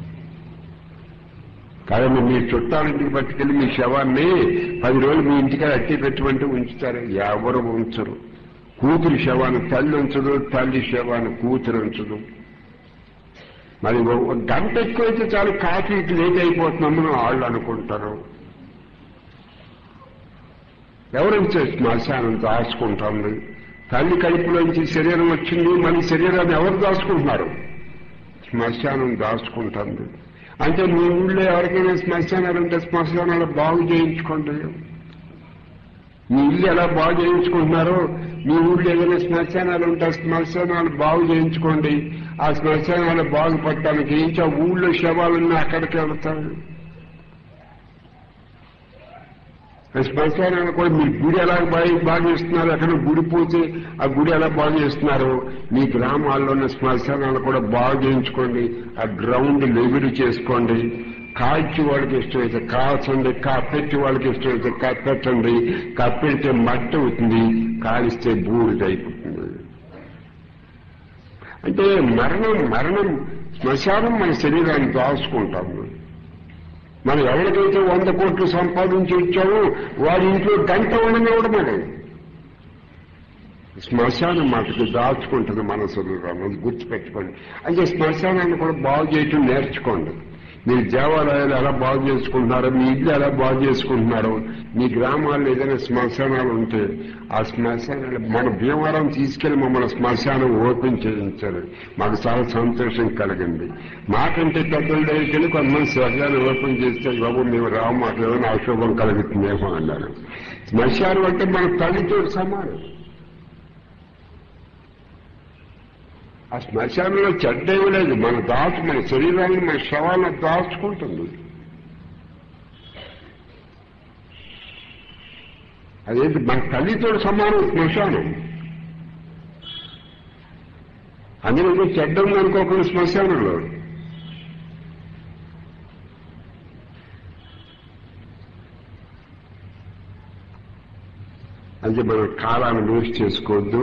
కాదండి మీ చుట్టాలింటికి పట్టుకెళ్ళి మీ శవాన్ని పది రోజులు మీ ఇంటికి అట్టి పెట్టమంటే ఉంచుతారు ఎవరు ఉంచరు కూతురు శవాన్ని తల్లి ఉంచదు తల్లి శవాన్ని కూతురు ఉంచదు మరి ఓ- ఒక గంట ఎక్కువైతే చాలు కాఫీకి లేట్ అయిపోతున్నామని వాళ్ళు అనుకుంటారు ఎవరైతే శ్మశానం దాచుకుంటుంది తల్లి కడుపులోంచి శరీరం వచ్చింది మన శరీరాన్ని ఎవరు దాచుకుంటున్నారు శ్మశానం దాచుకుంటుంది అంటే మీ ఊళ్ళో ఎవరికైనా శ్మశానాలు ఉంటే శ్మశానాలు బాగు చేయించుకోండి మీ ఇల్లు ఎలా బాగు చేయించుకుంటున్నారో మీ ఊళ్ళో ఏదైనా శ్మశానాలు ఉంటే ఆ శ్మశానాలు బాగు చేయించుకోండి ఆ శ్మశానాలు బాగుపడటానికి ఇంకా ఊళ్ళో శవాలన్నీ అక్కడికి వెళ్తారు ఆ శ్మశానాలు కూడా మీ గుడి ఎలా బాగా బాగా చేస్తున్నారు ఎక్కడ గుడి పోతే ఆ గుడి ఎలా బాగా చేస్తున్నారు మీ గ్రామాల్లో ఉన్న శ్మశానాలు కూడా బాగు చేయించుకోండి ఆ గ్రౌండ్ లెవెల్ చేసుకోండి కాల్చి వాళ్ళకి ఇష్టమైతే కాల్చండి కప్పెట్టి వాళ్ళకి ఇష్టమైతే కప్పెట్టండి కప్పెడితే మట్టి అవుతుంది కాలిస్తే బూడిద అయిపోతుంది అంటే మరణం మరణం శ్మశానం మన శరీరాన్ని దాచుకుంటాము మనం ఎవరికైతే వంద కోట్లు సంపాదించి ఇచ్చామో వాడి ఇంట్లో గంట ఉండనివ్వడం మనం శ్మశానం మటుకు దాచుకుంటుంది మనసులో అది గుర్తుపెట్టుకోండి అంటే శ్మశానాన్ని కూడా బాగు చేయటం నేర్చుకోండి మీరు దేవాలయాలు ఎలా బాగు చేసుకుంటున్నారో మీ ఇల్లు ఎలా బాగు చేసుకుంటున్నారో మీ గ్రామాల్లో ఏదైనా శ్మశానాలు ఉంటే ఆ శ్మశానాలు మన భీమవరం తీసుకెళ్లి మమ్మల్ని శ్మశానం ఓపెన్ చేయించారు మాకు చాలా సంతోషం కలిగింది మాకంటే పెద్దల దగ్గరికి వెళ్ళి కొంతమంది శ్మశానం ఓపెన్ చేస్తే బాబు మేము రావు మాకు ఏమైనా అశుభం కలుగుతుందేమో అన్నారు శ్మశానం అంటే మన తల్లితో సమానం ఆ శ్మశానంలో చెడ్డేమి లేదు మన దాచు మన శరీరాన్ని మన శవాలను దాచుకుంటుంది అదేంటి మన తల్లితో సమానం శ్మశానం అందులో చెడ్డ ఉందనుకోకుండా శ్మశానంలో అంటే మనం కాలాన్ని వేస్ట్ చేసుకోవద్దు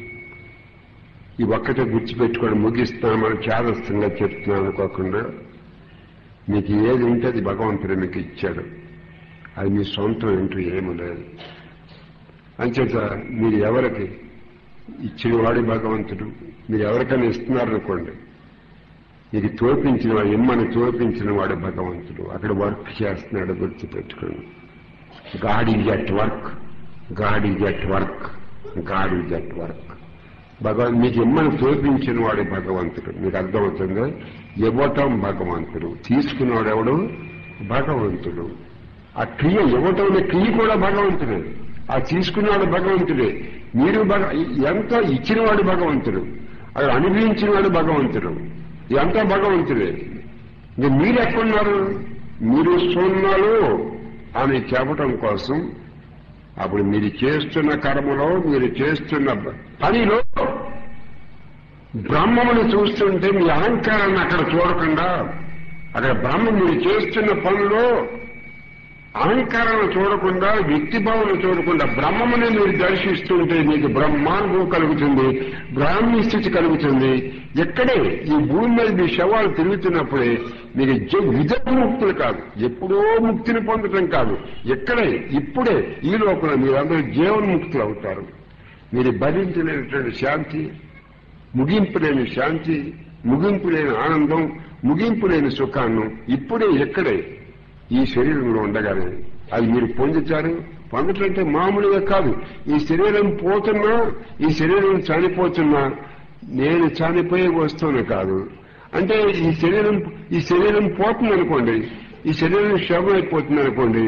ఈ ఒక్కటే గుర్తుపెట్టుకొని ముగిస్తామని చాదస్తంగా చెప్తున్నాను అనుకోకుండా మీకు ఏది ఉంటే అది భగవంతుడు మీకు ఇచ్చాడు అది మీ సొంతం ఏంటో ఏమీ లేదు అంచేత మీరు ఎవరికి ఇచ్చినవాడు భగవంతుడు మీరు ఎవరికైనా ఇస్తున్నారనుకోండి మీకు తోపించిన వాడు ఇమ్మని తోపించిన వాడు భగవంతుడు అక్కడ వర్క్ చేస్తున్నాడు గుర్తుపెట్టుకోండి God is at work God is at work God is at work భగవంతు మీకు ఇమ్మని తోపించిన వాడు భగవంతుడు మీకు అర్థమవుతుందో ఇవ్వటం భగవంతుడు తీసుకున్నవాడు ఎవడు భగవంతుడు ఆ క్రియ ఇవ్వటం అనే క్రియ కూడా భగవంతుడే ఆ తీసుకున్నవాడు భగవంతుడే మీరు భగ ఎంత ఇచ్చినవాడు భగవంతుడు అది అనుభవించినవాడు భగవంతుడు ఎంత భగవంతుడే ఇంక మీరు ఎక్కడున్నారు మీరు సున్నాలు అని చెప్పటం కోసం అప్పుడు మీరు చేస్తున్న కర్మలో మీరు చేస్తున్న పనిలో బ్రహ్మమును చూస్తుంటే మీ అహంకారాన్ని అక్కడ చూడకుండా అక్కడ బ్రహ్మ మీరు చేస్తున్న పనిలో అహంకారాన్ని చూడకుండా వ్యక్తిభావన చూడకుండా బ్రహ్మముని మీరు దర్శిస్తుంటే మీకు బ్రహ్మానుభవం కలుగుతుంది బ్రాహ్మీ స్థితి కలుగుతుంది ఎక్కడే ఈ భూమి మీద మీ శవాలు తిరుగుతున్నప్పుడే మీరు జ- విధ ముక్తులు కాదు ఎప్పుడో ముక్తిని పొందటం కాదు ఎక్కడే ఇప్పుడే ఈ లోపల మీరందరూ జీవన్ముక్తులు అవుతారు మీరు భరించలేనటువంటి శాంతి ముగింపు లేని శాంతి ముగింపు లేని ఆనందం ముగింపు లేని సుఖాన్ని ఇప్పుడే ఎక్కడే ఈ శరీరంలో ఉండగానే అది మీరు పొందుతారు పొందటంటే మామూలుగా కాదు ఈ శరీరం పోతున్నా ఈ శరీరం చనిపోతున్నా నేను చనిపోయే వస్తువును కాదు అంటే ఈ శరీరం ఈ శరీరం పోతుంది అనుకోండి ఈ శరీరం శవం అయిపోతుంది అనుకోండి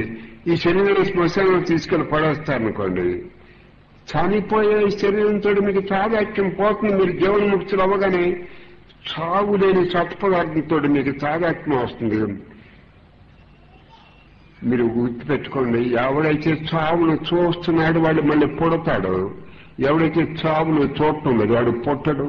ఈ శరీరం శ్మశానం తీసుకెళ్లి పడేస్తారనుకోండి చనిపోయే శరీరంతో మీకు చాదాక్యం పోతుంది మీరు జీవన్ముక్తులు అవ్వగానే చావు లేని సత్పదార్థంతో మీకు చాదాత్మ్యం వస్తుంది మీరు గుర్తుపెట్టుకోండి ఎవడైతే చావును చూస్తున్నాడు వాడు మళ్ళీ పుడతాడు ఎవడైతే చావును చూడటం లేదు వాడు పుట్టడు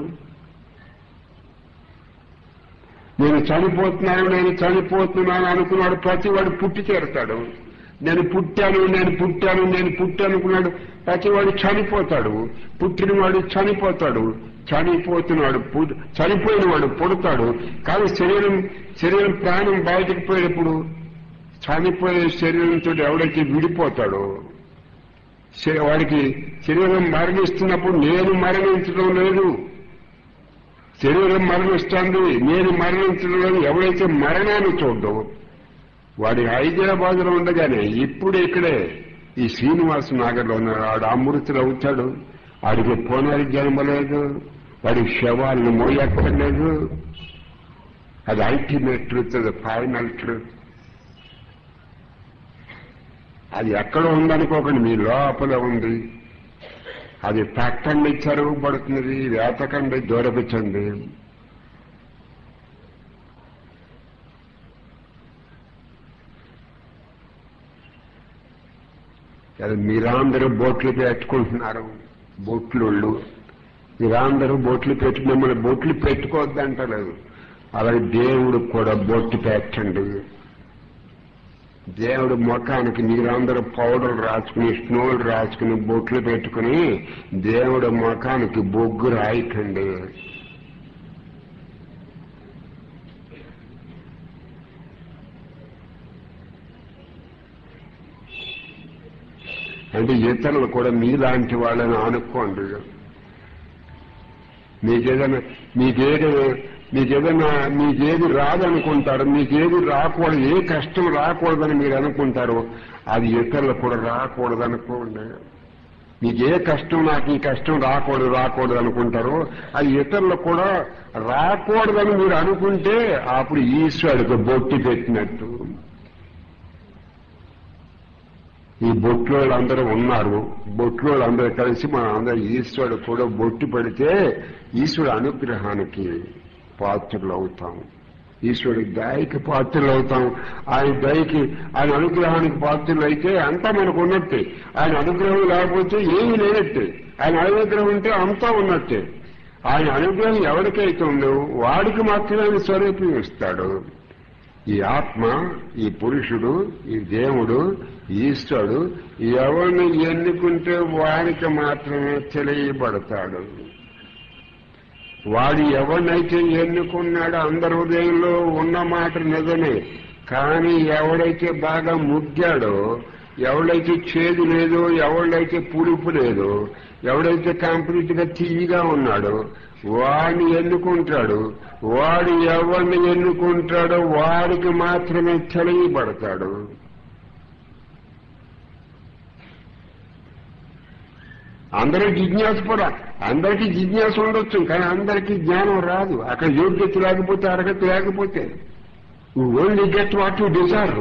నేను చనిపోతున్నాను నేను చనిపోతున్నాను అనుకున్నాడు ప్రతి వాడు పుట్టి తీరుతాడు నేను పుట్టాను నేను పుట్టాను నేను పుట్టాను అనుకున్నాడు ప్రతి వాడు చనిపోతాడు పుట్టినవాడు చనిపోతాడు చనిపోతున్నాడు పు- చనిపోయిన వాడు పుడతాడు కానీ శరీరం శరీరం ప్రాణం బయటకు పోయేటప్పుడు చనిపోయే శరీరంతో ఎవడైతే విడిపోతాడో శ- వాడికి శరీరం మరణిస్తున్నప్పుడు నేను మరణించడం లేదు శరీరం మరణిస్తుంది నేను మరణించడం లేదు ఎవడైతే మరణాన్ని చూడడం వాడి హైదరాబాద్ లో ఉండగానే ఇప్పుడు ఇక్కడే ఈ శ్రీనివాస నగర్లో ఉన్నాడు ఆడు అమృతులు అవుతాడు ఆడికి పునర్జన్మ లేదు వాడి శవాలను మోయక్కర్లేదు అది అల్టిమేట్ ట్రూత్ అది ఫైనల్ ట్రూత్ అది ఎక్కడ ఉందనుకోకండి మీ లోపల ఉంది అది పెట్టండి చెరువు పడుతున్నది వేతకండి దూరపించండి అది మీరందరూ బోట్లు పెట్టుకుంటున్నారు బోట్లోళ్ళు మీరందరూ బోట్లు పెట్టి మిమ్మల్ని బోట్లు పెట్టుకోవద్దంటలేదు అలాగే దేవుడు కూడా బొట్టు పెట్టండి దేవుడు ముఖానికి మీరందరూ పౌడర్ రాసుకుని స్నోలు రాసుకుని బొట్లు పెట్టుకుని దేవుడు ముఖానికి బొగ్గు రాయకండి అంటే ఇతరులు కూడా మీలాంటి వాళ్ళని అనుకోండి మీకేదైనా మీకేది మీకేదైనా మీకేది రాదనుకుంటారు మీకేది రాకూడదు ఏ కష్టం రాకూడదని మీరు అనుకుంటారు అది ఇతరులకు కూడా రాకూడదనుకోండి మీకు ఏ కష్టం నాకు ఈ కష్టం రాకూడదు రాకూడదు అనుకుంటారో అది ఇతరులకు కూడా రాకూడదని మీరు అనుకుంటే అప్పుడు ఈశ్వరుడికి బొట్టి పెట్టినట్టు ఈ బొట్లో అందరూ ఉన్నారు బొట్లో అందరూ కలిసి మన అందరూ ఈశ్వరుడు కూడా బొట్టు పెడితే ఈశ్వరుడు అనుగ్రహానికి పాత్రలు అవుతాం ఈశ్వరుడి దయకి పాత్రలు అవుతాం ఆయన దయకి ఆయన అనుగ్రహానికి పాత్రలు అయితే అంతా మనకు ఉన్నట్టే ఆయన అనుగ్రహం లేకపోతే ఏమీ లేనట్టే ఆయన అనుగ్రహం ఉంటే అంతా ఉన్నట్టే ఆయన అనుగ్రహం ఎవరికైతే ఉందో వాడికి మాత్రమే ఆయన స్వరూపం ఇస్తాడు ఈ ఆత్మ ఈ పురుషుడు ఈ దేవుడు ఈశ్వరుడు ఎవరిని ఎన్నుకుంటే వారికి మాత్రమే తెలియబడతాడు వాడు ఎవరినైతే ఎన్నుకున్నాడో అందరి హృదయంలో ఉన్న మాట నిజమే కానీ ఎవడైతే బాగా ముగ్గాడో ఎవడైతే చేదు లేదో ఎవడైతే పులుపు లేదో ఎవడైతే కంప్లీట్ గా తీయగా ఉన్నాడో వాడిని ఎన్నుకుంటాడు వాడు ఎవరిని ఎన్నుకుంటాడో వాడికి మాత్రమే తెలియబడతాడు అందరూ జిజ్ఞాస కూడా అందరికీ జిజ్ఞాస ఉండొచ్చు కానీ అందరికీ జ్ఞానం రాదు అక్కడ యోగ్యత లేకపోతే అర్హత లేకపోతే only get what you desire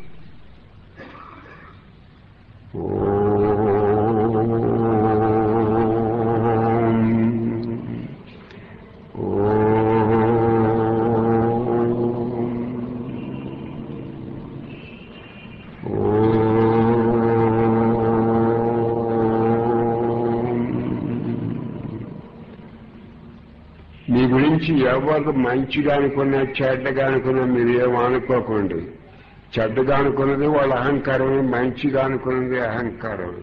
మీ గురించి ఎవరు మంచిగా అనుకున్నా చెడ్డగా అనుకున్నా మీరు ఏం అనుకోకండి చెడ్డగా అనుకున్నది వాళ్ళ అహంకారమే మంచిగా అనుకున్నది అహంకారమే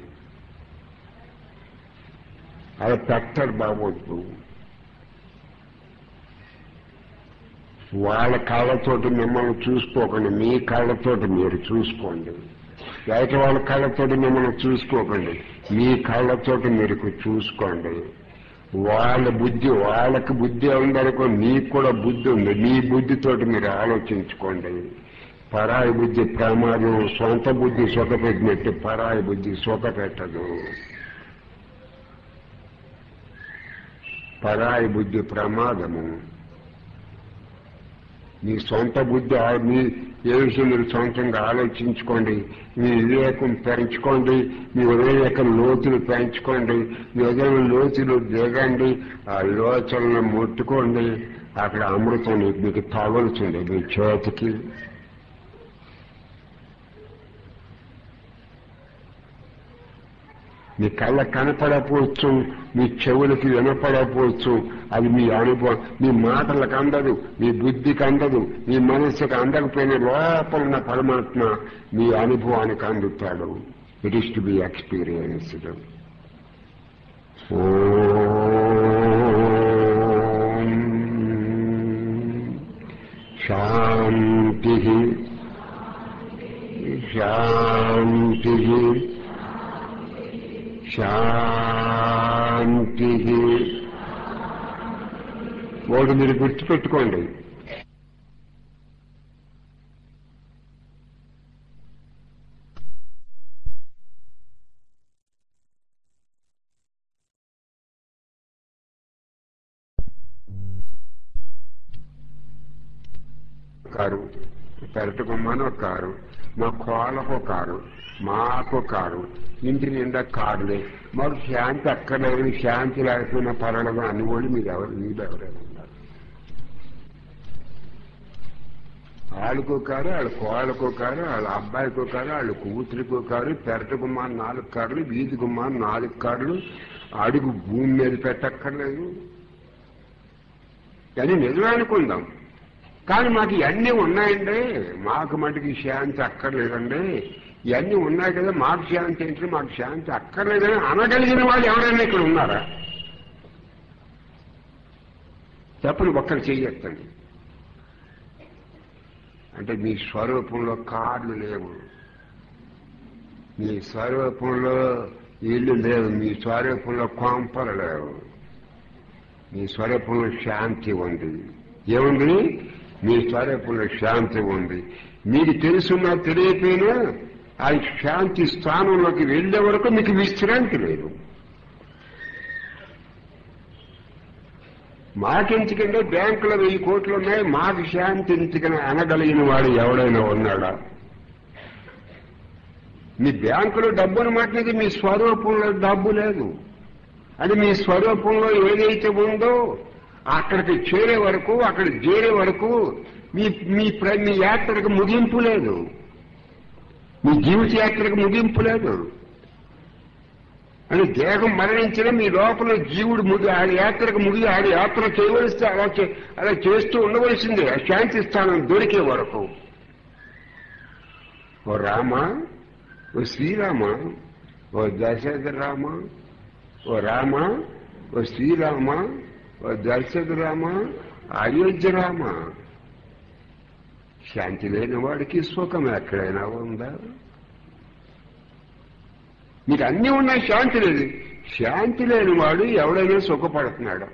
అది పెట్టరు బాబోద్దు వాళ్ళ కళ్ళతోటి మిమ్మల్ని చూసుకోకండి మీ కళ్ళతోటి మీరు చూసుకోండి బయట వాళ్ళ కళ్ళతోటి మిమ్మల్ని చూసుకోకండి మీ కళ్ళతోటి మీరు చూసుకోండి వాళ్ళ బుద్ధి వాళ్ళకి బుద్ధి ఉందనుకో మీకు కూడా బుద్ధి ఉంది మీ బుద్ధితోటి మీరు ఆలోచించుకోండి పరాయి బుద్ధి ప్రమాదం సొంత బుద్ధి సుఖపెట్టినట్టు పరాయి బుద్ధి సుఖపెట్టదు పరాయి బుద్ధి ప్రమాదము మీ సొంత బుద్ధి ఆ- మీ ఏ విషయం మీరు సొంతంగా ఆలోచించుకోండి మీ వివేకం పెంచుకోండి మీ ఉదయం యొక్క లోతులు పెంచుకోండి మీ ఉదయం లోతులు దిగండి ఆ లోచనను ముట్టుకోండి అక్కడ అమృతం మీకు తగులుతుంది మీ చేతికి మీ కళ్ళ కనపడకపోవచ్చు మీ చెవులకి వినపడకపోవచ్చు అది మీ అనుభవం మీ మాటలకు అందదు మీ బుద్ధికి అందదు మీ మనస్సుకు అందకపోయిన లోపల ఉన్న పరమాత్మ మీ అనుభవానికి అందుతాడు it is to be experienced శాంతి శాంతి శాంతి ఒకటి మీరు గుర్తుపెట్టుకోండి కారు పెరటకుమ్మని ఒక కారు మా కోళ్ళకు కారు మాకు కారు ఇంటి నిండా కారులే మాకు శాంతి అక్కర్లేదు శాంతి లేకపోయినా పర్వాలేదు అని వాళ్ళు మీరు ఎవరు మీరు ఎవరైనా ఉన్నారు వాళ్ళకో కారు వాళ్ళ కోళ్ళకో కారు వాళ్ళ అబ్బాయికో కారు వాళ్ళ కూతురికో కారు పెరట గుమ్మాన్ని నాలుగు కార్లు వీధి గుమ్మాన్ని నాలుగు కార్లు అడుగు భూమి మీద పెట్టక్కర్లేదు అని నిజమే అనుకుందాం కానీ మాకు ఇవన్నీ ఉన్నాయండి మాకు మటుకు శాంతి అక్కర్లేదండి ఇవన్నీ ఉన్నాయి కదా మాకు శాంతి ఏంటి మాకు శాంతి అక్కర్లేదని అనగలిగిన వాళ్ళు ఎవరైనా ఇక్కడ ఉన్నారా చెప్పండి ఒక్కరు చెయ్యొద్దండి అంటే మీ స్వరూపంలో కార్లు లేవు మీ స్వరూపంలో ఇల్లు లేవు మీ స్వరూపంలో కొంపలు లేవు మీ స్వరూపంలో శాంతి ఉంది ఏముంది మీ స్వరూపంలో శాంతి ఉంది మీకు తెలుసున్నా తెలియపోయినా ఆ శాంతి స్థానంలోకి వెళ్లే వరకు మీకు విశ్రాంతి లేదు మాకెందుకంటే బ్యాంకులో వెయ్యి కోట్లు ఉన్నాయి మాకు శాంతి ఎందుకని అనగలిగిన వాడు ఎవడైనా ఉన్నాడా మీ బ్యాంకులో డబ్బును మాట్లాడి మీ స్వరూపంలో డబ్బు లేదు అది మీ స్వరూపంలో ఏదైతే ఉందో అక్కడికి చేరే వరకు అక్కడ చేరే వరకు మీ మీ ప్ర- మీ యాత్రకు ముగింపు లేదు మీ జీవిత యాత్రకు ముగింపు లేదు అని దేహం మరణించిన మీ లోపల జీవుడు ముగి ఆడి యాత్రకు ముగి ఆడి యాత్ర చేయవలసి అలా చే- అలా చేస్తూ ఉండవలసిందే ఆ శాంతి స్థానం దొరికే వరకు ఓ రామ ఓ శ్రీరామ ఓ దశరథ రామ ఓ రామ ఓ శ్రీరామ ఓ దశరథ రామ అయోధ్య రామ శాంతి లేని వాడికి సుఖం ఎక్కడైనా ఉందా మీకు అన్నీ ఉన్నాయి శాంతి లేదు శాంతి లేని వాడు ఎవడైనా సుఖపడుతున్నాడు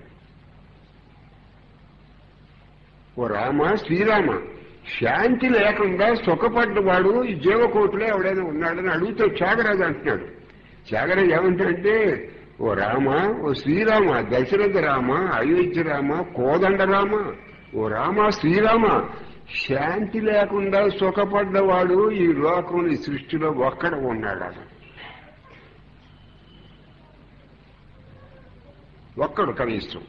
ఓ రామ శ్రీరామ శాంతి లేకుండా సుఖపడ్డవాడు ఈ జీవకోటిలో ఎవడైనా ఉన్నాడని అడుగుతూ త్యాగరాజు అంటున్నాడు త్యాగరాజు ఏమంటే ఓ రామ ఓ శ్రీరామ దశరథ రామ అయోధ్య రామ కోదండ రామ ఓ రామ శ్రీరామ శాంతి లేకుండా సుఖపడ్డవాడు ఈ లోకం ఈ సృష్టిలో ఒక్కడ ఉన్నాడు ఒక్కడు కనీసం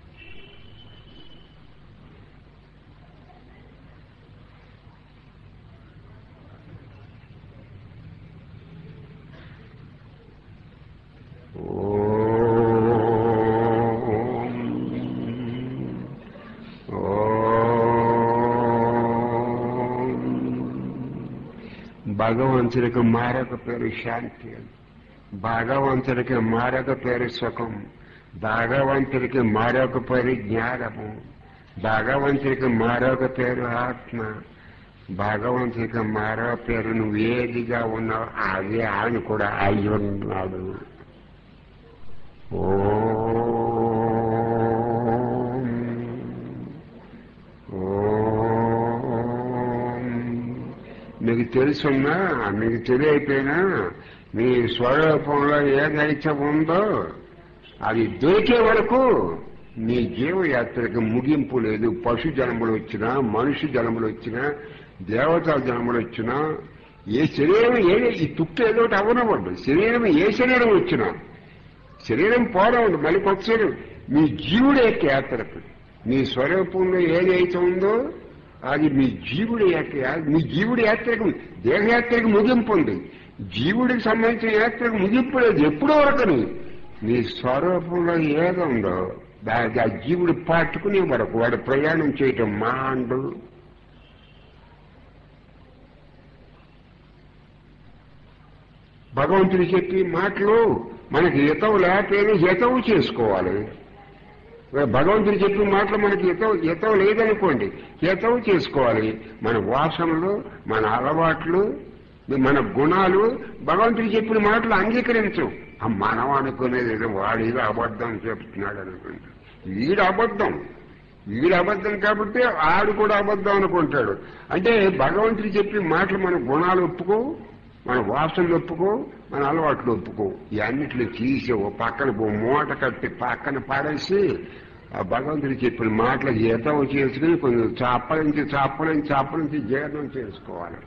భగవంతుడికి మారక పేరు శాంతి భగవంతుడికి మారక పేరు సుఖం భగవంతుడికి మరొక పేరు జ్ఞానము భగవంతుడికి మరొక పేరు ఆత్మ భగవంతుడికి మరో పేరు నువ్వు ఏదిగా ఉన్నావు అదే ఆయన కూడా అయి ఉన్నాడు ఓం. ఓం. మీకు తెలుసున్నా మీకు తెలియకపోయినా మీ స్వరూపంలో ఏదైతే ఉందో అది దొరికే వరకు నీ జీవయాత్రకు ముగింపు లేదు పశు జన్మలు వచ్చినా మనిషి జన్మలు వచ్చినా దేవతా జన్మలు వచ్చినా ఏ శరీరం ఏ ఈ తుక్కు ఏదో ఒకటి అవనవ్వద్దు శరీరం ఏ శరీరం వచ్చినా శరీరం పోవడం మళ్ళీ కొత్త శరీరం మీ జీవుడి యొక్క యాత్రకు మీ స్వరూపంలో ఏదైతే ఉందో అది మీ జీవుడి యొక్క యా- మీ జీవుడి యాత్రకు దేహయాత్రకు ముగింపు ఉంది జీవుడికి సంబంధించిన యాత్రకు ముగింపు లేదు ఎప్పుడో వరకుని నీ స్వరూపంలో ఏదో ఉందో దా- ఆ జీవుడు పట్టుకునే వరకు వాడు ప్రయాణం చేయటం మాండు భగవంతుడు చెప్పి మాటలు మనకి హితవు లేకపోయినా హితవు చేసుకోవాలి భగవంతుడు చెప్పిన మాటలు మనకి హితవు హితవు లేదనుకోండి హితవు చేసుకోవాలి మన వాసనలు మన అలవాట్లు మన గుణాలు భగవంతుడు చెప్పిన మాటలు అంగీకరించు ఆ మనం అనుకునేది ఏదో వాడిగా అబద్ధం చెప్తున్నాడు అనుకుంటా వీడు అబద్ధం వీడు అబద్ధం కాబట్టి ఆడు కూడా అబద్ధం అనుకుంటాడు అంటే భగవంతుడు చెప్పిన మాటలు మన గుణాలు ఒప్పుకో మన వాసనలు ఒప్పుకో మన అలవాట్లు ఒప్పుకో ఈ అన్నిటిని తీసి ఓ పక్కన ఓ మూట కట్టి పక్కన పాడేసి ఆ భగవంతుడు చెప్పిన మాటలు ఏదో చేసుకుని కొంచెం చాపలించి చాపలించి చాపలించి జీర్ణం చేసుకోవాలి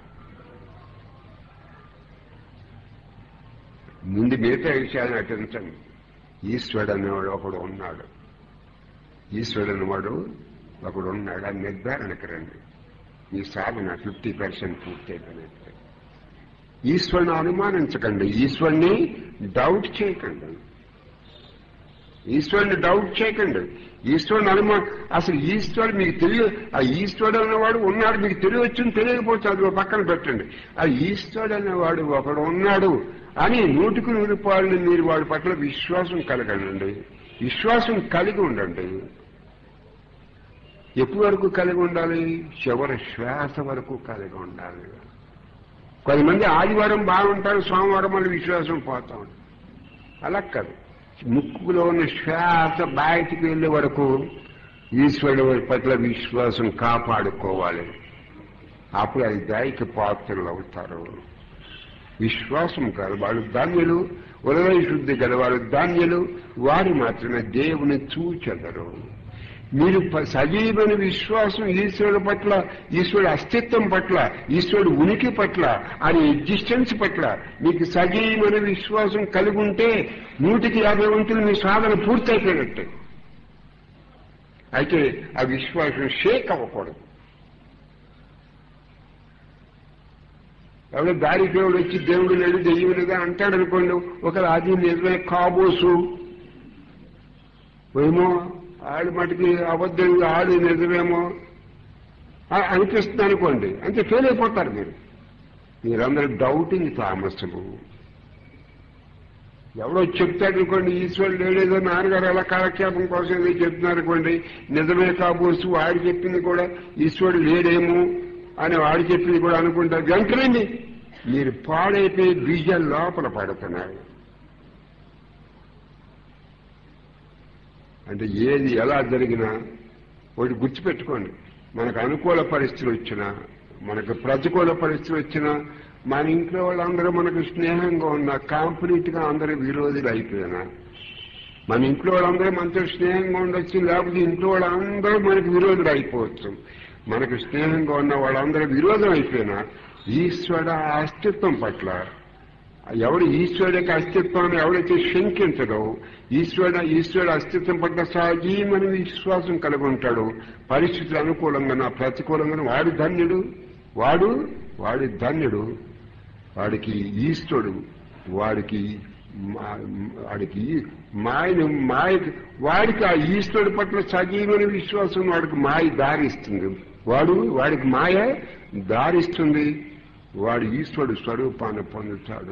ముందు మిగతా విషయాన్ని అటెంచండి ఈశ్వరుడు అనేవాడు ఒకడు ఉన్నాడు ఈశ్వరుడు అనేవాడు ఒకడు ఉన్నాడు అని నిర్ధారణకు రండి ఈ సాధన ఫిఫ్టీ పర్సెంట్ పూర్తయిపోయినట్టు ఈశ్వరుని అనుమానించకండి ఈశ్వరుని డౌట్ చేయకండి ఈశ్వరుని డౌట్ చేయకండి ఈశ్వరుని అనుమా అసలు ఈశ్వరుడు మీకు తెలియ ఆ ఈశ్వరుడు అనేవాడు ఉన్నాడు మీకు తెలియవచ్చుని తెలియకపోవచ్చు అది ఓ పక్కన పెట్టండి ఆ ఈశ్వరుడు అనేవాడు ఒకడు ఉన్నాడు అని నూటికి నూరు పాళ్ళు మీరు వాడి పట్ల విశ్వాసం కలగండి విశ్వాసం కలిగి ఉండండి ఎప్పటి వరకు కలిగి ఉండాలి చివరి శ్వాస వరకు కలిగి ఉండాలి కొంతమంది ఆదివారం బాగుంటారు సోమవారం మళ్ళీ విశ్వాసం పోతా ఉంటారు అలా కాదు ముక్కులో ఉన్న శ్వాస బయటికి వెళ్ళే వరకు ఈశ్వరుడు పట్ల విశ్వాసం కాపాడుకోవాలి అప్పుడు అది దాయికి పాత్రలు అవుతారు విశ్వాసం కాదు వాళ్ళు ధాన్యులు ఉదయ శుద్ధి గలవారు ధాన్యులు వారు మాత్రమే దేవుని చూచెదరు మీరు ప- సజీవమైన విశ్వాసం ఈశ్వరుడు పట్ల ఈశ్వరుడు అస్తిత్వం పట్ల ఈశ్వరుడు ఉనికి పట్ల ఆయన ఎగ్జిస్టెన్స్ పట్ల మీకు సజీవమైన విశ్వాసం కలిగి ఉంటే నూటికి యాభై వంతులు మీ సాధన పూర్తయిపోయినట్టే అయితే ఆ విశ్వాసం షేక్ అవ్వకూడదు ఎవడో దారి దేవుడు వచ్చి దేవుడు లేడు దెయ్యం లేదా అంటాడు అనుకోండి ఒక అది నిజమే కాబోసు ఏమో ఆడు మటుకి అబద్ధం ఆడు నిజమేమో ఆ- అనిపిస్తుంది అనుకోండి అంతే ఫెయిల్ అయిపోతారు మీరు మీరందరూ డౌటింగ్ తామసులు ఎవడో చెప్తాడు అనుకోండి ఈశ్వరుడు లేడేదో నాన్నగారు అలా కాలక్షేపం కోసం ఏదో చెప్తున్నారు అనుకోండి నిజమే కాబోసు వాడు చెప్పింది కూడా ఈశ్వరుడు లేడేమో అని వాడు చెప్పింది కూడా అనుకుంటారు వెంటనే మీరు పాడైపోయి బీజాలు లోపల పడుతున్నారు అంటే ఏది ఎలా జరిగినా ఒకటి గుర్తుపెట్టుకోండి మనకు అనుకూల పరిస్థితులు వచ్చినా మనకు ప్రతికూల పరిస్థితులు వచ్చినా మన ఇంట్లో వాళ్ళందరూ మనకు స్నేహంగా ఉన్నా కంప్లీట్ గా అందరూ విరోధులు అయిపోయినా మన ఇంట్లో వాళ్ళందరూ మనతో స్నేహంగా ఉండొచ్చు లేకపోతే ఇంట్లో వాళ్ళందరూ మనకు విరోధులు అయిపోవచ్చు మనకు స్నేహంగా ఉన్న వాళ్ళందరూ విరోధం అయిపోయినా ఈశ్వర అస్తిత్వం పట్ల ఎవడు ఈశ్వరుడు యొక్క అస్తిత్వాన్ని ఎవడైతే శంకించడో ఈశ్వరుడు ఈశ్వరుడు అస్తిత్వం పట్ల సజీవని విశ్వాసం కలిగి ఉంటాడు పరిస్థితులు అనుకూలంగా ప్రతికూలంగా వాడు ధన్యుడు వాడు వాడి ధన్యుడు వాడికి ఈశ్వరుడు వాడికి మా- వాడికి మాయను మాయ వాడికి ఆ ఈశ్వరుడు పట్ల సజీవని విశ్వాసం వాడికి మాయ దారిస్తుంది వాడు వాడికి మాయ దారిస్తుంది వాడు ఈశ్వరుడు స్వరూపాన్ని పొందుతాడు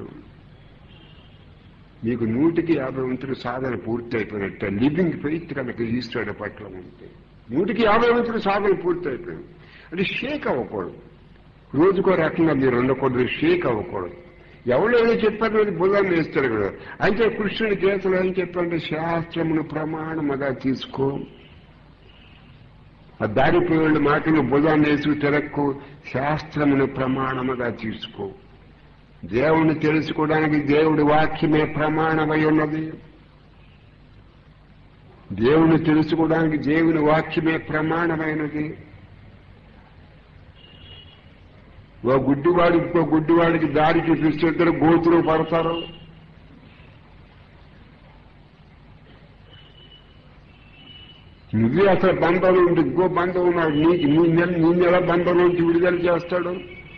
మీకు నూటికి యాభై వంతులు సాధన పూర్తి అయిపోయినట్టే లివింగ్ ఫెయిత్ కనుక ఈశ్వరుడు పట్ల ఉంటే నూటికి యాభై వంతులు సాధన పూర్తి అయిపోయింది అంటే షేక్ అవ్వకూడదు రోజుకో రకంగా మీరు ఉండకూడదు షేక్ అవ్వకూడదు ఎవరు ఏదో చెప్పారు అది బుధాన్ని వేస్తారు కదా అయితే కృష్ణుడి కేసులు ఏం చెప్పారంటే శాస్త్రమును ప్రమాణముగా తీసుకో ఆ దారిపోయిన మాటలు బుధాన్ని వేసి తిరక్కు శాస్త్రమును ప్రమాణముగా తీసుకో దేవుణ్ణి తెలుసుకోవడానికి దేవుడి వాక్యమే ప్రమాణమై ఉన్నది దేవుని తెలుసుకోవడానికి దేవుని వాక్యమే ప్రమాణమైనది ఓ గుడ్డివాడు ఇంకో గుడ్డివాడికి దారి చూపిస్తే ఇద్దరు గోతులు పడతారు నువ్వే అసలు బంధంలో ఉండి ఇంకో బంధం ఉన్నాడు నీకు నీ నెల నీ నెల బంధంలోంచి విడుదల చేస్తాడు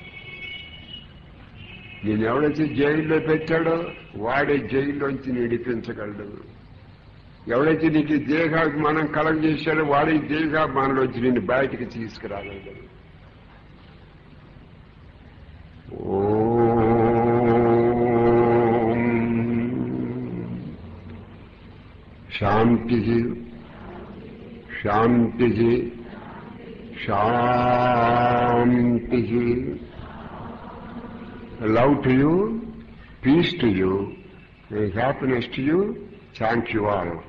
నేను ఎవడైతే జైల్లో పెట్టాడో వాడే జైల్లోంచి నిడిపించగలడు ఎవడైతే నీకు ఈ దేహాభిమానం కలగజేశాడో వాడే ఈ దేహాభిమానంలోంచి నిన్ను బయటికి తీసుకురాగలడు ఓం శాంతి శాంతి శాంతి love to you, peace to you, and happiness to you. Thank you all.